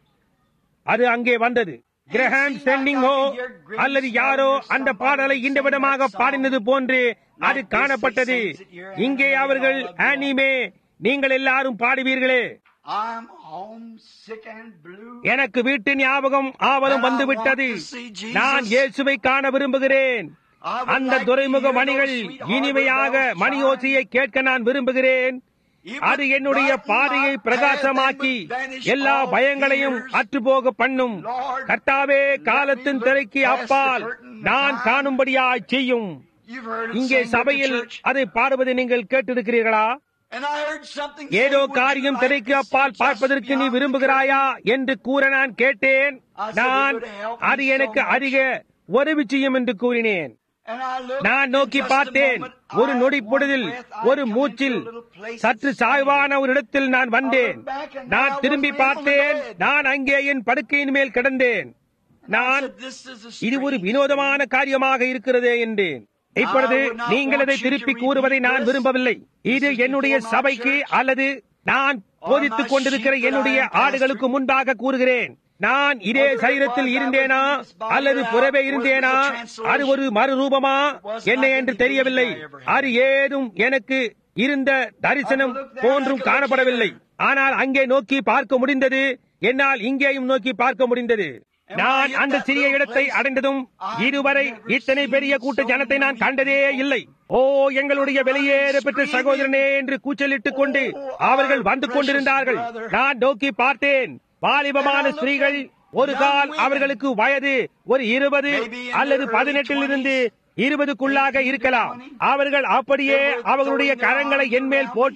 அது அங்கே வந்தது கிரஹாம் ஸ்டெண்டிங்கோ அல்லது யாரோ அந்த பாடலை இந்த விதமாக பாடினது போன்று அது காணப்பட்டது இங்கே அவர்கள் ஆனிமே நீங்கள் எல்லாரும் பாடுவீர்களே I'm homesick and blue. எனக்கு வீட்டு ஞாபகம் ஆவலும் வந்துவிட்டது நான் இயேசுவை காண விரும்புகிறேன் அந்த துறைமுக மணிகள் இனிமையாக மணி ஓசையை கேட்க நான் விரும்புகிறேன் அது என்னுடைய பாதையை பிரகாசமாக்கி எல்லா பயங்களையும் அற்றுப்போக பண்ணும் கர்த்தாவே காலத்தின் திரைக்கு அப்பால் நான் காணும்படியாய் செய்யும் You've heard it இங்கே sung at the சபையில் church. அதை பாடுவதை நீங்கள் கேட்டிருக்கிறீர்களா And I heard something ஏதோ say, "Would you காரியம் like திரைக்கு to அப்பால் see பார்ப்பதற்கு just நீ beyond விரும்புகிறாயா என்று கூற நான் கேட்டேன் நான் அது எனக்கு அதிக உதவி செய்யும் என்று கூறினேன் And I looked நான் in நோக்கி just a பார்த்தேன் moment, ஒரு I- நொடி one பொழுதில் breath, I ஒரு come மூச்சில் into a little place சற்று that's சாய்வான ஒரு இடத்தில் நான் வந்தேன் I looked back and நான் I was திரும்பி laying on the பார்த்தேன் bed. நான் அங்கே என் படுக்கையின் மேல் கிடந்தேன் நான் said, "This is a இது ஒரு strange வினோதமான காரியமாக இருக்கிறதே என்றேன் இப்பொழுது நீங்கள் இதை திருப்பி கூறுவதை நான் விரும்பவில்லை இது என்னுடைய சபைக்கு அல்லது நான் போதித்துக் கொண்டிருக்கிற என்னுடைய ஆடுகளுக்கு முன்பாக கூறுகிறேன் நான் இதே சரீரத்தில் இருந்தேனா அல்லது புறவே இருந்தேனா அது ஒரு மறுரூபமா என்ன என்று தெரியவில்லை அது ஏதும் எனக்கு இருந்த தரிசனம் போன்றும் காணப்படவில்லை ஆனால் அங்கே நோக்கி பார்க்க முடிந்தது என்னால் இங்கேயும் நோக்கி பார்க்க முடிந்தது நான் அந்த சிறிய இடத்தை அடைந்ததும் இதுவரை இத்தனை பெரிய கூட்ட ஜனத்தை நான் கண்டதே இல்லை ஓ எங்களுடைய வெளியேற பெற்ற சகோதரனே என்று கூச்சலிட்டுக் கொண்டு அவர்கள் வந்து கொண்டிருந்தார்கள் நான் நோக்கி பார்த்தேன் வாலிபமான ஸ்திரீகள் ஒரு கால் அவர்களுக்கு வயது ஒரு இருபது அல்லது பதினெட்டில் இருந்து இருபதுக்குள்ளாக இருக்கலாம் அவர்கள் அப்படியே அவர்களுடைய கரங்களை என்மேல் போட்டு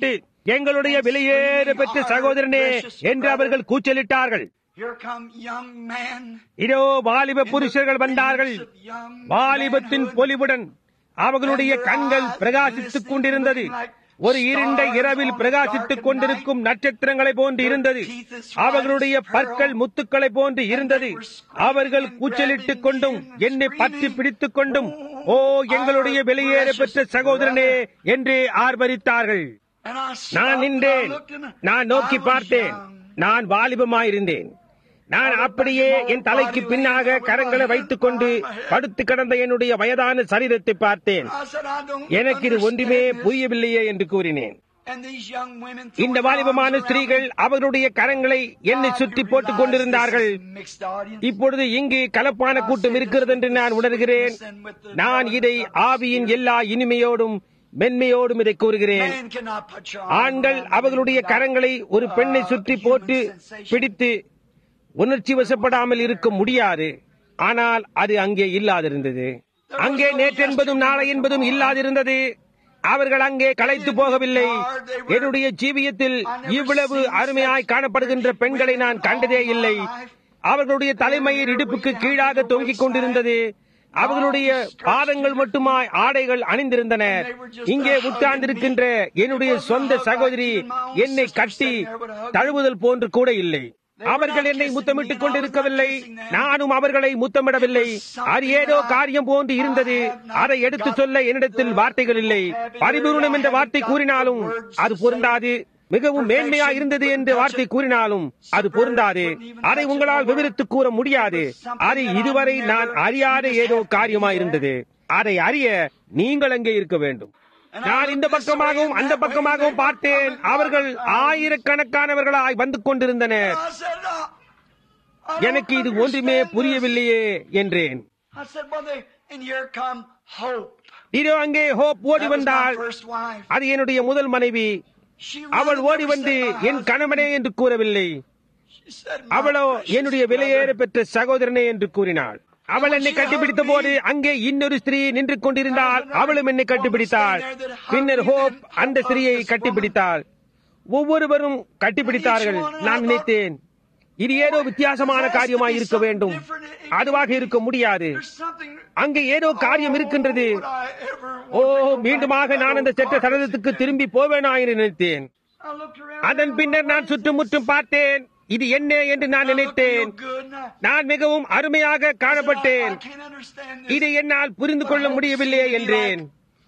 எங்களுடைய வெளியேற பெற்ற சகோதரனே என்று அவர்கள் கூச்சலிட்டார்கள் Here come young men. இதோ வாலிப புருஷர்கள் வந்தார்கள் வாலிபத்தின் பொலிவுடன் அவர்களுடைய கண்கள் பிரகாசித்துக் கொண்டிருந்தது ஒரு இருண்ட இரவில் பிரகாசித்துக் கொண்டிருக்கும் நட்சத்திரங்களை போன்று இருந்தது அவர்களுடைய பற்கள் முத்துக்களை போன்று இருந்தது அவர்கள் கூச்சலிட்டுக் கொண்டும் என்னை பற்றி பிடித்துக் கொண்டும் ஓ எங்களுடைய வெளியேற பெற்ற சகோதரனே என்று ஆர்ப்பரித்தார்கள் And I நான் stopped, நின்றேன் I looked and நான் I நோக்கி was பார்த்தேன் young. நான் வாலிபமாயிருந்தேன் நான் அப்படியே என் தலைக்கு பின்னாக கரங்களை வைத்துக் கொண்டு படுத்து கிடந்த என்னுடைய வயதான சரீரத்தை பார்த்தேன் I said, I don't எனக்கு இது ஒன்றுமே understand this. புரியவில்லையே என்று கூறினேன் And these young women இந்த throwing வாலிபமான arms around ஸ்திரீகள் me. அவர்களுடைய கரங்களை என்னை God, சுற்றி you போட்டுக் realize கொண்டிருந்தார்கள் this is mixed audience? இப்பொழுது இங்கு கலப்பான கூட்டம் இருக்கிறது என்று நான் உணர்கிறேன் நான் இதை ஆவியின் எல்லா இனிமையோடும் மென்மையோடும் இதை கூறுகிறேன் Man cannot put your arm ஆண்கள் around அவர்களுடைய without, கரங்களை ஒரு பெண்ணை uh, சுற்றி human போட்டு sensation. பிடித்து உணர்ச்சி வசப்படாமல் இருக்க முடியாது ஆனால் அது அங்கே இல்லாதிருந்தது அங்கே நேற்றென்பதும் நாளை என்பதும் இல்லாதிருந்தது அவர்கள் அங்கே களைத்து போகவில்லை என்னுடைய ஜீவியத்தில் இவ்வளவு அருமையாய் காணப்படுகின்ற பெண்களை நான் கண்டதே இல்லை அவர்களுடைய தலைமயிர் இடுப்புக்கு கீழாக தொங்கிக் கொண்டிருந்தது அவர்களுடைய பாதங்கள் மட்டுமாய் ஆடைகள் அணிந்திருந்தன இங்கே உட்கார்ந்திருக்கின்ற என்னுடைய சொந்த சகோதரி என்னை கட்டி தழுவுதல் போன்று கூட இல்லை அவர்கள் என்னை முத்தமிட்டுக் கொண்டிருக்கவில்லை நானும் அவர்களை முத்தமிடவில்லை அது ஏதோ காரியம் போன்று இருந்தது அதை எடுத்து சொல்ல என்னிடத்தில் வார்த்தைகள் இல்லை பரிபூர்ணம் என்ற வார்த்தை கூறினாலும் அது பொருந்தாது மிகவும் மேன்மையா இருந்தது என்று வார்த்தை கூறினாலும் அது பொருந்தாது அதை உங்களால் விவரித்து கூற முடியாது அது இதுவரை நான் அறியாத ஏதோ காரியமா இருந்தது அதை அறிய நீங்கள் அங்கே இருக்க வேண்டும் நான் இந்த பக்கமாகவும் அந்த பக்கமாகவும் பார்த்தேன் அவர்கள் ஆயிரக்கணக்கானவர்களாய் வந்து கொண்டிருந்தனர் I said, uh, I don't எனக்கு இது ஒன்றுமே understand புரியவில்லையே என்றேன் this. I said, well, they, and here come hope. இதோ அங்கே ஹோப் ஓடி That was my வந்தாள் first wife. அது என்னுடைய முதல் மனைவி She அவள் really ஓடி never வந்து said my என் husband. கணவனே என்று கூறவில்லை She said, my அவளோ precious என்னுடைய வெளியேற brother. பெற்ற சகோதரனே என்று கூறினாள் அவள் என்னை கட்டிப்பிடித்த போது அங்கே இன்னொரு ஸ்திரீ நின்று கொண்டிருந்தாள் அவளும் என்னை கட்டிப்பிடித்தாள் பின்னர் ஹோப் அந்த ஸ்திரீயை கட்டிப்பிடித்தாள் ஒவ்வொருவரும் கட்டிப்பிடித்தார்கள் நான் நினைத்தேன் இது ஏதோ வித்தியாசமான காரியமாய் இருக்க வேண்டும் அதுவாக இருக்க முடியாது There's something. அங்கே ஏதோ காரியம் இருக்கின்றது Would I ever O want to go back மீண்டுமாக to நான் அந்த that செட்ட old சடலத்துக்கு carcass திரும்பி போவேனா என்று நினைத்தேன் I looked around அதன் and பின்னர் நான் what is சுற்றும் this? முற்றும் பார்த்தேன் இது என்ன என்று நான் I looked நினைத்தேன் real good and I- நான் மிகவும் அருமையாக I said, I- காணப்பட்டேன் I can't understand this. இதை என்னால் புரிந்து கொள்ள முடியவில்லையே என்றேன்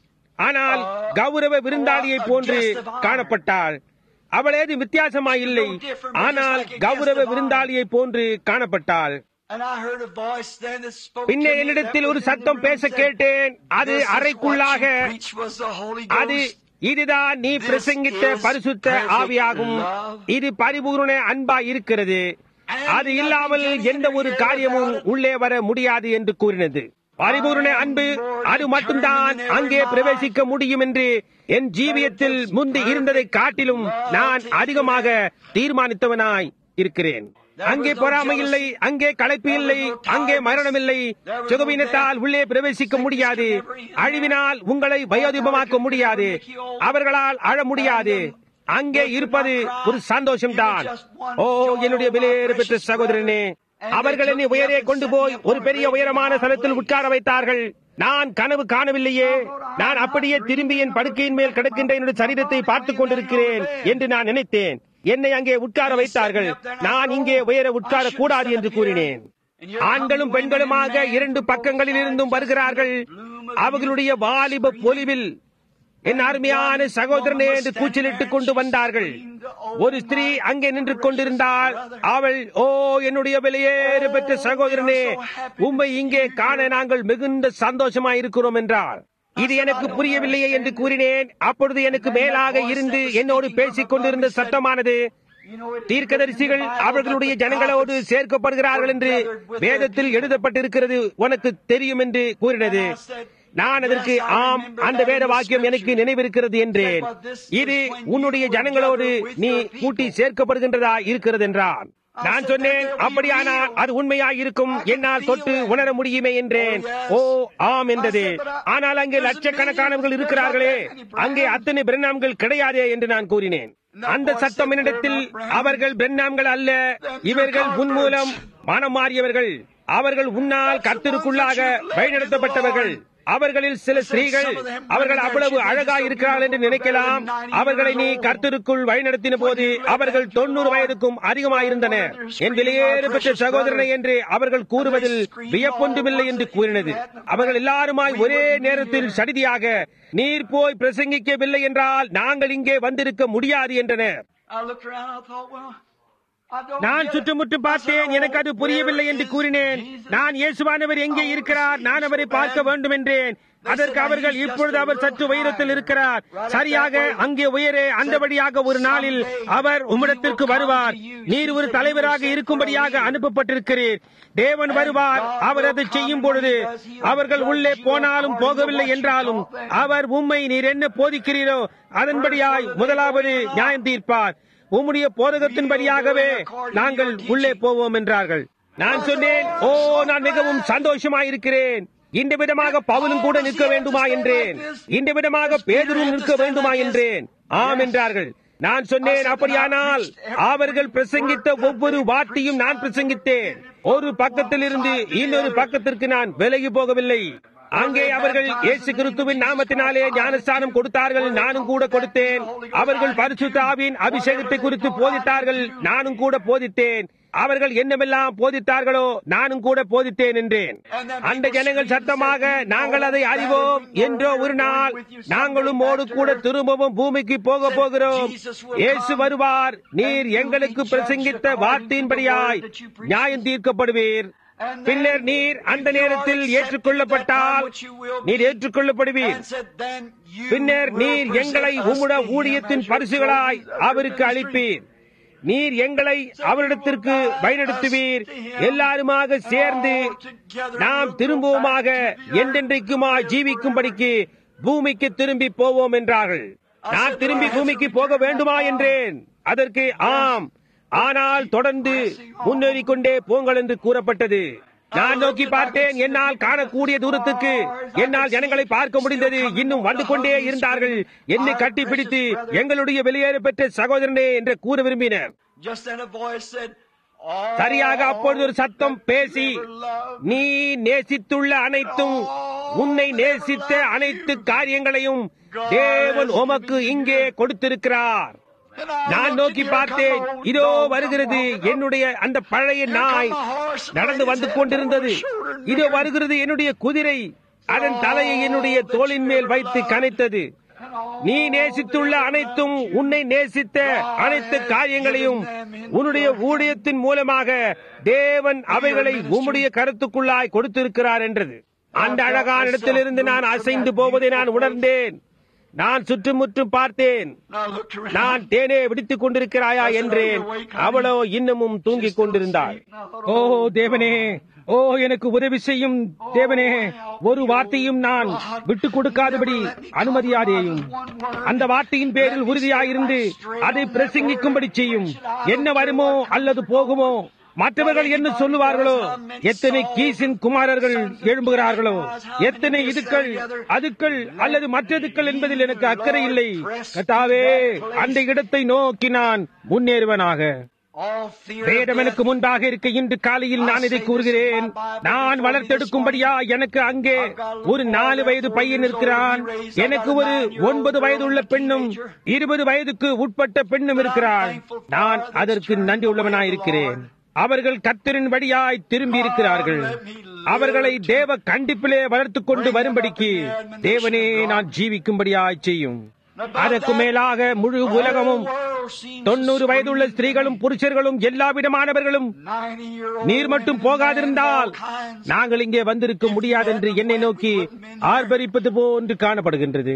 ஆனால் கௌரவ விருந்தாளியை போன்று காணப்பட்டாள் அவள் ஏது வித்தியாசமாயில்லை ஆனால் கௌரவ விருந்தாளியை போன்று காணப்பட்டாள் And I heard a voice then that spoke to பின்னர் me என்னிடத்தில் that ஒரு was in the சத்தம் room பேச said, கேட்டேன் அது "This is அறைக்குள்ளாக what you preached was the Holy அது Ghost." இதுதான் நீ This பிரசங்கித்த is பரிசுத்த perfect ஆவியாகும் love. இது பரிபூர்ண அன்பா இருக்கிறது அது இல்லாமல் எந்த ஒரு காரியமும் உள்ளே வர முடியாது என்று கூறினது பரிபூர்ண அன்பு அது மட்டும்தான் அங்கே பிரவேசிக்க முடியும் என்று என் ஜீவியத்தில் முந்தி இருந்ததை காட்டிலும் நான் அதிகமாக தீர்மானித்தவனாய் இருக்கிறேன் அங்கே பொறாமை இல்லை அங்கே களைப்பு இல்லை அங்கே மரணம் இல்லை சுகவீனத்தால் உள்ளே பிரவேசிக்க முடியாது அழிவினால் உங்களை வயோதிபமாக்க முடியாது அவர்களால் அழ முடியாது அங்கே இருப்பது ஒரு சந்தோஷம்தான் ஓ என்னுடைய விலையேற பெற்ற சகோதரனே அவர்கள் என்னை உயரே கொண்டு போய் ஒரு பெரிய உயரமான ஸ்தலத்தில் உட்கார வைத்தார்கள் நான் கனவு காணவில்லையே நான் அப்படியே திரும்பி என் படுக்கையின் மேல் கிடக்கின்ற என்னுடைய சரீரத்தை பார்த்துக் கொண்டிருக்கிறேன் என்று நான் நினைத்தேன் என்னை அங்கே உட்கார வைத்தார்கள் நான் இங்கே உயர உட்கார கூடாது என்று கூறினேன் ஆண்களும் பெண்களுமாக இரண்டு பக்கங்களில் இருந்தும் வருகிறார்கள் அவர்களுடைய வாலிப பொலிவில் என் அருமையான சகோதரனே என்று கூச்சலிட்டுக் கொண்டு வந்தார்கள் ஒரு ஸ்திரீ அங்கே நின்று கொண்டிருந்தாள் அவள் ஓ என்னுடைய வெளியேறு பெற்ற சகோதரனே உம்மை இங்கே காண நாங்கள் மிகுந்த சந்தோஷமாயிருக்கிறோம் என்றாள் இது எனக்கு புரியவில்லையே என்று கூறினேன் அப்பொழுது எனக்கு மேலாக இருந்து என்னோடு பேசிக் கொண்டிருந்த சத்தமானது தீர்க்கதரிசிகள் அவர்களுடைய ஜனங்களோடு சேர்க்கப்படுகிறார்கள் என்று வேதத்தில் எழுதப்பட்டிருக்கிறது உனக்கு தெரியும் என்று கூறினது நான் அதற்கு ஆம் அந்த வேத வாக்கியம் எனக்கு நினைவிருக்கிறது என்றேன் இது உன்னுடைய ஜனங்களோடு நீ கூட்டி சேர்க்கப்படுகின்றதா இருக்கிறது என்றான் நான் சொன்னேன் அப்படியானால் அது உண்மையாய் இருக்கும் என்னால் தொட்டு உணர முடியுமே என்றேன் ஓ ஆம் என்றது ஆனால் அங்கே லட்சக்கணக்கானவர்கள் இருக்கிறார்களே அங்கே அத்தனை பிரண்ணாம்கள் கிடையாதே என்று நான் கூறினேன் அந்த சத்தம் என்னிடத்தில் அவர்கள் பிரண்ணாம்கள் அல்ல இவர்கள் உன்மூலம் மனம் மாறியவர்கள் அவர்கள் உன்னால் கர்த்தருக்குள்ளாக வழிநடத்தப்பட்டவர்கள் அவர்களில் சில ஸ்திரீகள் அவர்கள் அவ்வளவு அழகா இருக்கிறார்கள் என்று நினைக்கலாம் அவர்களை நீ கர்த்தருக்குள் வழிநடத்தின போது அவர்கள் தொண்ணூறு வயதுக்கும் அதிகமாயிருந்தனர் என் வெளியேறு பெற்ற சகோதரனை என்று அவர்கள் கூறுவதில் வியப்பொன்றுமில்லை என்று கூறினது அவர்கள் எல்லாருமாய் ஒரே நேரத்தில் சடிதியாக நீர் போய் பிரசங்கிக்கவில்லை என்றால் நாங்கள் இங்கே வந்திருக்க முடியாது என்றனர் I looked around, I thought, well, I don't நான் get it. சுற்றுமுற்றும் I பார்த்தேன் said, எனக்கு அது "Oh, புரியவில்லை where என்று is கூறினேன் Jesus?" நான் இயேசுவானவர் எங்கே இருக்கிறார் நான் அவரை பார்க்க வேண்டும் என்றேன் அதற்கு அவர்கள் இப்பொழுது அவர் சற்று உயரத்தில் இருக்கிறார் சரியாக அங்கே உயரே அந்தபடியாக ஒரு நாளில் அவர் உம்மிடத்திற்கு வருவார் நீர் ஒரு தலைவராக இருக்கும்படியாக அனுப்பப்பட்டிருக்கிறீர் தேவன் வருவார் அவர் அதை செய்யும் பொழுது அவர்கள் உள்ளே போனாலும் போகவில்லை என்றாலும் அவர் உம்மை நீர் என்ன போதிக்கிறீரோ அதன்படியாய் முதலாவது நியாயம் தீர்ப்பார் உம்முடைய போதகத்தின்படியாகவே நாங்கள் உள்ளே போவோம் என்றார்கள் நான் சொன்னேன் ஓ நான் மிகவும் சந்தோஷமாயிருக்கிறேன் இந்த விதமாக பவுலும் கூட நிற்க வேண்டுமா என்றேன் இந்த விதமாக பேதரும் நிற்க வேண்டுமா என்றேன் ஆம் என்றார்கள் நான் சொன்னேன் அப்படியானால் அவர்கள் பிரசங்கித்த ஒவ்வொரு வார்த்தையும் நான் பிரசங்கித்தேன் ஒரு பக்கத்தில் இருந்து இன்னொரு பக்கத்திற்கு நான் விலகி போகவில்லை அங்கே அவர்கள் இயேசு கிறிஸ்துவின் நாமத்தினாலே ஞானஸ்தானம் கொடுத்தார்கள் நானும் கூட கொடுத்தேன் அவர்கள் பரிசுத்த ஆவியின் அபிஷேகத்தை குறித்து போதித்தார்கள் நானும் கூட போதித்தேன் அவர்கள் என்னவெல்லாம் போதித்தார்களோ நானும் கூட போதித்தேன் என்றேன் அந்த ஜனங்கள் சத்தமாக நாங்கள் அதை அறிவோம் என்றோ ஒரு நாள் நாங்களும் ஓடு கூட திரும்பவும் பூமிக்கு போக போகிறோம் இயேசு வருவார் நீர் எங்களுக்கு பிரசங்கித்த வார்த்தையின்படியாய் நியாயம் தீர்க்கப்படுவீர் பின்னர் நீர் அந்த நேரத்தில் ஏற்றுக்கொள்ளப்பட்டால் நீர் ஏற்றுக்கொள்ளப்படுவீர் பின்னர் நீர் எங்களை உம்முட ஊழியத்தின் பரிசுகளாய் அவருக்கு அளிப்பீர் நீர் எங்களை அவரிடத்திற்கு வழிநடத்துவீர் எல்லாருமாக சேர்ந்து நாம் திரும்பவுமாக என்றென்றைக்குமா ஜீவிக்கும்படிக்கு பூமிக்கு திரும்பி போவோம் என்றார்கள் நான் திரும்பி பூமிக்கு போக வேண்டுமா என்றேன் அதற்கு ஆம் ஆனால் தொடர்ந்து முன்னேறிக் கொண்டே போங்கள் என்று கூறப்பட்டது நான் நோக்கி பார்த்தேன் என்னால் காணக்கூடிய தூரத்துக்கு என்னால் ஜனங்களை பார்க்க முடிந்தது இன்னும் வந்து கொண்டே இருந்தார்கள் என்னை கட்டிப்பிடித்து எங்களுடைய வெளியேற பெற்ற சகோதரனே என்று கூற விரும்பினர் Just then a voice said, "All சரியாக அப்பொழுது ஒரு சத்தம் பேசி நீ நேசித்துள்ள அனைத்தும் உன்னை நேசித்த அனைத்து காரியங்களையும் தேவன் உமக்கு இங்கே கொடுத்திருக்கிறார் And I நான் looked, நோக்கி and here பார்த்தேன் come the old இதோ dog வருகிறது walking up. என்னுடைய அந்த பழைய நாய் நடந்து வந்து கொண்டிருந்தது இதோ வருகிறது என்னுடைய குதிரை அதன் தலையை என்னுடைய தோளின் மேல் வைத்து கனைத்தது நீ நேசித்துள்ள அனைத்தும் உன்னை நேசித்த அனைத்து காரியங்களையும் உன்னுடைய ஊழியத்தின் மூலமாக தேவன் அவைகளை உம்முடைய கருத்துக்குள்ளாய் கொடுத்திருக்கிறார் என்றது அந்த அழகான இடத்திலிருந்து நான் அசைந்து போவதை நான் உணர்ந்தேன் நான் சுற்றுமுற்றும் பார்த்தேன் And I looked around. நான் தேனே விடுத்துக் கொண்டிருக்கிறாயா என்றேன் அவளோ இன்னமும் தூங்கிக் கொண்டிருந்தாள் ஓ தேவனே ஓ எனக்கு உதவி செய்யும் தேவனே ஒரு வார்த்தையும் நான் விட்டுக் கொடுக்காதபடி அனுமதியாதேயும் அந்த வார்த்தையின் பேரில் உறுதியாயிருந்து அதை பிரசங்கிக்கும்படி செய்யும் என்ன வருமோ அல்லது போகுமோ மற்றவர்கள் என்ன சொல்லுவார்களோ எத்தனை கீசின் குமாரர்கள் எழும்புகிறார்களோ எத்தனை இதுக்கள் அதுக்கள் அல்லது மற்றதுக்கள் என்பதில் எனக்கு அக்கறை இல்லை கத்தாவே அந்த இடத்தை நோக்கி நான் முன்னேறுவனாக All fear of வேதம் எனக்கு death. முன்பாக இருக்க இன்று காலையில் நான் இதை கூறுகிறேன் நான் வளர்த்தெடுக்கும்படியா எனக்கு அங்கே ஒரு நாலு வயது பையன் இருக்கிறான் எனக்கு ஒரு ஒன்பது வயதுள்ள பெண்ணும் இருபது வயதுக்கு உட்பட்ட பெண்ணும் இருக்கிறாள் நான் அதற்கு நன்றி உள்ளவனாயிருக்கிறேன் அவர்கள் கத்தரின் வழியாய் திரும்பி இருக்கிறார்கள் அவர்களை தேவ கண்டிப்பிலே வளர்த்துக் கொண்டு வரும்படிக்கு தேவனே நான் ஜீவிக்கும்படியாய் செய்யும் அதற்கு மேலாக முழு உலகமும் தொண்ணூறு வயதுள்ள ஸ்திரீகளும் புருஷர்களும் எல்லா விதமானவர்களும் நீர் மட்டும் போகாதிருந்தால் நாங்கள் இங்கே வந்திருக்க முடியாது என்று என்னை நோக்கி ஆர்ப்பரிப்பது போன்று காணப்படுகின்றது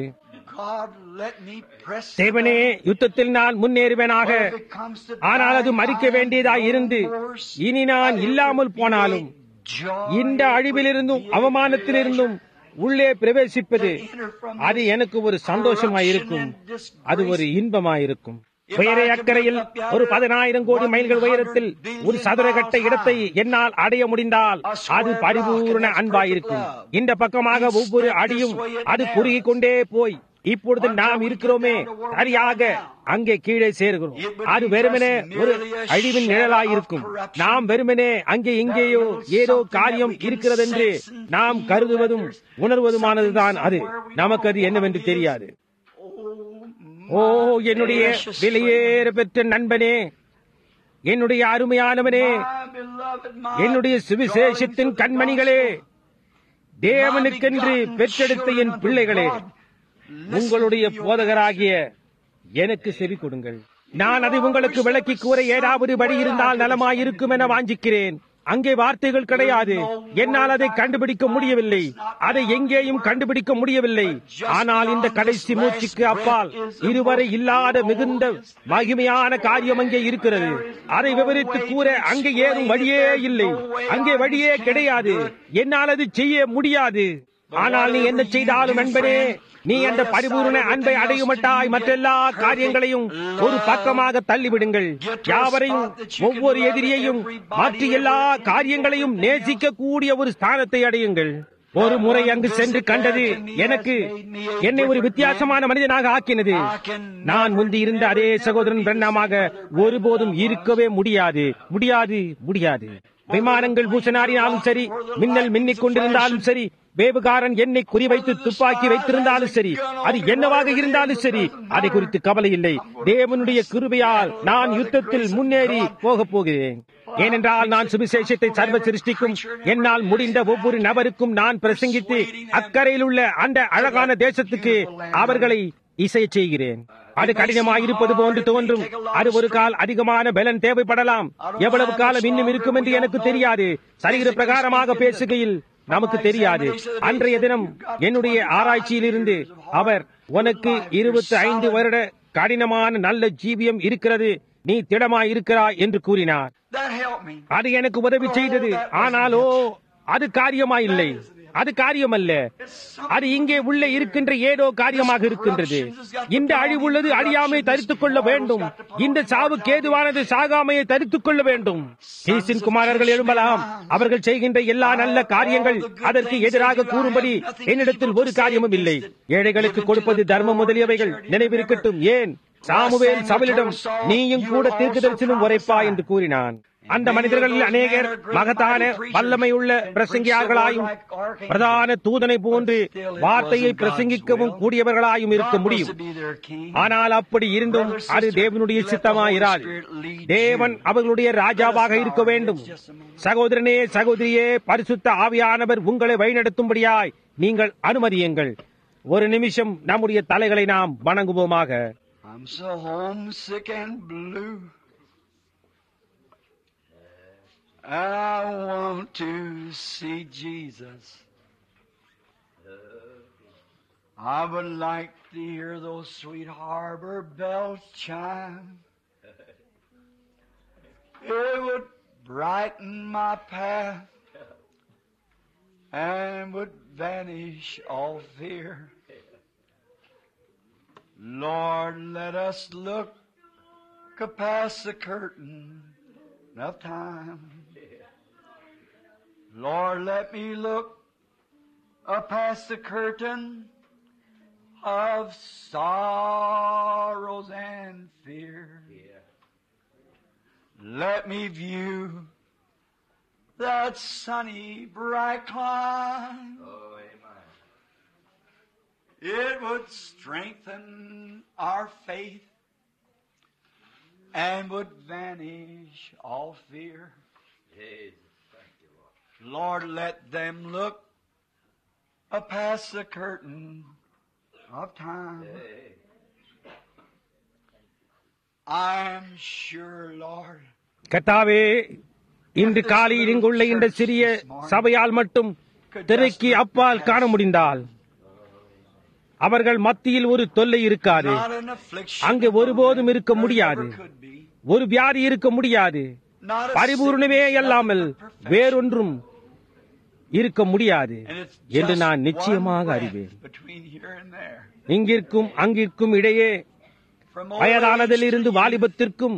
தேவனே யுத்தத்தில் நான் முன்னேறுவேனாக ஆனால் அது மறிக்க வேண்டியதாய் இருந்து இனி நான் இல்லாமல் போனாலும் இந்த அழிவிலிருந்தும் அவமானத்திலிருந்தும் உள்ளே பிரவேசிப்பது அது எனக்கு ஒரு சந்தோஷமாயிருக்கும் அது ஒரு இன்பமாயிருக்கும் உயரே அக்கறையில் ஒரு பதினாயிரம் கோடி மைல்கள் உயரத்தில் ஒரு சதுரகட்ட இடத்தை என்னால் அடைய முடிந்தால் அது பரிபூர்ண அன்பாயிருக்கும் இந்த பக்கமாக ஒவ்வொரு அடியும் அது குறுகிக் கொண்டே போய் இப்பொழுது நாம் இருக்கிறோமே சரியாக அங்கே கீழே சேருகிறோம் அது வெறுமனே ஒரு அழிவின் நிழலாயிருக்கும் நாம் வெறுமனே அங்கே எங்கேயோ ஏதோ காரியம் இருக்கிறது என்று நாம் கருதுவதும் உணர்வதுமானதுதான் அது நமக்கு அது என்னவென்று தெரியாது ஓ என்னுடைய விலையேற பெற்ற நண்பனே என்னுடைய அருமையானவனே என்னுடைய சுவிசேஷத்தின் கண்மணிகளே தேவனுக்கென்று பெற்றெடுத்த என் பிள்ளைகளே உங்களுடைய போதகராகிய எனக்கு செவி கொடுங்கள் நான் அதை உங்களுக்கு விளக்கி கூற ஏதாவது வழி இருந்தால் நலமாயிருக்கும் என வாஞ்சிக்கிறேன் அங்கே வார்த்தைகள் கிடையாது என்னால் அதை கண்டுபிடிக்க முடியவில்லை அதை எங்கேயும் கண்டுபிடிக்க முடியவில்லை ஆனால் இந்த கடைசி மூச்சுக்கு அப்பால் இதுவரை இல்லாத மிகுந்த மகிமையான காரியம் அங்கே இருக்கிறது அதை விவரித்து கூற அங்கே ஏதும் வழியே இல்லை அங்கே வழியே கிடையாது என்னால் அது செய்ய முடியாது ஆனால் நீ என்ன செய்தாலும் நண்பனே நீ அந்த பரிபூர்ண அன்பை அடையுமட்டாய் மற்றெல்லா காரியங்களையும் ஒரு பக்கமாக தள்ளிவிடுங்கள் யாவரையும் ஒவ்வொரு எதிரியையும் மற்ற எல்லா காரியங்களையும் நேசிக்க கூடிய ஒரு ஸ்தானத்தை அடையுங்கள் ஒரு முறை அங்கு சென்று கண்டது எனக்கு என்னை ஒரு வித்தியாசமான மனிதனாக ஆக்கினது நான் முந்தி இருந்த அதே சகோதரன் பிரண்ணாமாக ஒருபோதும் இருக்கவே முடியாது முடியாது முடியாது விமானங்கள் பூசனாரினாலும் சரி மின்னல் மின்னிக் கொண்டிருந்தாலும் சரி வேவுகாரன் என்னை குறிவைத்து துப்பாக்கி வைத்திருந்தாலும் சரி அது என்னவாக இருந்தாலும் சரி அதை குறித்து கவலை இல்லை தேவனுடைய கிருபையால் நான் யுத்தத்தில் முன்னேறி போக போகிறேன் ஏனென்றால் நான் சுவிசேஷத்தை சர்வ சிருஷ்டிக்கும் என்னால் முடிந்த ஒவ்வொரு நபருக்கும் நான் பிரசங்கித்து அக்கறையில் உள்ள அந்த அழகான தேசத்துக்கு அவர்களை இசை செய்கிறேன் அது கடினமாயிருப்பது போன்று தோன்றும் அது ஒரு கால் அதிகமான பலன் தேவைப்படலாம் எவ்வளவு காலம் இன்னும் இருக்கும் என்று எனக்கு தெரியாது சரீர பிரகாரமாக பேசுகையில் நமக்கு தெரியாது அன்றைய தினம் என்னுடைய ஆராய்ச்சியிலிருந்து அவர் உனக்கு இருபத்தி ஐந்து வருட கடினமான நல்ல ஜீவியம் இருக்கிறது நீ திடமாய் இருக்கிறாய் என்று கூறினார் அது எனக்கு உதவி செய்தது ஆனாலோ அது காரியமாயில்லை அது காரியமல்ல அது இங்கே உள்ள இருக்கின்ற ஏதோ காரியமாக இருக்கின்றது இந்த அழிவுள்ளது அழியாமை தரித்துக் கொள்ள வேண்டும் இந்த சாவு கேதுவானது சாகாமையை தரித்துக் கொள்ள வேண்டும் ஈசின் குமாரர்கள் எழும்பலாம் அவர்கள் செய்கின்ற எல்லா நல்ல காரியங்கள் அதற்கு எதிராக கூறும்படி என்னிடத்தில் ஒரு காரியமும் இல்லை ஏழைகளுக்கு கொடுப்பது தர்மம் முதலியவைகள் நினைவிருக்கட்டும் ஏன் சாமுவேல் சவலிடம் நீயும் கூட தீர்க்க தரிசனம் உரைப்பா என்று கூறினான் அந்த மனிதர்களில் அநேகர் மகத்தான வல்லமையுள்ள பிரசங்கியார்களாயும் பிரதான தூதனை போன்று வார்த்தையை பிரசங்கிக்கவும் கூடியவர்களாயும் இருக்க முடியும் ஆனால் அப்படி இருந்தும் அது தேவனுடைய சித்தமாயிராது தேவன் அவர்களுடைய ராஜாவாக இருக்க வேண்டும் சகோதரனே சகோதரியே பரிசுத்த ஆவியானவர் உங்களை வழிநடத்தும்படியாய் நீங்கள் அனுமதியுங்கள் ஒரு நிமிஷம் நம்முடைய தலைகளை நாம் வணங்குவோமாக I'm so homesick and blue. I want to see Jesus. I would like to hear those sweet harbor bells chime. It would brighten my path and would vanish all fear. Lord, let us look past the curtain of time. Lord, let me look up past the curtain of sorrows and fear. Let me view that sunny, bright clime. It would strengthen our faith and would vanish all fear. Lord, let them look up past the curtain of time. I'm sure, Lord, கத்தாவே இன்று காலையில் இங்குள்ள இந்த சிறிய சபையால் மட்டும் திரைக்கு அப்பால் காண முடிந்தால் அவர்கள் மத்தியில் ஒரு தொல்லை இருக்காது not an affliction அங்கே ஒருபோதும் இருக்க there முடியாது never could be. ஒரு வியாதி இருக்க முடியாது Not a பரிபூர்ணமே sickness, அல்லாமல் nothing but perfection. வேறொன்றும் இருக்க முடியாது And it's என்று just நான் one நிச்சயமாக breath அறிவேன் between here and there. இங்கிருக்கும் அங்கிருக்கும் இடையே From old வயதானதில் age இருந்து to youth, வாலிபத்திற்கும்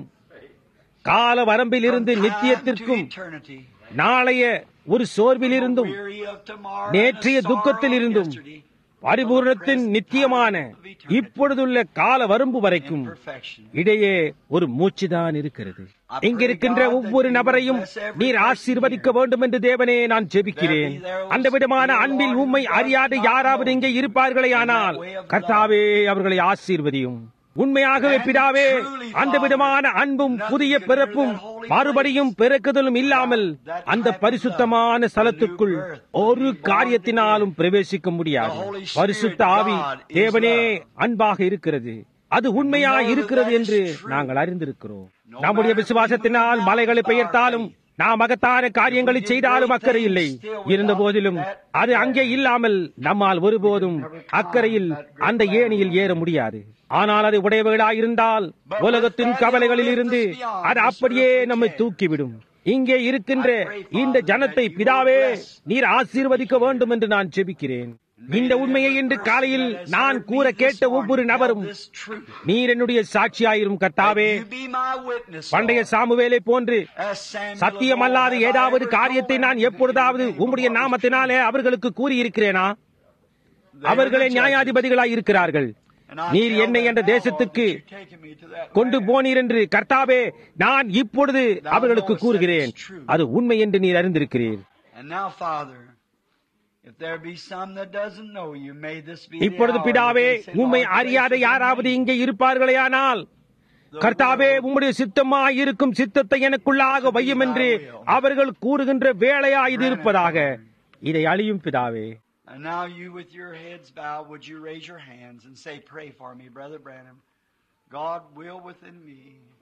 கால வரம்பில் இருந்து from time நித்தியத்திற்கும் to eternity. நாளைய ஒரு சோர்விலிருந்தும் Weary of tomorrow நேற்றைய and the sorrow of துக்கத்திலிருந்தும் yesterday. பரிபூரணத்தின் நித்தியமான இப்பொழுதுள்ள கால வரம்பு வரைக்கும் Perfection. இடையே ஒரு மூச்சுதான் இருக்கிறது இங்கிருக்கின்ற ஒவ்வொரு நபரையும் நீர் ஆசீர்வதிக்க வேண்டும் என்று தேவனே நான் ஜெபிக்கிறேன் அந்த விதமான அன்பில் உம்மை அறியாத யாராவது இங்கே இருப்பார்களே ஆனால் கர்த்தாவே அவர்களை ஆசீர்வதியும் உண்மையாகவே பிதாவே அந்த விதமான அன்பும் புதிய பிறப்பும் மறுபடியும் பிறக்குதலும் இல்லாமல் அந்த பரிசுத்தமான ஸ்தலத்துக்குள் ஒரு காரியத்தினாலும் பிரவேசிக்க முடியாது பரிசுத்த ஆவி தேவனே அன்பாக இருக்கிறது அது உண்மையா இருக்கிறது என்று நாங்கள் அறிந்திருக்கிறோம் நம்முடைய விசுவாசத்தினால் மலைகளை பெயர்த்தாலும் நாம் மகத்தான காரியங்களை செய்தாலும் அக்கறை இல்லை இருந்த போதிலும் அது அங்கே இல்லாமல் நம்மால் ஒருபோதும் அக்கறையில் அந்த ஏணியில் ஏற முடியாது ஆனால் அது உடையவர்களாயிருந்தால் உலகத்தின் கவலைகளில் இருந்து அது அப்படியே நம்மை தூக்கிவிடும் இங்கே இருக்கின்ற இந்த ஜனத்தை பிதாவே நீர் ஆசீர்வதிக்க வேண்டும் என்று நான் ஜெபிக்கிறேன் இந்த உண்மையை இன்று காலையில் நான் கூற கேட்ட ஒவ்வொரு நபரும் This truth. நீர் என்னுடைய சாட்சியாயிரும் கர்த்தாவே You be my witness, பண்டைய Lord. சாமுவேலை போன்று As Samuel சத்தியமல்லாத of old, ஏதாவது have I ever காரியத்தை நான் told எப்பொழுதாவது anything உம்முடைய but நாமத்தினாலே அவர்களுக்கு கூறியிருக்கிறேனா They அவர்களே were the நியாயாதிபதிகளாய் இருக்கிறார்கள் And I நீர் tell என்னை them அந்த now, Lord, தேசத்துக்கு that you've taken me to that கொண்டு land. போனீர் என்று கர்த்தாவே நான் இப்பொழுது அவர்களுக்கு கூறுகிறேன் அது உண்மை என்று நீர் அறிந்திருக்கிறீர் And now, Father, if there be some that doesn't know you, may this be the இப்பொழுது hour பிதாவே that they say, உம்மை Lord, அறியாத place within யாராவது me இங்கே இருப்பார்களேயானால் the கர்த்தாவே will உம்முடைய சித்தமாய் இருக்கும் சித்தத்தை எனக்குள்ளாக வையும் என்று அவர்கள் கூறுகின்ற வேலையா இது இருப்பதாக இதை அழியும் பிதாவே And now you with your heads bowed, would you raise your hands and say, pray for me, Brother Branham. God will within me.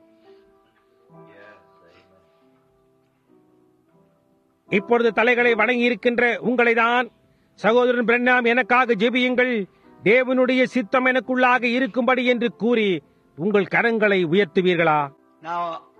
Yes, amen. இப்பொழுது தலைகளை வணங்கி இருக்கின்ற உங்களை தான் சகோதரன் பிரண்ணாம் எனக்காக ஜெபியுங்கள் தேவனுடைய சித்தம் எனக்குள்ளாக இருக்கும்படி என்று கூறி உங்கள் கரங்களை உயர்த்துவீர்களா Now,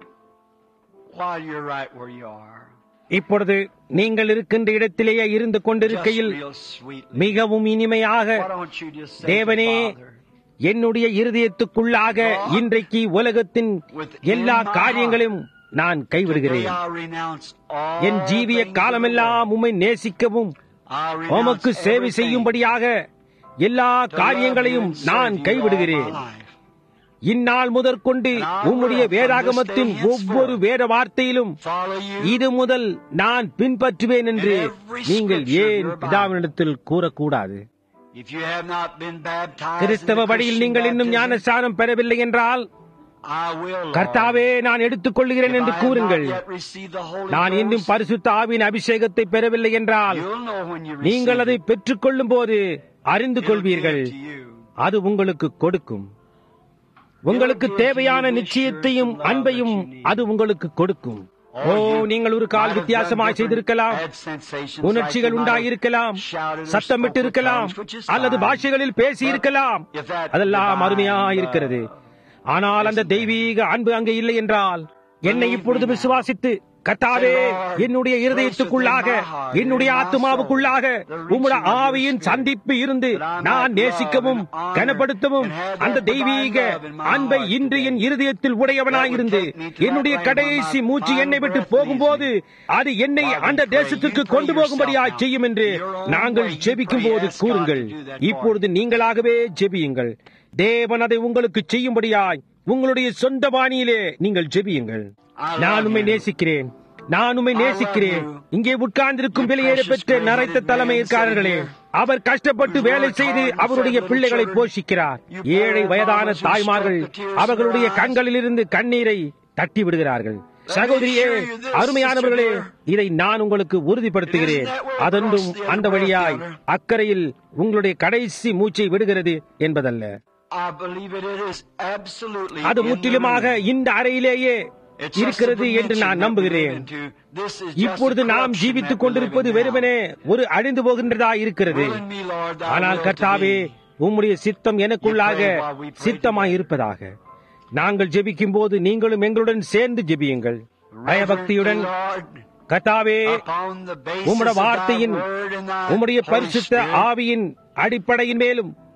while you're right where you are, இப்பொழுது நீங்கள் இருக்கின்ற இடத்திலேயே இருந்து just கொண்டிருக்கையில் real sweetly, மிகவும் இனிமையாக why don't you just say, to தேவனே Father, என்னுடைய இருதயத்துக்குள்ளாக இன்றைக்கு உலகத்தின் எல்லா காரியங்களையும் நான் today கைவிடுகிறேன் I renounce all என் ஜீவிய things of the காலமெல்லாம் world. உம்மை நேசிக்கவும் I renounce உமக்கு சேவை everything செய்யும்படியாக எல்லா to love you காரியங்களையும் and serve நான் you கைவிடுகிறேன் all my life. இந்நாள் முதற்கொண்டு உம்முடைய வேதாகமத்தின் ஒவ்வொரு வேத வார்த்தையிலும் Follow you. இது முதல் நான் பின்பற்றுவேன் என்று நீங்கள் ஏன் பிதாவினிடத்தில் கூறக்கூடாது If you have not been baptized in கிறிஸ்தவ the வழியில் Christian நீங்கள் இன்னும் baptism, ஞானஸ்தானம் பெறவில்லை என்றால் I will, Lord. கர்த்தாவே நான் எடுத்துக்கொள்கிறேன் If என்று I have கூறுங்கள் not yet received the Holy நான் இன்னும் Ghost, பரிசுத்த ஆவின் அபிஷேகத்தை பெறவில்லை என்றால் you'll know when you நீங்கள் receive அதை it. பெற்றுக்கொள்ளும் போது அறிந்து It'll கொள்வீர்கள் give to you. அது உங்களுக்கு கொடுக்கும் உங்களுக்கு தேவையான நிச்சயத்தையும் அன்பையும் அது உங்களுக்கு கொடுக்கும் ஓ நீங்கள் ஒரு கால் வித்தியாசமாய் செய்திருக்கலாம் உணர்ச்சிகள் உண்டாயிருக்கலாம் சத்தமிட்டு இருக்கலாம் அல்லது பாஷைகளில் பேசி இருக்கலாம் அதெல்லாம் அருமையா இருக்கிறது ஆனால் அந்த தெய்வீக அன்பு அங்கே இல்லை என்றால் என்னை இப்பொழுது விசுவாசித்து கத்தாவே என்னுடைய இருதயத்துக்குள்ளாக என்னுடைய ஆத்மாவுக்குள்ளாக உம்முடைய ஆவியின் சந்திப்பு இருந்து நான் நேசிக்கவும் கனப்படுத்தவும் அந்த தெய்வீக அன்பை இன்று என் இருதயத்தில் உடையவனாயிருந்து என்னுடைய கடைசி மூச்சு என்னை விட்டு போகும்போது அது என்னை அந்த தேசத்துக்கு கொண்டு போகும்படியாய் செய்யும் என்று நாங்கள் ஜெபிக்கும் போது கூறுங்கள் இப்பொழுது நீங்களாகவே ஜெபியுங்கள் தேவன் அதை உங்களுக்கு செய்யும்படியாய் உங்களுடைய சொந்த பாணியிலே நீங்கள் ஜெபியுங்கள் நான் உம்மை நேசிக்கிறேன் நான் உம்மை நேசிக்கிறேன் இங்கே உட்கார்ந்திருக்கும் வெளியேற பெற்ற நரைத்த தலைமையற்காரர்களே அவர் கஷ்டப்பட்டு வேலை செய்து அவருடைய பிள்ளைகளை போஷிக்கிறார் ஏழை வயதான தாய்மார்கள் அவர்களுடைய கண்களிலிருந்து கண்ணீரை தட்டி விடுகிறார்கள் சகோதரியே அருமையானவர்களே இதை நான் உங்களுக்கு உறுதிப்படுத்துகிறேன் அதொன்றும் அந்த வழியாய் அக்கறையில் உங்களுடைய கடைசி மூச்சை விடுகிறது என்பதல்ல I believe it is absolutely அது in the முற்றிலுமாக room. இந்த அறையிலேயே It's just இருக்கிறது a என்று dimension நான் that we நம்புகிறேன் live into. This is just இப்பொழுது a நாம் corruption ஜீவித்துக் that we live கொண்டிருப்பது in now. வெறுமனே ஒரு அழிந்து போகின்றதா இருக்கிறது Will in me, Lord, thy ஆனால் will to கர்த்தாவே be. உம்முடைய சித்தம் எனக்குள்ளாக You pray while we pray சித்தமாய் இருப்பதாக நாங்கள் ஜெபிக்கும் போது நீங்களும் எங்களுடன் சேர்ந்து ஜெபியுங்கள் பயபக்தியுடன் Lord, கர்த்தாவே upon the basis உம்முடைய of thy வார்த்தையின் word and thy உம்முடைய Holy பரிசுத்த Spirit, ஆவியின் அடிப்படையின் மேலும்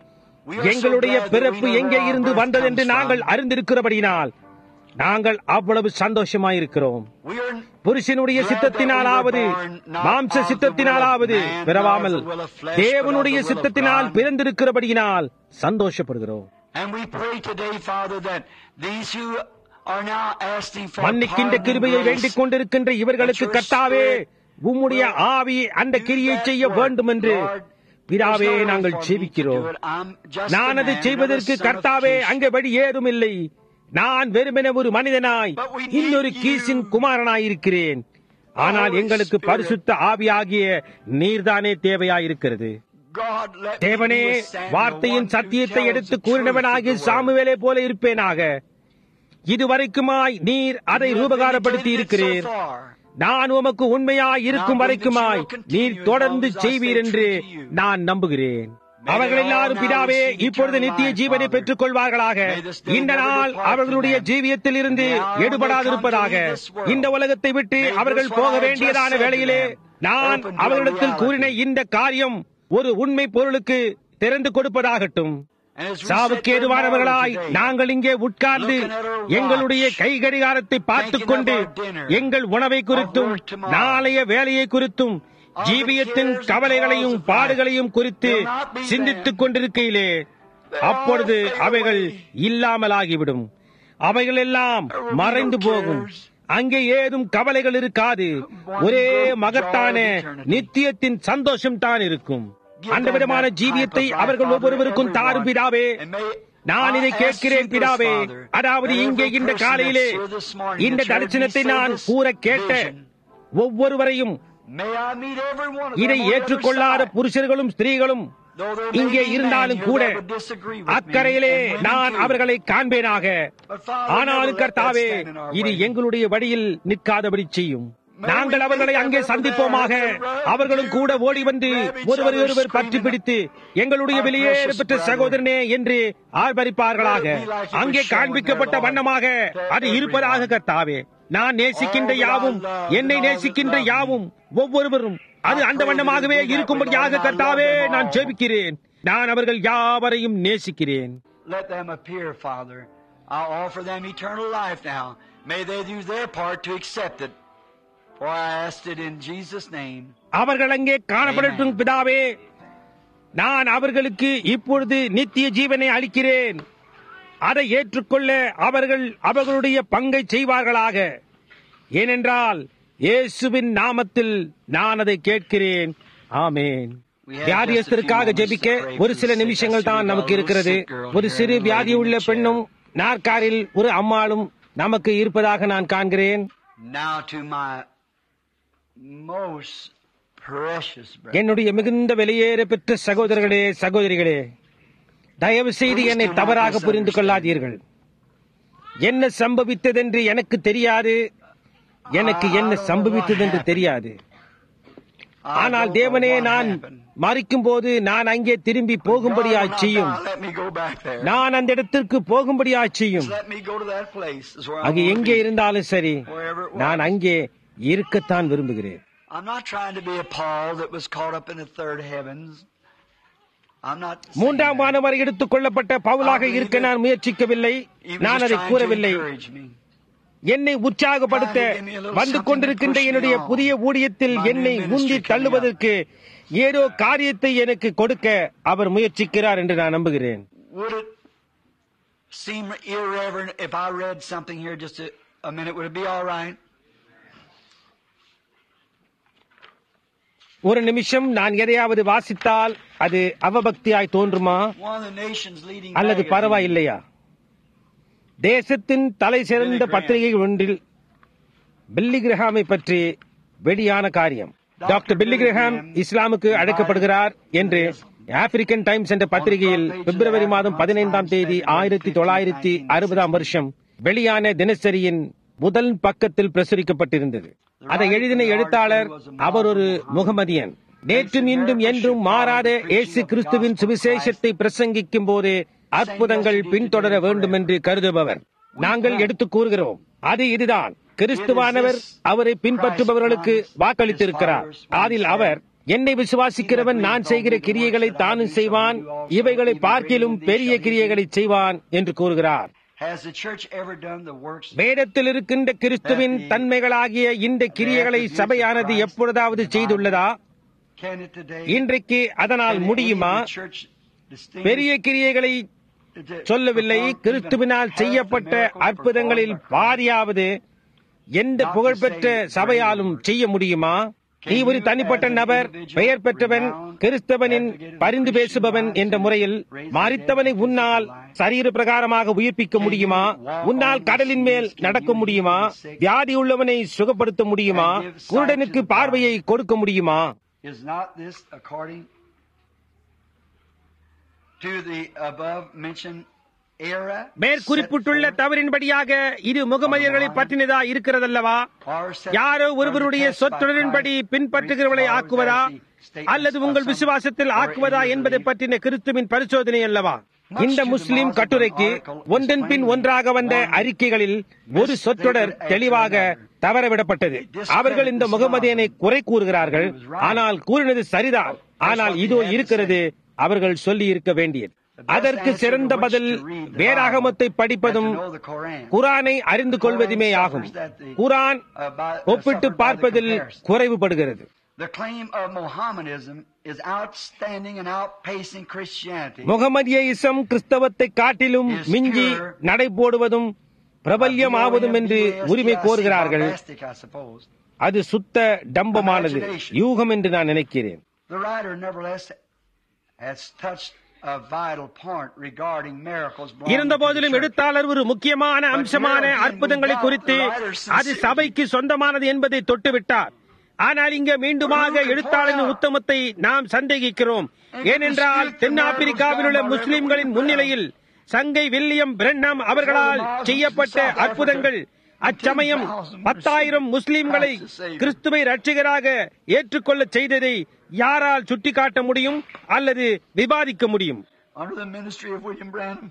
எங்களுடைய பிறப்பு எங்கே இருந்து வந்ததென்று நாங்கள் அறிந்திருக்கிறபடியினால் நாங்கள் அவ்வளவு சந்தோஷமாயிருக்கிறோம் We are புருஷனுடைய சித்தத்தினாலாவது மாம்ச சித்தத்தினாலாவது பிறவாமல் தேவனுடைய சித்தத்தினால் பிறந்திருக்கிறபடியினால் சந்தோஷப்படுகிறோம் And we pray today, Father, that these who are now asking for மன்னிக்கின்ற pardon and கிருபையை grace, வேண்டிக் கொண்டிருக்கின்ற இவர்களுக்கு கர்த்தாவே உம்முடைய ஆவி அந்த கிரியை செய்ய வேண்டும் என்று பிதாவே நாங்கள் ஜெபிக்கிறோம் நான் அதை செய்வதற்கு கர்த்தாவே அங்கே வழி ஏதும் இல்லை நான் வெறுமென ஒரு மனிதனாய் இன்னொரு கீசின் குமாரனாயிருக்கிறேன் ஆனால் எங்களுக்கு பரிசுத்த ஆவியாகிய நீர்தானே தேவையாயிருக்கிறது தேவனே வார்த்தையின் சத்தியத்தை எடுத்து கூறினவனாகிய சாமுவேலை போல இருப்பேனாக இதுவரைக்குமாய் நீர் அதை ரூபகாரப்படுத்தி இருக்கிறீர் நான் உமக்கு உண்மையாய் இருக்கும் வரைக்குமாய் நீர் தொடர்ந்து செய்வீர் என்று நான் நம்புகிறேன் அவர்கள் எல்லாரும் பிதாவே இப்பொழுது நித்திய ஜீவனை பெற்றுக் கொள்வார்களாக இந்த நாள் அவர்களுடைய ஜீவியத்தில் இருந்து எடுபடாதிருப்பதாக இந்த உலகத்தை விட்டு அவர்கள் போக வேண்டியதான வேளையிலே நான் அவர்களிடத்தில் கூறின இந்த காரியம் ஒரு உண்மை பொருளுக்கு திறந்து கொடுப்பதாகட்டும் சாவுக்கு ஏதுவானவர்களாய் நாங்கள் இங்கே உட்கார்ந்து எங்களுடைய கை கடிகாரத்தை பார்த்துக் கொண்டு எங்கள் உணவை குறித்தும் நாளைய வேலையை குறித்தும் ஜீவியத்தின் கவலைகளையும் பாடுகளையும் குறித்து சிந்தித்துக் கொண்டிருக்கையிலே அப்பொழுது அவைகள் இல்லாமலாகிவிடும் அவைகள் எல்லாம் மறைந்து போகும் அங்கே ஏதும் கவலைகள் இருக்காது ஒரே மகத்தான நித்தியத்தின் சந்தோஷம் தான் இருக்கும் அந்த விதமான ஜீவியத்தை அவர்கள் ஒவ்வொருவருக்கும் தாரும் பிதாவே நான் இதை கேட்கிறேன் பிதாவே அதாவது இங்கே இந்த காலையிலே இந்த தரிசனத்தை நான் கூற கேட்ட ஒவ்வொருவரையும் இதை ஏற்றுக்கொள்ளாத புருஷர்களும் ஸ்திரீகளும் இங்கே இருந்தாலும் கூட அக்கறையிலே நான் அவர்களை காண்பேனாக ஆனாலும் கர்த்தாவே இது எங்களுடைய வழியில் நிற்காதபடி செய்யும் நாங்கள் அவர்களை அங்கே சந்திப்போமாக அவர்களும் கூட ஓடி வந்து ஒருவர் ஒருவர் பற்றி பிடித்து எங்களுடைய வெளியேற பெற்ற சகோதரனே என்று ஆர்ப்பரிப்பார்களாக அங்கே காண்பிக்கப்பட்ட வண்ணமாக அது இருப்பதாக கர்த்தாவே நான் நேசிக்கின்ற யாவும் என்னை நேசிக்கின்ற யாவும் ஒவ்வொருவரும் அது அந்த வண்ணமாகவே இருக்கும்படியாக கர்த்தாவே நான் ஜெபிக்கிறேன் நான் அவர்கள் யாவரையும் நேசிக்கிறேன் Let them appear, Father. I'll offer them eternal life now. May they do their part to accept it. For I asked it in Jesus' name. அவர்கள் அங்கே காணப்படட்டும் பிதாவே நான் அவர்களுக்கு இப்பொழுது நித்திய ஜீவனை அளிக்கிறேன் அதை ஏற்றுக்கொள்ள அவர்கள் அவர்களுடைய பங்கை செய்வார்களாக ஏனென்றால் இயேசுவின் நாமத்தில் நான் அதை கேட்கிறேன் ஆமேன் வியாதியஸ்தருக்காக ஜெபிக்க ஒரு சில நிமிஷங்கள் தான் நமக்கு இருக்கிறது ஒரு சிறு வியாதி உள்ள பெண்ணும் நாற்காரில் ஒரு அம்மாளும் நமக்கு இருப்பதாக நான் காண்கிறேன் Now to my most precious brother. என்னுடைய மிகுந்த வெளியேற பெற்ற சகோதரர்களே சகோதரிகளே தயவு செய்து என்னை தவறாக புரிந்து கொள்ளாதீர்கள் என்ன சம்பவித்ததென்று எனக்கு தெரியாது எனக்கு என்ன சம்பவித்ததென்று தெரியாது ஆனால் தேவனே நான் மறிக்கும் போது நான் அங்கே திரும்பி போகும்படியாய் செய்யும் Let me go back there. நான் அந்த இடத்திற்கு போகும்படியாய் செய்யும் Let me go to that place. Is where I அங்கு want to எங்கே be. இருந்தாலும் சரி Wherever it was. நான் அங்கே இருக்கத்தான் விரும்புகிறேன் I'm not trying to be a Paul that was caught up in the third heavens. I'm not. saying மூன்றாம் that. வானம் வரை எடுத்துக் கொள்ளப்பட்ட பவுலாக இருக்க நான் முயற்சிக்கவில்லை He was நான் just அதை trying to கூறவில்லை encourage me. என்னை உற்சாகப்படுத்த வந்து கொண்டிருக்கின்ற என்னுடைய புதிய ஊழியத்தில் என்னை உந்தி தள்ளுவதற்கு ஏதோ காரியத்தை எனக்கு கொடுக்க அவர் முயற்சிக்கிறார் என்று நான் நம்புகிறேன் Would it seem irreverent if I read something here just a, a minute? Would it be all right? ஒரு நிமிஷம் நான் எதையாவது வாசித்தால் அது அவபக்தியாய் தோன்றுமா One of the nation's leading அல்லது magazines- பரவாயில்லையா தேசத்தின் தலை சிறந்த பத்திரிகை ஒன்றில் பில்லி கிரஹாமை பற்றி வெளியான காரியம் டாக்டர் பில்லி கிரஹாம் இஸ்லாமுக்கு அழைக்கப்படுகிறார் என்று ஆப்பிரிக்கன் டைம்ஸ் என்ற பத்திரிகையில் பிப்ரவரி மாதம் பதினைந்தாம் தேதி ஆயிரத்தி தொள்ளாயிரத்தி அறுபதாம் வருஷம் வெளியான தினசரியின் முதல் பக்கத்தில் பிரசுரிக்கப்பட்டிருந்தது அதை எழுதின எழுத்தாளர் அவர் ஒரு முகமதியன் நேற்றும் இன்றும் என்றும் மாறாத இயேசு கிறிஸ்துவின் சுவிசேஷத்தை பிரசங்கிக்கும் போது அற்புதங்கள் பின்தொடர வேண்டும் என்று கருதுபவர் நாங்கள் எடுத்து கூறுகிறோம் அது இதுதான் கிறிஸ்துவானவர் அவரை பின்பற்றுபவர்களுக்கு வாக்களித்திருக்கிறார் அதில் அவர் என்னை விசுவாசிக்கிறவன் நான் செய்கிற கிரியைகளை தானும் செய்வான் இவைகளை பார்க்கிலும் பெரிய கிரியைகளை செய்வான் என்று கூறுகிறார் Has the church ever done the works? வேதத்தில் இருக்கின்ற கிறிஸ்துவின் தன்மைகளாகிய இந்த கிரியைகளை சபையானது எப்பொழுதாவது செய்துள்ளதா Can it today? இன்றைக்கு அதனால் Can any முடியுமா of the church distinguish பெரிய கிரியைகளை the- சொல்லவில்லை perform even கிறிஸ்துவினால் half the செய்யப்பட்ட miracles அற்புதங்களில் performed by பாதியாவது எந்த புகழ்பெற்ற சபையாலும் செய்ய முடியுமா நீ ஒரு தனிப்பட்ட நபர் பெயர் பெற்றவன் கிறிஸ்தவனின் பரிந்து பேசுபவன் என்ற முறையில் மறித்தவனை உன்னால் சரீர பிரகாரமாக உயிர்ப்பிக்க முடியுமா உன்னால் கடலின் மேல் நடக்க முடியுமா வியாதி உள்ளவனை சுகப்படுத்த முடியுமா குருடனுக்கு பார்வையை கொடுக்க முடியுமா Is not this according to the above mentioned era? மேற்குறிப்பிட்டுள்ள தவறின்படியாக இது முகமதியர்களை பற்றினதா இருக்கிறதல்லவா யாரோ ஒருவருடைய சொற்றொடரின்படி பின்பற்றுகிறவர்களை ஆக்குவதா அல்லது உங்கள் விசுவாசத்தில் ஆக்குவதா என்பதை பற்றின கிறிஸ்துவின் பரிசோதனை அல்லவா இந்த முஸ்லிம் கட்டுரைக்கு ஒன்றன் பின் ஒன்றாக வந்த அறிக்கைகளில் ஒரு சொற்றொடர் தெளிவாக தவறவிடப்பட்டது அவர்கள் இந்த முகமதியனை குறை கூறுகிறார்கள் ஆனால் கூறினது சரிதான் ஆனால் இதோ இருக்கிறது அவர்கள் சொல்லி இருக்க வேண்டியது அதற்கு சிறந்த பதில் வேதாகமத்தை படிப்பதும் குரானை அறிந்து கொள்வதுமே ஆகும் குரான் ஒப்பிட்டு பார்ப்பதில் குறைவுபடுகிறது The claim of Mohammedanism is outstanding and outpacing Christianity. முகமதியிசம் கிறிஸ்தவத்தை காட்டிலும் மிஞ்சி நடைபோடுவதும் பிரபல்யமாவதும் என்று உரிமை கோருகிறார்கள் Bombastic, I suppose. அது சுத்த டம்பமானது யூகம் என்று நான் நினைக்கிறேன் The writer, nevertheless, has touched a vital point regarding miracles. belonging இருந்த to the போதிலும் church. எழுத்தாளர் ஒரு முக்கியமான அம்சமான அற்புதங்களை குறித்து அது சபைக்கு சொந்தமானது என்பதை தொட்டுவிட்டார் ஆனால் இங்க மீண்டுமாக எழுத்தாளரின் உத்தமத்தை நாம் சந்தேகிக்கிறோம் ஏனென்றால் தென்னாப்பிரிக்காவில் உள்ள முஸ்லிம்களின் முன்னிலையில் சங்கை வில்லியம் பிரண்ணம் அவர்களால் செய்யப்பட்ட அற்புதங்கள் அச்சமயம் பத்தாயிரம் முஸ்லிம்களை கிறிஸ்துவை ரட்சிகராக ஏற்றுக்கொள்ள செய்ததை யாரால் சுட்டிக்காட்ட முடியும் அல்லது விவாதிக்க முடியும் Under the ministry of William Branham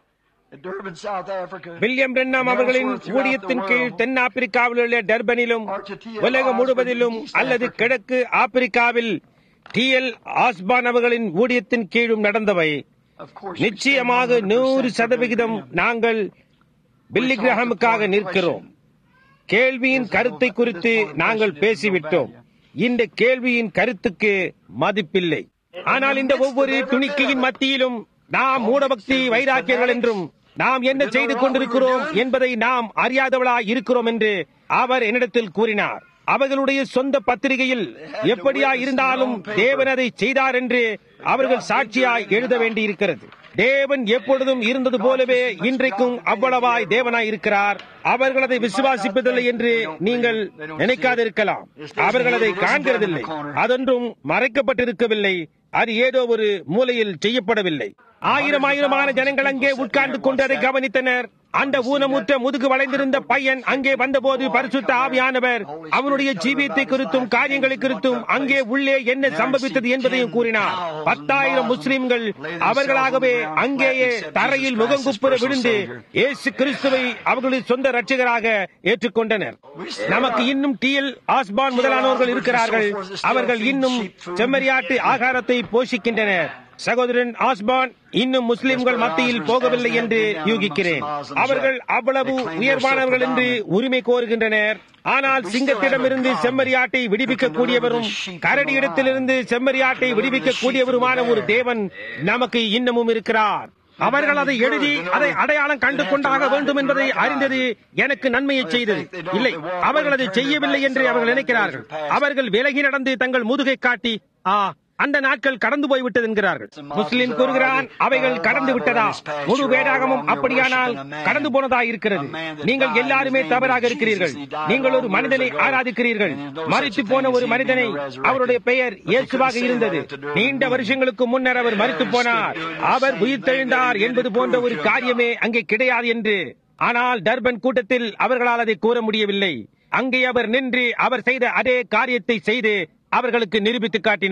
at Durban, South Africa. William Branham அவர்களின் ஊழியத்தின் கீழ் தென்னாப்பிரிக்காவில் உள்ள டர்பனிலும் உலகம் முழுவதிலும் அல்லது கிழக்கு ஆப்பிரிக்காவில் டி எல் ஆஸ்பான் அவர்களின் ஊழியத்தின் கீழும் நடந்தவை Of course, we நிச்சயமாக stand 100% நூறு for சதவிகிதம் Billy நாங்கள் பில்லி கிரஹமுக்காக நிற்கிறோம் கேள்வியின் கருத்தை குறித்து நாங்கள் பேசிவிட்டோம் இந்த கேள்வியின் கருத்துக்கு மதிப்பில்லை ஆனால் இந்த ஒவ்வொரு துணிக்கையின் மத்தியிலும் நாம் மூடபக்தி வைராக்கியர்கள் என்றும் நாம் என்ன செய்து கொண்டிருக்கிறோம் என்பதை நாம் அறியாதவளா இருக்கிறோம் என்று அவர் என்னிடத்தில் கூறினார் அவர்களுடைய சொந்த பத்திரிகையில் எப்படியா இருந்தாலும் தேவன் அதை செய்தார் என்று அவர்கள் சாட்சியாய் எழுத வேண்டியிருக்கிறது தேவன் எப்பொழுதும் இருந்தது போலவே இன்றைக்கும் அவ்வளவாய் தேவனாய் இருக்கிறார் அவர்கள் அதை விசுவாசிப்பதில்லை என்று நீங்கள் நினைக்காதிருக்கலாம் அவர்கள் அதை காண்கிறதில்லை அதொன்றும் மறைக்கப்பட்டிருக்கவில்லை அது ஏதோ ஒரு மூலையில் செய்யப்படவில்லை ஆயிரம் ஆயிரமான ஜனங்கள் அங்கே உட்கார்ந்து கொண்டு அதை கவனித்தனர் அந்த ஊனமுற்ற முதுகு வளைந்திருந்த பையன் அங்கே வந்தபோது பரிசுத்த ஆவியானவர் அவனுடைய ஜீவியத்தை குறித்தும் காரியங்களை குறித்தும் அங்கே உள்ளே என்ன சம்பவித்தது என்பதையும் கூறினார் பத்தாயிரம் முஸ்லிம்கள் அவர்களாகவே அங்கேயே தரையில் முகங்குப்புற விழுந்து இயேசு கிறிஸ்துவை அவர்களுடைய சொந்த ரட்சகராக ஏற்றுக்கொண்டனர் நமக்கு இன்னும் டி எல் ஆஸ்பான் முதலானவர்கள் இருக்கிறார்கள் அவர்கள் இன்னும் செம்மறியாட்டு ஆகாரத்தை போஷிக்கின்றனர் சகோதரன் ஆஸ்பான் இன்னும் முஸ்லிம்கள் மத்தியில் போகவில்லை என்று யூகிக்கிறேன் அவர்கள் அவ்வளவு உயர்வானவர்கள் என்று உரிமை கோருகின்றனர் ஆனால் சிங்கத்திடமிருந்து செம்மறியாட்டை விடுவிக்க கூடியவரும் கரடியிடத்திலிருந்து செம்மறியாட்டை விடுவிக்க கூடியவருமான ஒரு தேவன் நமக்கு இன்னமும் இருக்கிறார் அவர்கள் அதை எழுதி அதை அடையாளம் கண்டு கொண்டாக வேண்டும் என்பதை அறிந்தது எனக்கு நன்மையை செய்தது இல்லை அவர்கள் அதை செய்யவில்லை என்று அவர்கள் நினைக்கிறார்கள் அவர்கள் விலகி நடந்து தங்கள் முதுகை காட்டி ஆ அந்த நாட்கள் கடந்து போய்விட்டது என்கிறார்கள் முஸ்லிம் கூறுகிறான் அவைகள் கடந்து விட்டதா முழு வேடாகமும் அப்படியானால் கடந்து போனதா இருக்கிறது நீங்கள் எல்லாருமே தவறாக இருக்கிறீர்கள் நீங்கள் ஒரு மனிதனை ஆராதிக்கிறீர்கள் மறித்து போன ஒரு மனிதனை அவருடைய பெயர் இயேசுவாக இருந்தது நீண்ட வருஷங்களுக்கு முன்னர் அவர் மறித்து போனார் அவர் உயிர்த்தெழுந்தார் என்பது போன்ற ஒரு காரியமே அங்கே கிடையாது என்று ஆனால் டர்பன் கூட்டத்தில் அவர்களால் அதை கூற முடியவில்லை அங்கே அவர் நின்று அவர் செய்த அதே காரியத்தை செய்து அவர்களுக்கு நிரூபித்து காட்டினார்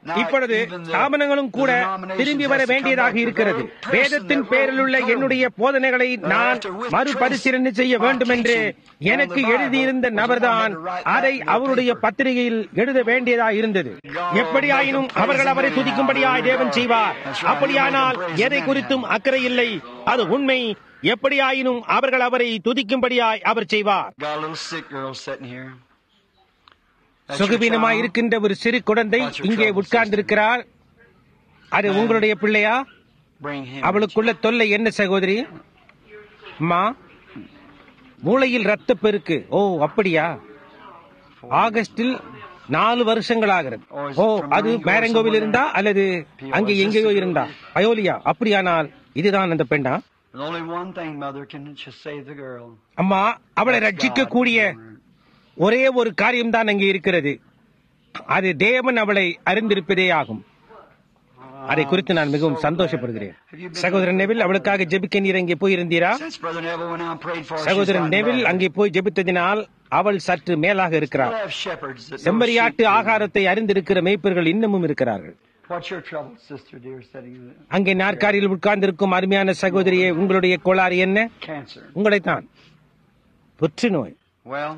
இப்பொழுது ஸ்தாபனங்களும் கூட திரும்பி வர வேண்டியதாக இருக்கிறது வேதத்தின் பேரிலுள்ள என்னுடைய போதனைகளை நான் மறுபரிசீலனை செய்ய வேண்டும் என்று எனக்கு எழுதியிருந்த நபர்தான் அதை அவருடைய பத்திரிகையில் எழுத வேண்டியதாக இருந்தது எப்படியாயினும் அவர்கள் அவரை துதிக்கும்படியாய் தேவன் செய்வார் அப்படியானால் எதை குறித்தும் அக்கறை இல்லை அது உண்மை எப்படியாயினும் அவர்கள் அவரை துதிக்கும்படியாய் அவர் செய்வார் Got a little sick girl sitting here. That's your சுகவீனமாய் child? இருக்கின்ற ஒரு சிறு குழந்தை இங்கே உட்கார்ந்திருக்கிறார் அது உங்களுடைய பிள்ளையா Bring him. அவளுக்குள்ள தொல்லை என்ன சகோதரி அம்மா மூளையில் ரத்த பெருக்கு ஓ அப்படியா ஆகஸ்டில் நாலு வருஷங்கள் ஆகிறது ஓ அது மேரங்கோவில் இருந்தா அல்லது அங்கே எங்கேயோ இருந்தா பயோலியா அப்படியானால் இதுதான் அந்த பெண்ணா There's only one thing, Mother, can just save the girl. அம்மா அவளை That's ரட்சிக்க God's கூடிய word. ஒரே ஒரு காரியம்தான் அங்கே இருக்கிறது அது தேவன் அவளை அறிந்திருப்பதே ஆகும் அதை குறித்து நான் மிகவும் சந்தோஷப்படுகிறேன் சகோதரன் நெவில் அவளுக்காக ஜெபிக்க நீர் அங்கே போயிருந்தீரா Since Brother Neville went out and prayed for her, she's சகோதரன் gotten நெவில் better. அங்கே போய் ஜெபித்ததினால் அவள் சற்று மேலாக We'll இருக்கிறார் have shepherds that know செம்மறியாட்டு sheep. ஆகாரத்தை அறிந்திருக்கிற மேய்ப்பர்கள் இன்னமும் இருக்கிறார்கள் What's your trouble, sister dear, sitting in the அங்கே நாற்காலியில் உட்கார்ந்திருக்கும் அருமையான சகோதரியே உங்களுடைய கோளாறு என்ன cancer? உங்களைத்தான் புற்றுநோய் Well,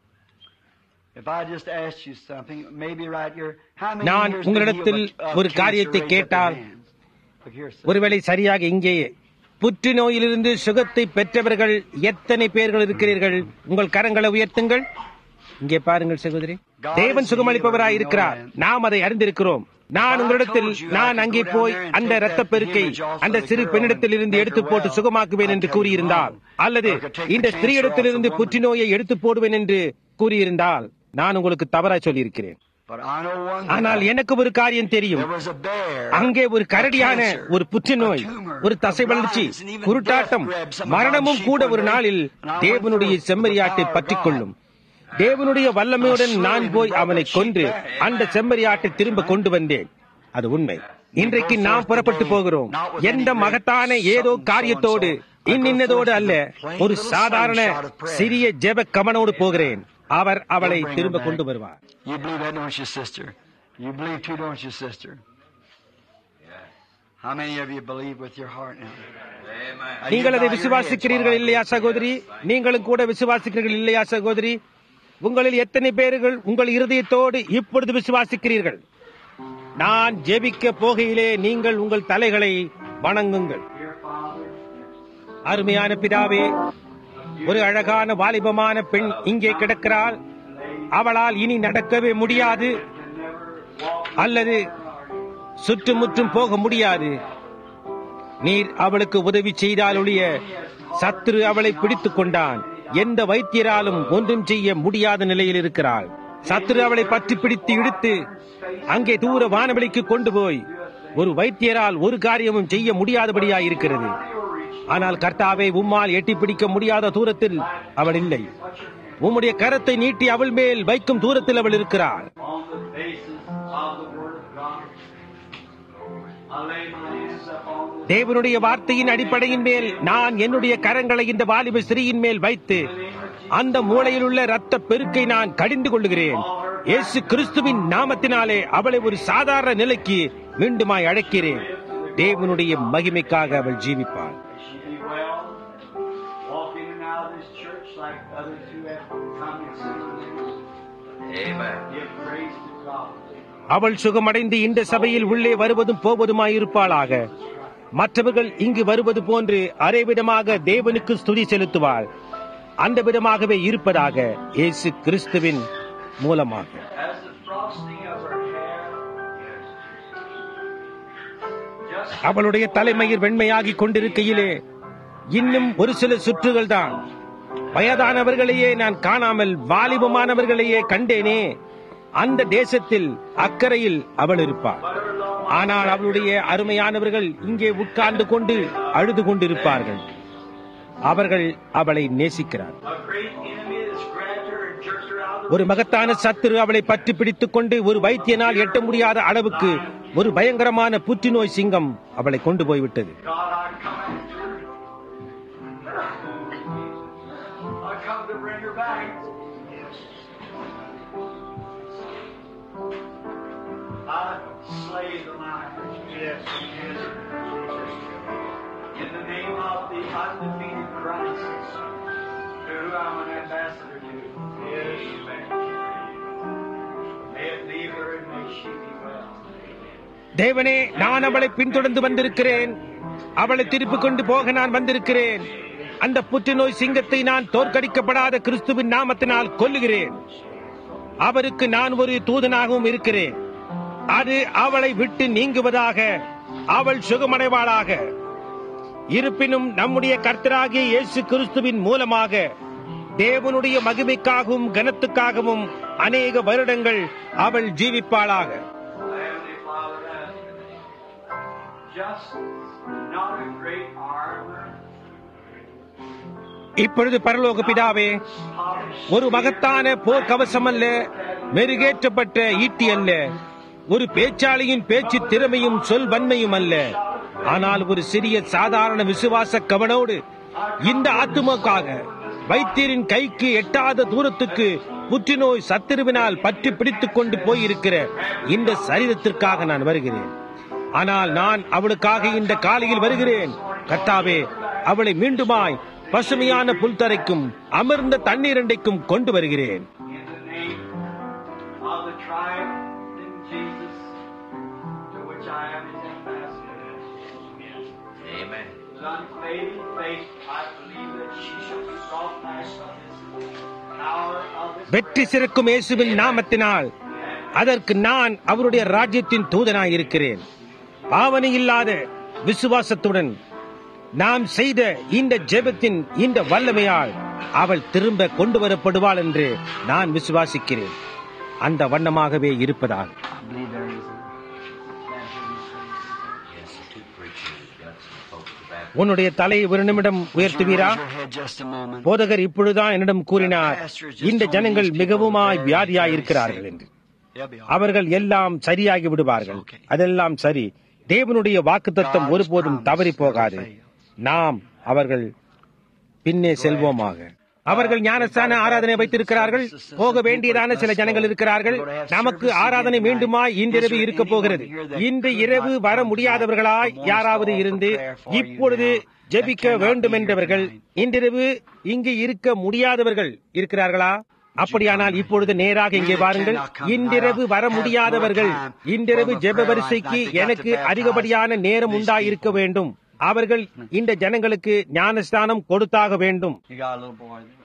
if I just asked you something, maybe right here, how many நான் years உங்களிடத்தில் been healed of ஒரு cancer? காரியத்தை Raise up your கேட்டால் hands. Look here, sister. ஒருவேளை சரியாக இங்கேயே புற்றுநோயிலிருந்து சுகத்தை பெற்றவர்கள் எத்தனை பேர்கள் இருக்கிறீர்கள் உங்கள் கரங்களை உயர்த்துங்கள் இங்கே பாருங்கள் சகோதரி தேவன் சுகமளிப்பவராய் இருக்கிறார் நாம் அதை அறிந்திருக்கிறோம் நான் உங்களிடத்தில் நான் அங்கே போய் அந்த இரத்த பெருக்கை அந்த சிறு பெண்ணிடத்தில் இருந்து எடுத்து போட்டு சுகமாக்குவேன் என்று கூறியிருந்தால் அல்லது இந்த ஸ்திரீயிடத்திலிருந்து புற்றுநோயை எடுத்து போடுவேன் என்று கூறியிருந்தால் நான் உங்களுக்கு தவறாய் சொல்லியிருக்கிறேன் But I know one thing. ஆனால் எனக்கு ஒரு காரியம் தெரியும் There was a bear, அங்கே ஒரு கரடியான a cancer, ஒரு புற்றுநோய் a tumor, ஒரு தசை a வளர்ச்சி rise, and even குருட்டாட்டம் death grabbed some of மரணமும் God's கூட sheep ஒரு one day, நாளில் and I went தேவனுடைய through with the செம்மறியாட்டை power of பற்றிக் God. கொள்ளும் தேவனுடைய வல்லமையுடன் I நான் surely போய் brought அவனை that sheep கொன்று back. அந்த செம்மறியாட்டை திரும்ப கொண்டு வந்தேன் அது உண்மை இன்றைக்கு நாம் புறப்பட்டு போகிறோம் எந்த மகத்தான ஏதோ காரியத்தோடு இன்னின்னதோடு அல்ல ஒரு சாதாரண சிறிய ஜெப கமனோடு போகிறேன் அவர் அவளை திரும்ப கொண்டு வருவார் You believe that, don't you, sister? You believe too, don't you, sister? How many of you believe with your heart now? Now, you நீங்கள் அதை bow your heads விசுவாசிக்கிறீர்கள் while I இல்லையா pray. சகோதரி நீங்களும் கூட விசுவாசிக்கிறீர்கள் இல்லையா சகோதரி உங்களில் எத்தனை பேர்கள் உங்கள் இருதயத்தோடு இப்பொழுது விசுவாசிக்கிறீர்கள் நான் ஜெபிக்க போகையிலே நீங்கள் உங்கள் தலைகளை வணங்குங்கள் அருமையான பிதாவே ஒரு அழகான வாலிபமான பெண் இங்கே கிடக்கிறாள் அவளால் இனி நடக்கவே முடியாது அல்லது சுற்றுமுற்றும் போக முடியாது நீர் அவளுக்கு உதவி செய்தால் ஒழிய சத்துரு அவளை பிடித்துக் கொண்டான் எந்த வைத்தியராலும் ஒன்றும் செய்ய முடியாத நிலையில் இருக்கிறாள் சத்துரு அவளை பற்றி பிடித்து இழுத்து அங்கே தூர வானவெளிக்கு கொண்டு போய் ஒரு வைத்தியரால் ஒரு காரியமும் செய்ய முடியாதபடியாய் இருக்கிறது ஆனால் கர்த்தாவை உம்மால் எட்டி பிடிக்க முடியாத தூரத்தில் அவள் இல்லை உம்முடைய கரத்தை நீட்டி அவள் மேல் வைக்கும் தூரத்தில் அவள் இருக்கிறாள் on the basis of the Word of God. I lay my hands upon the தேவனுடைய வார்த்தையின் அடிப்படையின் மேல் நான் என்னுடைய கரங்களை இந்த வாலிப ஸ்திரீயின் மேல் வைத்து அந்த மூளையில் உள்ள ரத்த பெருக்கை நான் கடிந்து கொள்ளுகிறேன் இயேசு கிறிஸ்துவின் நாமத்தினாலே அவளை ஒரு சாதாரண நிலைக்கு மீண்டுமாய் அழைக்கிறேன் தேவனுடைய மகிமைக்காக அவள் ஜீவிப்பாள் she be well, walk in and out of this church like others who have come and seen. Amen. Give praise to God. அவள் சுகமடைந்து இந்த சபையில் உள்ளே வருவதும் போவதுமாய் இருப்பாளாக மற்றவர்கள் இங்கு வருவது போன்று அரைவிடமாக தேவனுக்கு ஸ்துதி செலுத்துவாள் அந்த விதமாகவே இருப்பதாக இயேசு கிறிஸ்துவின் மூலமாக As the frosting of her hair, just அவளுடைய தலைமயிர் வெண்மையாகிக் கொண்டிருக்கையிலே இன்னும் ஒரு சில சுற்றுகள் தான் வயதானவர்களையே நான் காணாமல் வாலிபமானவர்களையே கண்டேனே அந்த தேசத்தில் அக்கறையில் அவள் இருப்பாள் ஆனால் அவளுடைய அருமையானவர்கள் இங்கே உட்கார்ந்து கொண்டு அழுது கொண்டிருப்பார்கள் அவர்கள் அவளை நேசிக்கிறார் a great enemy has grabbed her and jerked her out of ஒரு மகத்தான சத்துரு அவளை பற்றி பிடித்துக் கொண்டு ஒரு வைத்தியனால் எட்ட முடியாத அளவுக்கு ஒரு பயங்கரமான புற்றுநோய் சிங்கம் அவளை கொண்டு போய்விட்டது God, I come after her. I come to bring her back. I slay the lion. Yes. In the name of the undefeated Christ, to who I'm an ambassador to. Amen. May it leave her and may she be well. தேவனே நான் அவளை பின்தொடர்ந்து வந்திருக்கிறேன் அவளை திருப்பி கொண்டு போக நான் வந்திருக்கிறேன் அந்த புற்றுநோய் சிங்கத்தை நான் தோற்கடிக்கப்படாத கிறிஸ்துவின் நாமத்தினால் கொல்லுகிறேன் அவருக்கு நான் ஒரு தூதனாகவும் இருக்கிறேன் அது அவளை விட்டு நீங்குவதாக அவள் சுகமடைவாளாக இருப்பினும் நம்முடைய கர்த்தராகிய இயேசு கிறிஸ்துவின் மூலமாக தேவனுடைய மகிமைக்காகவும் கனத்துக்காகவும் அநேக வருடங்கள் அவள் ஜீவிப்பாளாக Heavenly Father, just not a great armor, இப்பொழுது பரலோக பிதாவே ஒரு மகத்தான போர் கவசம் அல்ல மெருகேற்றப்பட்ட ஈட்டி அல்ல ஒரு பேச்சாளியின் பேச்சு திறமையும் சொல் வன்மையும் அல்ல ஆனால் ஒரு சிறிய சாதாரண விசுவாச கவனோடு இந்த ஆத்துமக்காக வைத்தியரின் கைக்கு எட்டாத தூரத்துக்கு புற்றுநோய் சத்துருவினால் பற்றி பிடித்துக் கொண்டு போயிருக்கிற இந்த சரீரத்திற்காக நான் வருகிறேன் ஆனால் நான் அவளுக்காக இந்த காலையில் வருகிறேன் கர்த்தாவே அவளை மீண்டுமாய் பசுமையான புல்தரைக்கும் அமர்ந்த தண்ணீரண்டைக்கும் கொண்டு வருகிறேன் in the name of the tribe in Jesus, to which I am his ambassador. Amen. With unfading faith, I believe that she shall be brought back from this power of this வெற்றி சிறக்கும் இயேசுவின் நாமத்தினால் அதற்கு நான் அவருடைய ராஜ்யத்தின் தூதனாய் இருக்கிறேன் பாவனை இல்லாத விசுவாசத்துடன் நாம் செய்த இந்த ஜெபத்தின் இந்த வல்லமையால் அவள் திரும்ப கொண்டு வரப்படுவாள் என்று நான் விசுவாசிக்கிறேன் அந்த வண்ணமாகவே இருப்பதால் I believe there is Yes, the two preachers got some folks to back. உன்னுடைய தலையை ஒரு நிமிடம் உயர்த்துவீரா Raise your head just a moment. போதகர் இப்பொழுதுதான் என்னிடம் கூறினார் இந்த ஜனங்கள் மிகவுமாய் வியாதியாய் இருக்கிறார்கள் என்று They'll be all அவர்கள் எல்லாம் சரியாகி விடுவார்கள் அதெல்லாம் சரி தேவனுடைய வாக்குத்தத்தம் ஒருபோதும் தவறி போகாது நாம் அவர்கள் பின்னே செல்வோமாக அவர்கள் ஞானஸ்தான ஆராதனை வைத்திருக்கிறார்கள் போக வேண்டியதான சில ஜனங்கள் இருக்கிறார்கள் நமக்கு ஆராதனை மீண்டுமாய் இன்றிரவு இருக்க போகிறது இன்று இரவு வர முடியாதவர்களாய் யாராவது இருந்து இப்பொழுது ஜெபிக்க வேண்டும் என்றவர்கள் இன்றிரவு இங்கு இருக்க முடியாதவர்கள் இருக்கிறார்களா அப்படியானால் இப்பொழுது நேராக இங்கே வாருங்கள் இன்றிரவு வர முடியாதவர்கள் இன்றிரவு ஜெப வரிசைக்கு எனக்கு அதிகப்படியான நேரம் உண்டாயிருக்க வேண்டும் அவர்கள் இந்த ஜனங்களுக்கு ஞானஸ்தானம் கொடுத்தாக வேண்டும் You got a little boy there.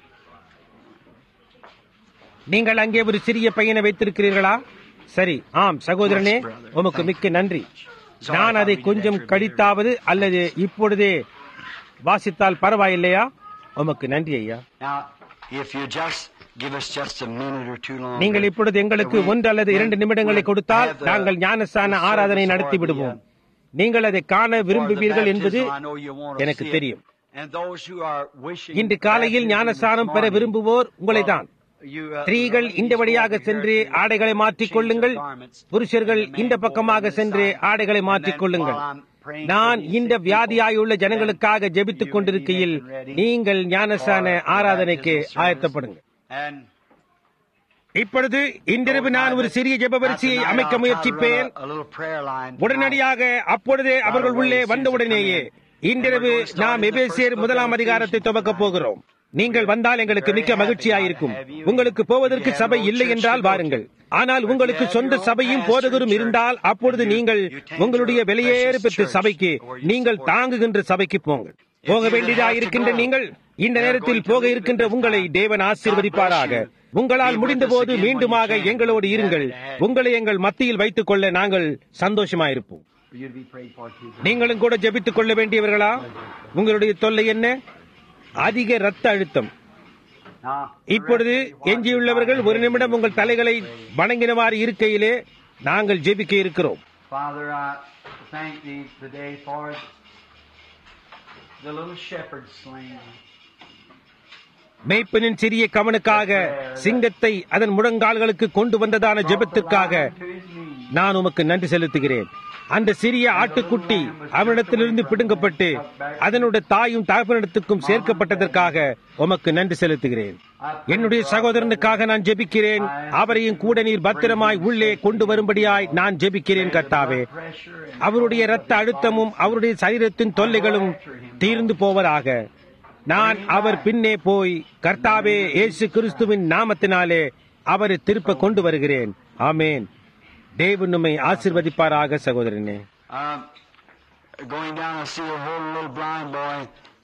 நீங்கள் அங்கே ஒரு சிறிய பையனை வைத்திருக்கிறீர்களா சரி ஆம் சகோதரனே உமக்கு மிக்க நன்றி நான் அதை கொஞ்சம் கடித்தாவது அல்லது இப்பொழுதே வாசித்தால் பரவாயில்லையா உமக்கு நன்றி ஐயா Now, if you just give us just a minute or two longer. நீங்கள் இப்பொழுது எங்களுக்கு ஒன்று அல்லது இரண்டு நிமிடங்களை கொடுத்தால் நாங்கள் ஞானஸ்தான ஆராதனை நடத்தி விடுவோம் நீங்கள் அதை காண விரும்புவீர்கள் என்பது எனக்கு தெரியும் இன்று காலையில் ஞானஸ்தானம் பெற விரும்புவோர் உங்களைதான் ஸ்திரீகள் இந்த வழியாக சென்று ஆடைகளை மாற்றிக் கொள்ளுங்கள் புருஷர்கள் இந்த பக்கமாக சென்று ஆடைகளை மாற்றிக் கொள்ளுங்கள் நான் இந்த வியாதியாயுள்ள ஜனங்களுக்காக ஜெபித்துக் கொண்டிருக்கையில் நீங்கள் ஞானஸ்தான ஆராதனைக்கு ஆயத்தப்படுங்கள் And இப்பொழுது இன்றிரவு நான் ஒரு சிறிய ஜெப வரிசையை அமைக்க முயற்சிப்பேன் a little prayer line. உடனடியாக அப்பொழுதே அவர்கள் உள்ளே வந்தவுடனேயே இன்றிரவு நாம் எபேசியர் முதலாம் அதிகாரத்தை துவக்கப் போகிறோம் நீங்கள் வந்தால் எங்களுக்கு மிக்க மகிழ்ச்சியாயிருக்கும் உங்களுக்கு போவதற்கு சபை இல்லை என்றால் வாருங்கள் ஆனால் உங்களுக்கு சொந்த சபையும் போதகரும் இருந்தால் அப்பொழுது நீங்கள் உங்களுடைய வெளியேறு பெற்ற சபைக்கு நீங்கள் தாங்குகின்ற சபைக்கு போங்கள் போக வேண்டியதா இருக்கின்ற நீங்கள் இந்த நேரத்தில் போக இருக்கின்ற உங்களை தேவன் ஆசீர்வதிப்பாராக உங்களால் முடிந்தபோது மீண்டுமாக எங்களோடு இருங்கள் உங்களை எங்கள் மத்தியில் வைத்துக் கொள்ள நாங்கள் சந்தோஷமாயிருப்போம் For you to be prayed for too. நீங்களும் கூட ஜெபித்துக் கொள்ள வேண்டியவர்களா உங்களுடைய தொல்லை என்ன அதிக ரத்த அழுத்தம் Now, இப்பொழுது எஞ்சியுள்ளவர்கள் ஒரு நிமிடம் உங்கள் தலைகளை வணங்கினவாறு இருக்கையிலே நாங்கள் ஜெபிக்க இருக்கிறோம் Father, I thank thee today for the little shepherd slain. மேய்ப்பனின் சிறிய கவனுக்காக சிங்கத்தை அதன் முழங்கால்களுக்கு கொண்டு வந்ததான ஜெபத்திற்காக To his knees. நான் உமக்கு நன்றி செலுத்துகிறேன் அந்த சிறிய ஆட்டுக்குட்டி அவனிடத்திலிருந்து பிடுங்கப்பட்டு அதனுடைய தாயும் தகப்பனிடத்துக்கும் சேர்க்கப்பட்டதற்காக உமக்கு நன்றி செலுத்துகிறேன் என்னுடைய சகோதரனுக்காக நான் ஜெபிக்கிறேன் அவரையும் கூட நீர் பத்திரமாய் உள்ளே கொண்டு வரும்படியாய் நான் ஜெபிக்கிறேன் கர்த்தாவே அவருடைய இரத்த அழுத்தமும் அவருடைய சரீரத்தின் தொல்லைகளும் தீர்ந்து போவதாக நான் அவர் பின்னே போய் கர்த்தாவே இயேசு கிறிஸ்துவின் நாமத்தினாலே அவரை திருப்ப கொண்டு வருகிறேன் ஆமேன் தேவன் உம்மை ஆசிர்வதிப்பாராக சகோதரனே Um, going down, I see a whole little blind boy.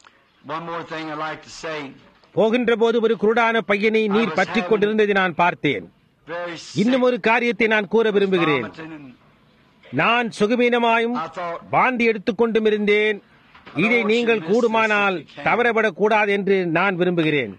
One more thing I'd like to say. போகின்ற போது ஒரு குருடான பையனை நீர் பற்றிக் கொண்டிருந்ததை நான் பார்த்தேன் Very இன்னும் ஒரு காரியத்தை நான் கூற விரும்புகிறேன் vomiting and நான் சுகவீனமாயும் I thought, வாந்தி எடுத்துக்கொண்டும் இருந்தேன் இதை நீங்கள் கூடுமானால் தவறவிடக் கூடாது என்று நான் விரும்புகிறேன்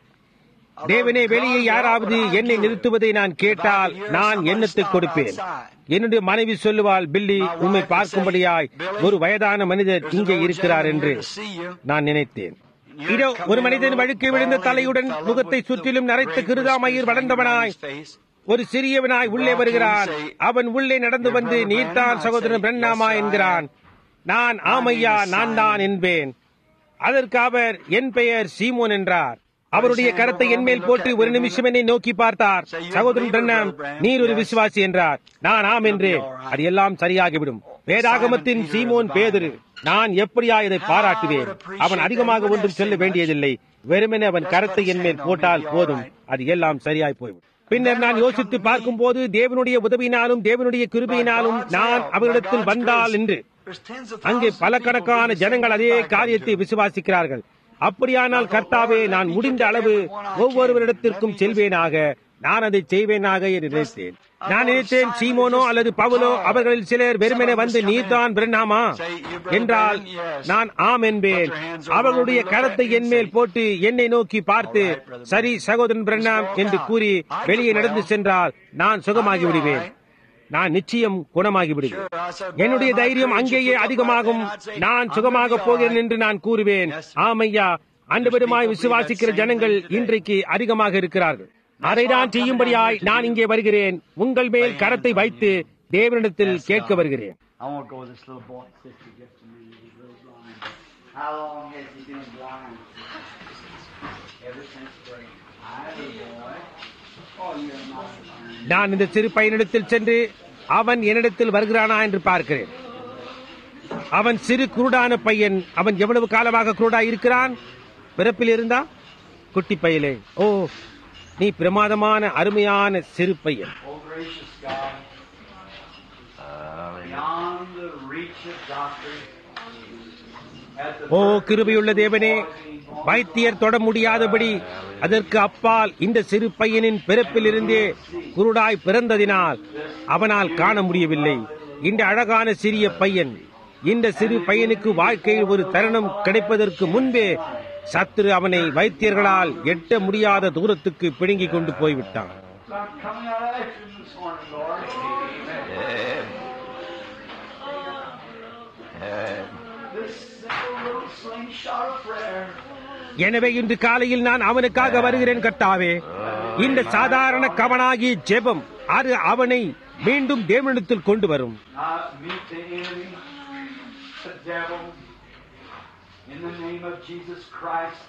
தேவனே வெளியே யாராவது என்னை நிறுத்துவதை நான் கேட்டால் நான் எண்ணத்தை கொடுப்பேன் என்னுடைய மனைவி சொல்லுவாள் பில்லி உம்மை பார்க்கும்படியாய் ஒரு வயதான மனிதர் இங்கே இருக்கிறார் என்று நான் நினைத்தேன் இதோ ஒரு மனிதன் வழுக்கி விழுந்த தலையுடன் முகத்தை சுற்றிலும் நரைத்த கிருதாமயிர் வளர்ந்தவனாய் ஒரு சிறியவனாய் உள்ளே வருகிறான் அவன் உள்ளே நடந்து வந்து நீர்தான் சகோதரன் பிரண்ணாமா என்கிறான் நான் ஆமையா நான் தான் என்பேன் அதற்கு அவர் என் பெயர் சீமோன் என்றார் அவருடைய கரத்தை என் மேல் போட்டு ஒரு நிமிஷம் என்னை நோக்கி பார்த்தார் சகோதரன் பிரண்ணாம் நீர் ஒரு விசுவாசி என்றார் நான் ஆம் என்றேன் அது எல்லாம் சரியாகிவிடும் வேதாகமத்தின் சீமோன் பேதுரு நான் எப்படியா இதை பாராட்டுவேன் அவன் அதிகமாக ஒன்றும் சொல்ல வேண்டியதில்லை வெறுமனே அவன் கரத்தை என் மேல் போட்டால் போதும் அது எல்லாம் சரியாய் போய்விடும் பின்னர் நான் யோசித்து பார்க்கும் போது தேவனுடைய உதவியினாலும் தேவனுடைய கிருபையினாலும் நான் அவரிடத்தில் வந்தால் என்று அங்கே பல கணக்கான ஜனங்கள் அதே காரியத்தை விசுவாசிக்கிறார்கள் அப்படியானால் கர்த்தாவே நான் முடிந்த அளவு ஒவ்வொருவரிடத்திற்கும் செல்வேனாக நான் அதை செய்வேனாக என்று நினைத்தேன் நான் நினைத்தேன் சீமோனோ அல்லது பவுலோ அவர்களில் சிலர் வெறுமனே வந்து நீர்தான் பிரண்ணாமா என்றால் நான் ஆம் என்பேன் அவர்களுடைய கரத்தை என் மேல் போட்டு என்னை நோக்கி பார்த்து சரி சகோதரன் பிரண்ணாம் என்று கூறி வெளியே நடந்து சென்றால் நான் சுகமாகி விடுவேன் நான் நிச்சயம் குணமாகி விடுவேன் என்னுடைய தைரியம் அங்கேயே அதிகமாகும் நான் சுகமாக போகிறேன் என்று நான் கூறுவேன் ஆமையா அன்றுபெருமாய் விசுவாசிக்கிற ஜனங்கள் இன்றைக்கு அதிகமாக இருக்கிறார்கள் அதைதான் செய்யும்படியாய் நான் இங்கே வருகிறேன் உங்கள் மேல் கரத்தை வைத்து தேவனிடத்தில் கேட்க வருகிறேன் I want to go with this little boy. Sister, just a minute. He's real blind. How long has he been blind? Ever since birth. I little boy. Oh, you're not blind. நான் இந்த சிறு பையனிடத்தில் சென்று அவன் என்னிடத்தில் வருகிறானா என்று பார்க்கிறேன் அவன் சிறு குருடான பையன் அவன் எவ்வளவு காலமாக குருடா இருக்கிறான் பிறப்பில் இருந்தா குட்டி பையலே ஓ நீ பிரமாதமான அருமையான சிறு பையன் Oh, gracious God. Beyond the reach of doctors. At the O birth கிருபையுள்ள தேவனே வைத்தியர் தொட முடியாதபடி அதற்கு அப்பால் இந்த சிறு பையனின் பிறப்பிலிருந்தே குருடாய் பிறந்ததினால் அவனால் காண முடியவில்லை இந்த அழகான சிறிய பையன் இந்த சிறு பையனுக்கு வாழ்க்கையில் ஒரு தருணம் கிடைப்பதற்கு முன்பே சத்துரு அவனை வைத்தியர்களால் எட்ட முடியாத தூரத்துக்கு பிடுங்கிக் கொண்டு போய்விட்டான் I'm coming out of action this morning, Lord. This simple little slingshot of prayer. எனவே இன்று காலையில் நான் அவனுக்காக வருகிறேன் கர்த்தாவே இந்த சாதாரண கவனாகிய ஜெபம் அது அவனை மீண்டும் தேவனிடத்தில் கொண்டு வரும் I meet the enemy, the devil, in the name of Jesus Christ.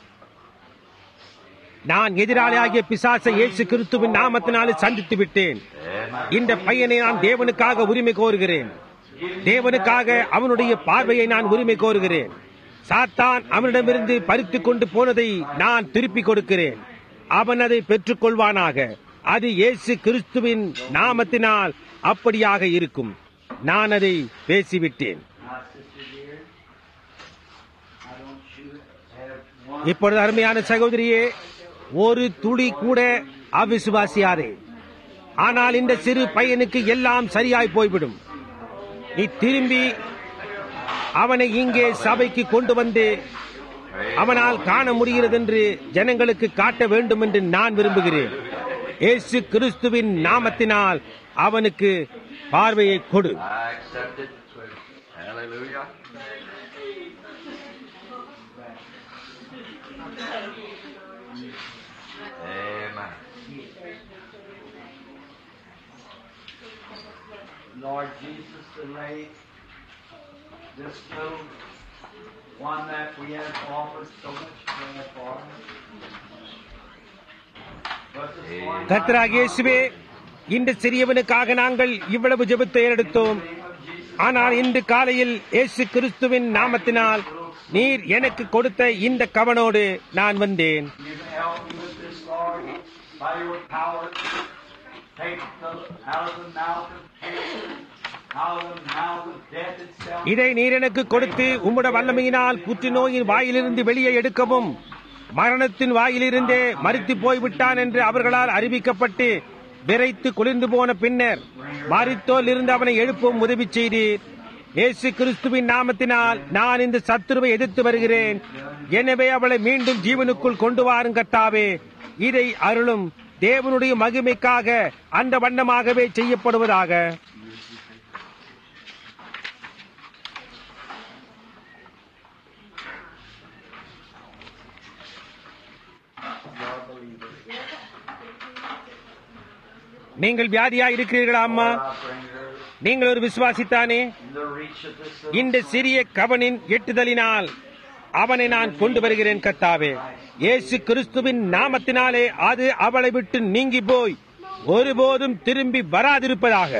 நான் எதிராளியாகிய பிசாசை இயேசு கிறிஸ்துவின் நாமத்தினாலே சந்தித்து விட்டேன் இந்த பையனை நான் தேவனுக்காக உரிமை கோருகிறேன் தேவனுக்காக அவனுடைய பார்வையை நான் உரிமை கோருகிறேன் சாத்தான் அவனிடமிருந்து பறித்துக் கொண்டு போனதை நான் திருப்பிக் கொடுக்கிறேன் அவன் அதை பெற்றுக் கொள்வானாக அது இயேசு கிறிஸ்துவின் நாமத்தினால் அப்படியாக இருக்கும் நான் அதை பேசிவிட்டேன் My sister dear, I don't you have one இப்பொழுது அருமையான சகோதரியே ஒரு துளி கூட அவிசுவாசியாரே ஆனால் இந்த சிறு பையனுக்கு எல்லாம் சரியாய் போய்விடும் நீ திரும்பி அவனை இங்கே சபைக்கு கொண்டு வந்து அவனால் காண முடிகிறது என்று ஜனங்களுக்கு காட்ட வேண்டும் என்று நான் விரும்புகிறேன் இயேசு கிறிஸ்துவின் நாமத்தினால் அவனுக்கு பார்வையை கொடு I accept it. Hallelujah. Amen. Lord Jesus, to lay this little one that we have offered so much prayer for. But this morning, கர்த்தராகிய இயேசுவே இந்த சிறியவனுக்காக நாங்கள் இவ்வளவு ஜெபத்தை எடுத்தோம் ஆனால் இன்று காலையில் இயேசு கிறிஸ்துவின் நாமத்தினால் நீர் எனக்கு கொடுத்த இந்த கவனோடு நான் வந்தேன் you can help me with this, Lord, by your power. Take the, out of the mouth of cancer, out of the mouth of death itself. இதை நீர் எனக்கு கொடுத்து உம்முட வல்லமையினால் புற்றுநோயின் வாயிலிருந்து வெளியே எடுக்கவும் மரணத்தின் வாயிலிருந்தே மறித்து போய்விட்டான் என்று அவர்களால் அறிவிக்கப்பட்டு விரைத்து குளிர்ந்து போன பின்னர் மறித்தோல் இருந்து அவனை எழுப்பவும் உதவி செய்தீர் இயேசு கிறிஸ்துவின் நாமத்தினால் நான் இந்த சத்துருவை எதிர்த்து வருகிறேன் எனவே அவளை மீண்டும் ஜீவனுக்குள் கொண்டு வாரும் கர்த்தாவே இதை அருளும் தேவனுடைய மகிமைக்காக அந்த வண்ணமாகவே செய்யப்படுவதாக நீங்கள் வியாதியா இருக்கிறீர்களா அம்மா I bring her நீங்கள் ஒரு விசுவாசித்தானே in the reach of this இந்த சிறிய கவனின் எட்டுதலினால் அவனை நான் கொண்டு வருகிறேன் கத்தாவே இயேசு கிறிஸ்துவின் நாமத்தினாலே அது அவளை விட்டு நீங்கி போய் ஒருபோதும் திரும்பி வராதிருப்பதாக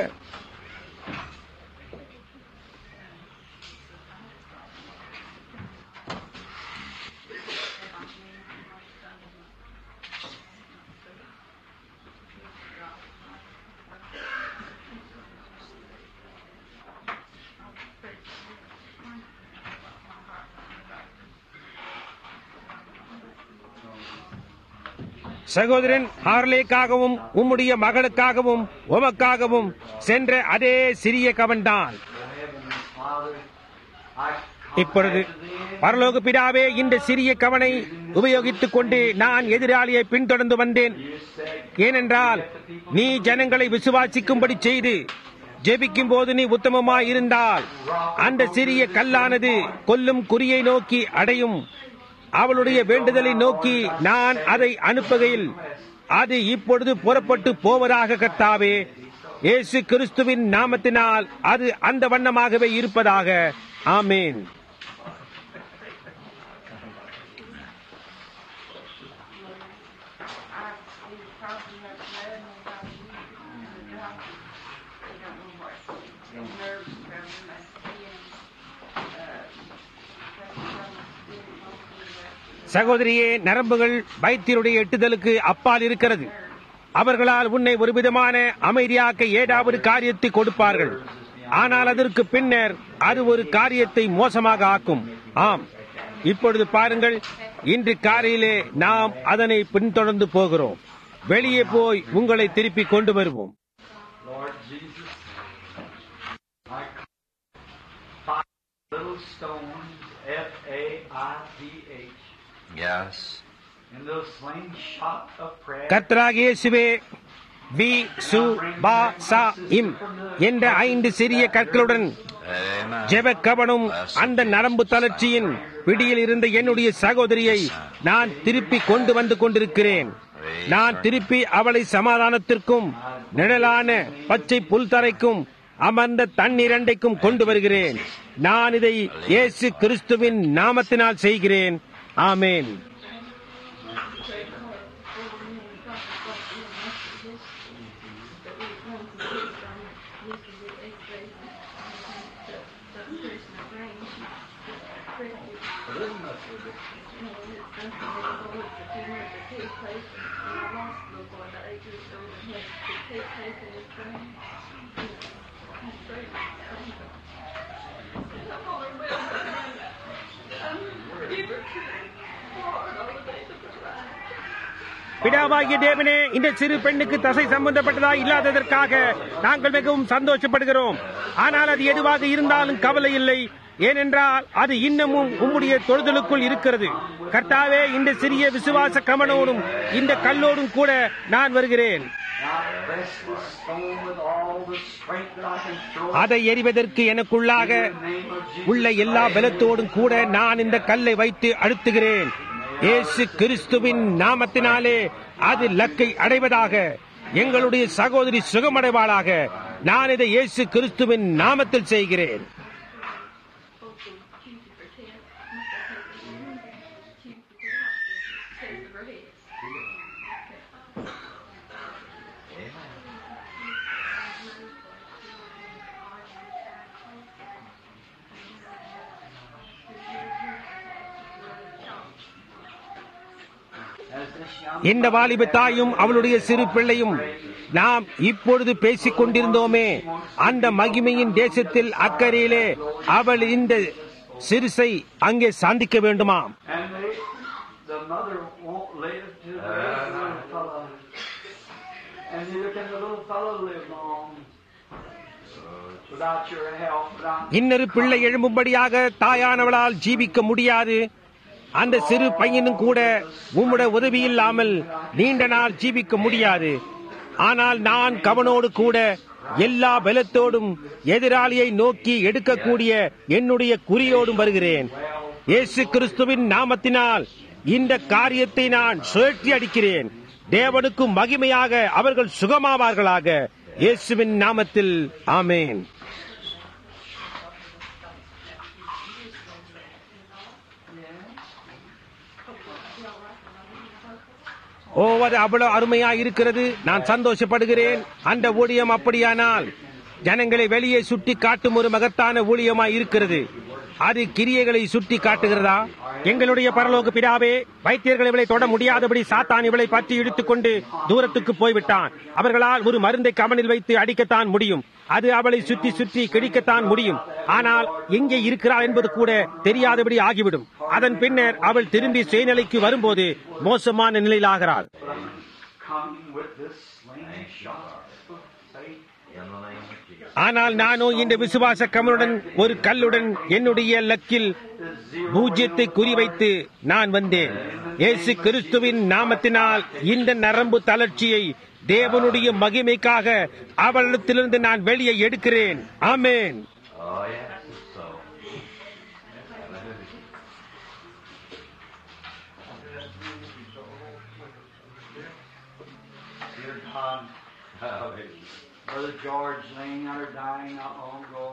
சகோதரன் ஹார்லேக்காகவும் உம்முடைய மகளுக்காகவும் உமக்காகவும் சென்ற அதே சிறிய கவன்தான் Father, I இப்பொழுது பரலோக பிதாவே இந்த சிறிய கவனை உபயோகித்துக் கொண்டு நான் எதிராளியை பின்தொடர்ந்து வந்தேன் ஏனென்றால் நீ ஜனங்களை விசுவாசிக்கும்படி செய்து ஜெபிக்கும் போது நீ உத்தமமாய் இருந்தால் அந்த சிறிய கல்லானது கொல்லும் குறியை நோக்கி அடையும் அவளுடைய வேண்டுதலை நோக்கி நான் அதை அனுப்புகையில் அது இப்பொழுது புறப்பட்டு போவதாக கர்த்தாவே இயேசு கிறிஸ்துவின் நாமத்தினால் அது அந்த வண்ணமாகவே இருப்பதாக ஆமேன் சகோதரியே நரம்புகள் வைத்தியருடைய எட்டுதலுக்கு அப்பால் இருக்கிறது அவர்களால் உன்னை ஒரு விதமான அமைதியாக்க ஏதாவது காரியத்தை கொடுப்பார்கள் ஆனால் அதற்கு பின்னர் அது ஒரு காரியத்தை மோசமாக ஆக்கும் ஆம் இப்பொழுது பாருங்கள் இன்று காலையிலே நாம் அதனை பின்தொடர்ந்து போகிறோம் வெளியே போய் உங்களை திருப்பி கொண்டு வருவோம் Lord Jesus, I five little stones, F A I T H, Yes. in those slingshot of prayer. கர்த்தராகிய இயேசுவே வி சு பா சா இம் என்ற ஐந்து சிறிய கற்களுடன் Amen. ஜெப கவனம் அந்த நரம்பு தளர்ச்சியின் பிடியில் இருந்த என்னுடைய சகோதரியை நான் திருப்பி கொண்டு வந்து கொண்டிருக்கிறேன் நான் திருப்பி அவளை சமாதானத்திற்கும் நிழலான பச்சை புல்தரைக்கும் அமர்ந்த தண்ணீரண்டைக்கும் கொண்டு வருகிறேன் நான் இதை இயேசு கிறிஸ்துவின் நாமத்தினால் செய்கிறேன் ஆமேன் பிதாவாகிய தேவனே இந்த சிறு பெண்ணுக்கு தசை சம்பந்தப்பட்டதா இல்லாததற்காக நாங்கள் மிகவும் சந்தோஷப்படுகிறோம் ஆனால் அது எதுவாக இருந்தாலும் கவலை இல்லை ஏனென்றால் அது இன்னமும் உம்முடைய தொழுதலுக்குள் இருக்கிறது கர்த்தாவே இந்த சிறிய விசுவாச கமனோடும் இந்த கல்லோடும் கூட நான் வருகிறேன் Now press this stone with all the strength that I can throw. அதை எறிவதற்கு எனக்குள்ளாக In the name of Jesus. உள்ள எல்லா பலத்தோடும் கூட நான் இந்த கல்லை வைத்து அழுத்துகிறேன் இயேசு கிறிஸ்துவின் நாமத்தினாலே அது லக்கை அடைவதாக எங்களுடைய சகோதரி சுகமடைவாளாக நான் இதை இயேசு கிறிஸ்துவின் நாமத்தில் செய்கிறேன் As this young இந்த வாலிப தாயும் அவளுடைய சிறு பிள்ளையும் நாம் இப்பொழுது பேசிக் கொண்டிருந்தோமே அந்த மகிமையின் தேசத்தில் அக்கறையிலே அவள் இந்த சிறுசை அங்கே சாந்திக்க வேண்டுமாம் And they, the mother won't live to raise the little fellow. And neither can the little fellow live long without your help. Without இன்னொரு பிள்ளை எழும்பும்படியாக தாயானவளால் ஜீவிக்க முடியாது அந்த சிறு பையனும் கூட உம்முடைய உதவி இல்லாமல் நீண்ட நாள் ஜீவிக்க முடியாது ஆனால் நான் கவனோடு கூட எல்லா பலத்தோடும் எதிராளியை நோக்கி எடுக்கக்கூடிய என்னுடைய குறியோடும் வருகிறேன் இயேசு கிறிஸ்துவின் நாமத்தினால் இந்த காரியத்தை நான் சுழற்றி அடிக்கிறேன் தேவனுக்கு மகிமையாக அவர்கள் சுகமாவார்களாக இயேசுவின் நாமத்தில் ஆமேன் ஓ அது அவ்வளவு அருமையா இருக்கிறது நான் சந்தோஷப்படுகிறேன் அந்த ஊழியம் அப்படியானால் ஜனங்களை வெளியே சுட்டி காட்டும் ஒரு மகத்தான ஊழியமாய் இருக்கிறது அது கிரியைகளை சுட்டி காட்டுகிறதா எங்களுடைய பரலோக பிதாவே வைத்தியர்கள் இவளை தொட முடியாதபடி சாத்தான் இவளை பற்றி இழுத்துக்கொண்டு தூரத்துக்கு போய்விட்டான் அவர்களால் ஒரு மருந்தை கவனில் வைத்து அடிக்கத்தான் முடியும் அது அவளை சுற்றி சுற்றி கிடிக்கத்தான் முடியும் ஆனால் எங்கே இருக்கிறாள் என்பது கூட தெரியாதபடி ஆகிவிடும் அதன் பின்னர் அவள் திரும்பி சுயநிலைக்கு வரும்போது மோசமான நிலையில் ஆகிறாள் coming with this sling shot of faith. In the name of Jesus. ஆனால் நானோ இந்த விசுவாச கமலுடன் ஒரு கல்லுடன் என்னுடைய லக்கில் பூஜ்யத்தை குறிவைத்து நான் வந்தேன் இயேசு கிறிஸ்துவின் நாமத்தினால் இந்த நரம்பு தளர்ச்சியை தேவனுடைய மகிமைக்காக அவளிடத்திலிருந்து நான் வெளியே எடுக்கிறேன் ஆமென் Oh, yes, it's so. Dear God, Hallelujah. Brother George laying out her dying not long ago.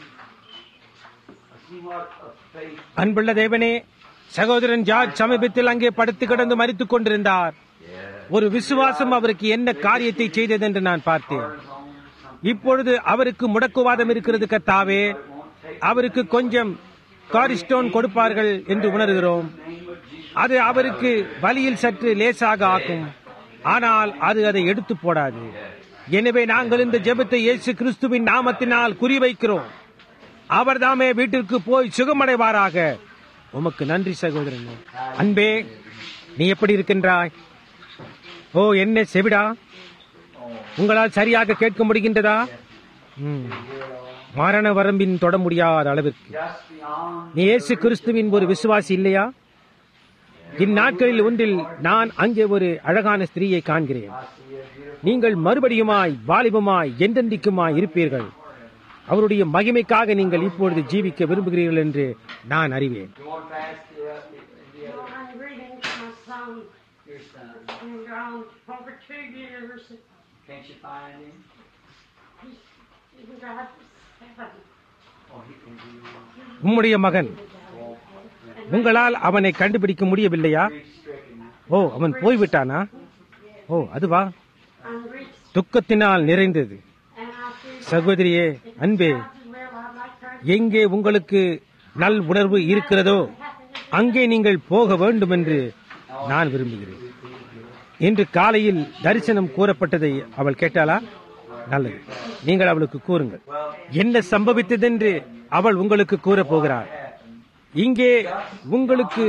I see what a faith அன்புள்ள தேவனே சகோதரன் ஜார்ஜ் சமீபத்தில் அங்கே படுத்து கிடந்து மறித்துக் கொண்டிருந்தார் ஒரு விசுவாசம் அவருக்கு என்ன காரியத்தை செய்தது என்று நான் பார்த்தேன் இப்பொழுது அவருக்கு முடக்குவாதம் இருக்கிறது கத்தாவே அவருக்கு கொஞ்சம் காரிஸ்டோன் கொடுப்பார்கள் என்று உணர்கிறோம் அது அவருக்கு வலியில் சற்று லேசாக ஆக்கும் ஆனால் அது அதை எடுத்து போடாது எனவே நாங்கள் இந்த ஜெபத்தை இயேசு கிறிஸ்துவின் நாமத்தினால் குறிவைக்கிறோம் அவர்தாமே வீட்டிற்கு போய் சுகமடைவாராக உமக்கு நன்றி சகோதரனே அன்பே நீ எப்படி இருக்கின்றாய் ஓ என்ன செவிடா உங்களால் சரியாக கேட்க முடிகின்றதா ம். மரண வரம்பின் தொட முடியாத அளவிற்கு just beyond நீ இயேசு கிறிஸ்துவின் ஒரு விசுவாசி இல்லையா இந்நாட்களில் ஒன்றில் நான் அங்கே ஒரு அழகான ஸ்திரீயை காண்கிறேன் நீங்கள் மறுபடியுமாய் வாலிபமாய் என்றென்றைக்குமாய் இருப்பீர்கள் அவருடைய மகிமைக்காக நீங்கள் இப்பொழுது ஜீவிக்க விரும்புகிறீர்கள் என்று நான் அறிவேன் going past the, the, the Well, other, I'm reading to my son, your son. been gone over two years. Can't you find him? He's, he's been gone for seven. Oh, he can be உம்முடைய மகன் உங்களால் அவனை கண்டுபிடிக்க முடியவில்லையா stricken. ஓ அவன் போய்விட்டானா ஓ அதுவா I'm reached, துக்கத்தினால் நிறைந்தது and I feel சகோதரியே அன்பே well, I'd like to எங்கே உங்களுக்கு நல் உணர்வு இருக்கிறதோ அங்கே நீங்கள் போக வேண்டும் என்று நான் விரும்புகிறேன் இன்று காலையில் தரிசனம் கூறப்பட்டதை அவள் கேட்டாளா நல்லது நீங்கள் அவளுக்கு கூறுங்கள் என்ன சம்பவித்ததென்று அவள் உங்களுக்கு கூறப் போகிறார் இங்கே உங்களுக்கு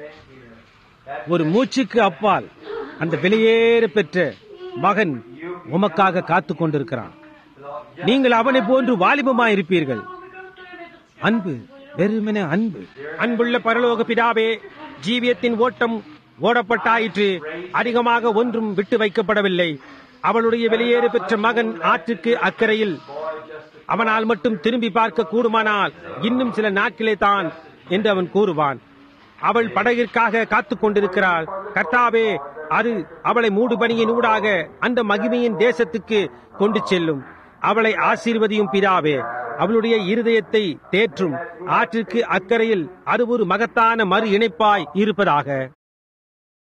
ஒரு மூச்சுக்கு அப்பால் அந்த வெளியேற பெற்ற மகன் உமக்காக காத்துக் கொண்டிருக்கிறான் நீங்கள் அவனை போன்று வாலிபமாயிருப்பீர்கள் அன்பு வெறுமனே அன்பு அன்புள்ள பரலோக பிதாவே ஜீவியத்தின் ஓட்டம் ஓடப்பட்டாயிற்று அதிகமாக ஒன்றும் விட்டு வைக்கப்படவில்லை அவளுடைய வெளியேறு பெற்ற மகன் ஆற்றுக்கு அக்கறையில் அவனால் மட்டும் திரும்பி பார்க்க கூடுமானால் இன்னும் சில நாட்களே தான் என்று அவன் கூறுவான் அவள் படகிற்காக காத்துக் கொண்டிருக்கிறாள் கர்த்தாவே அது அவளை மூடுபனியின் ஊடாக அந்த மகிமையின் தேசத்துக்கு கொண்டு செல்லும் அவளை ஆசீர்வதியும் பிதாவே அவளுடைய இருதயத்தை தேற்றும் ஆற்றிற்கு அக்கறையில் அது ஒரு மகத்தான மறு இணைப்பாய் இருப்பதாக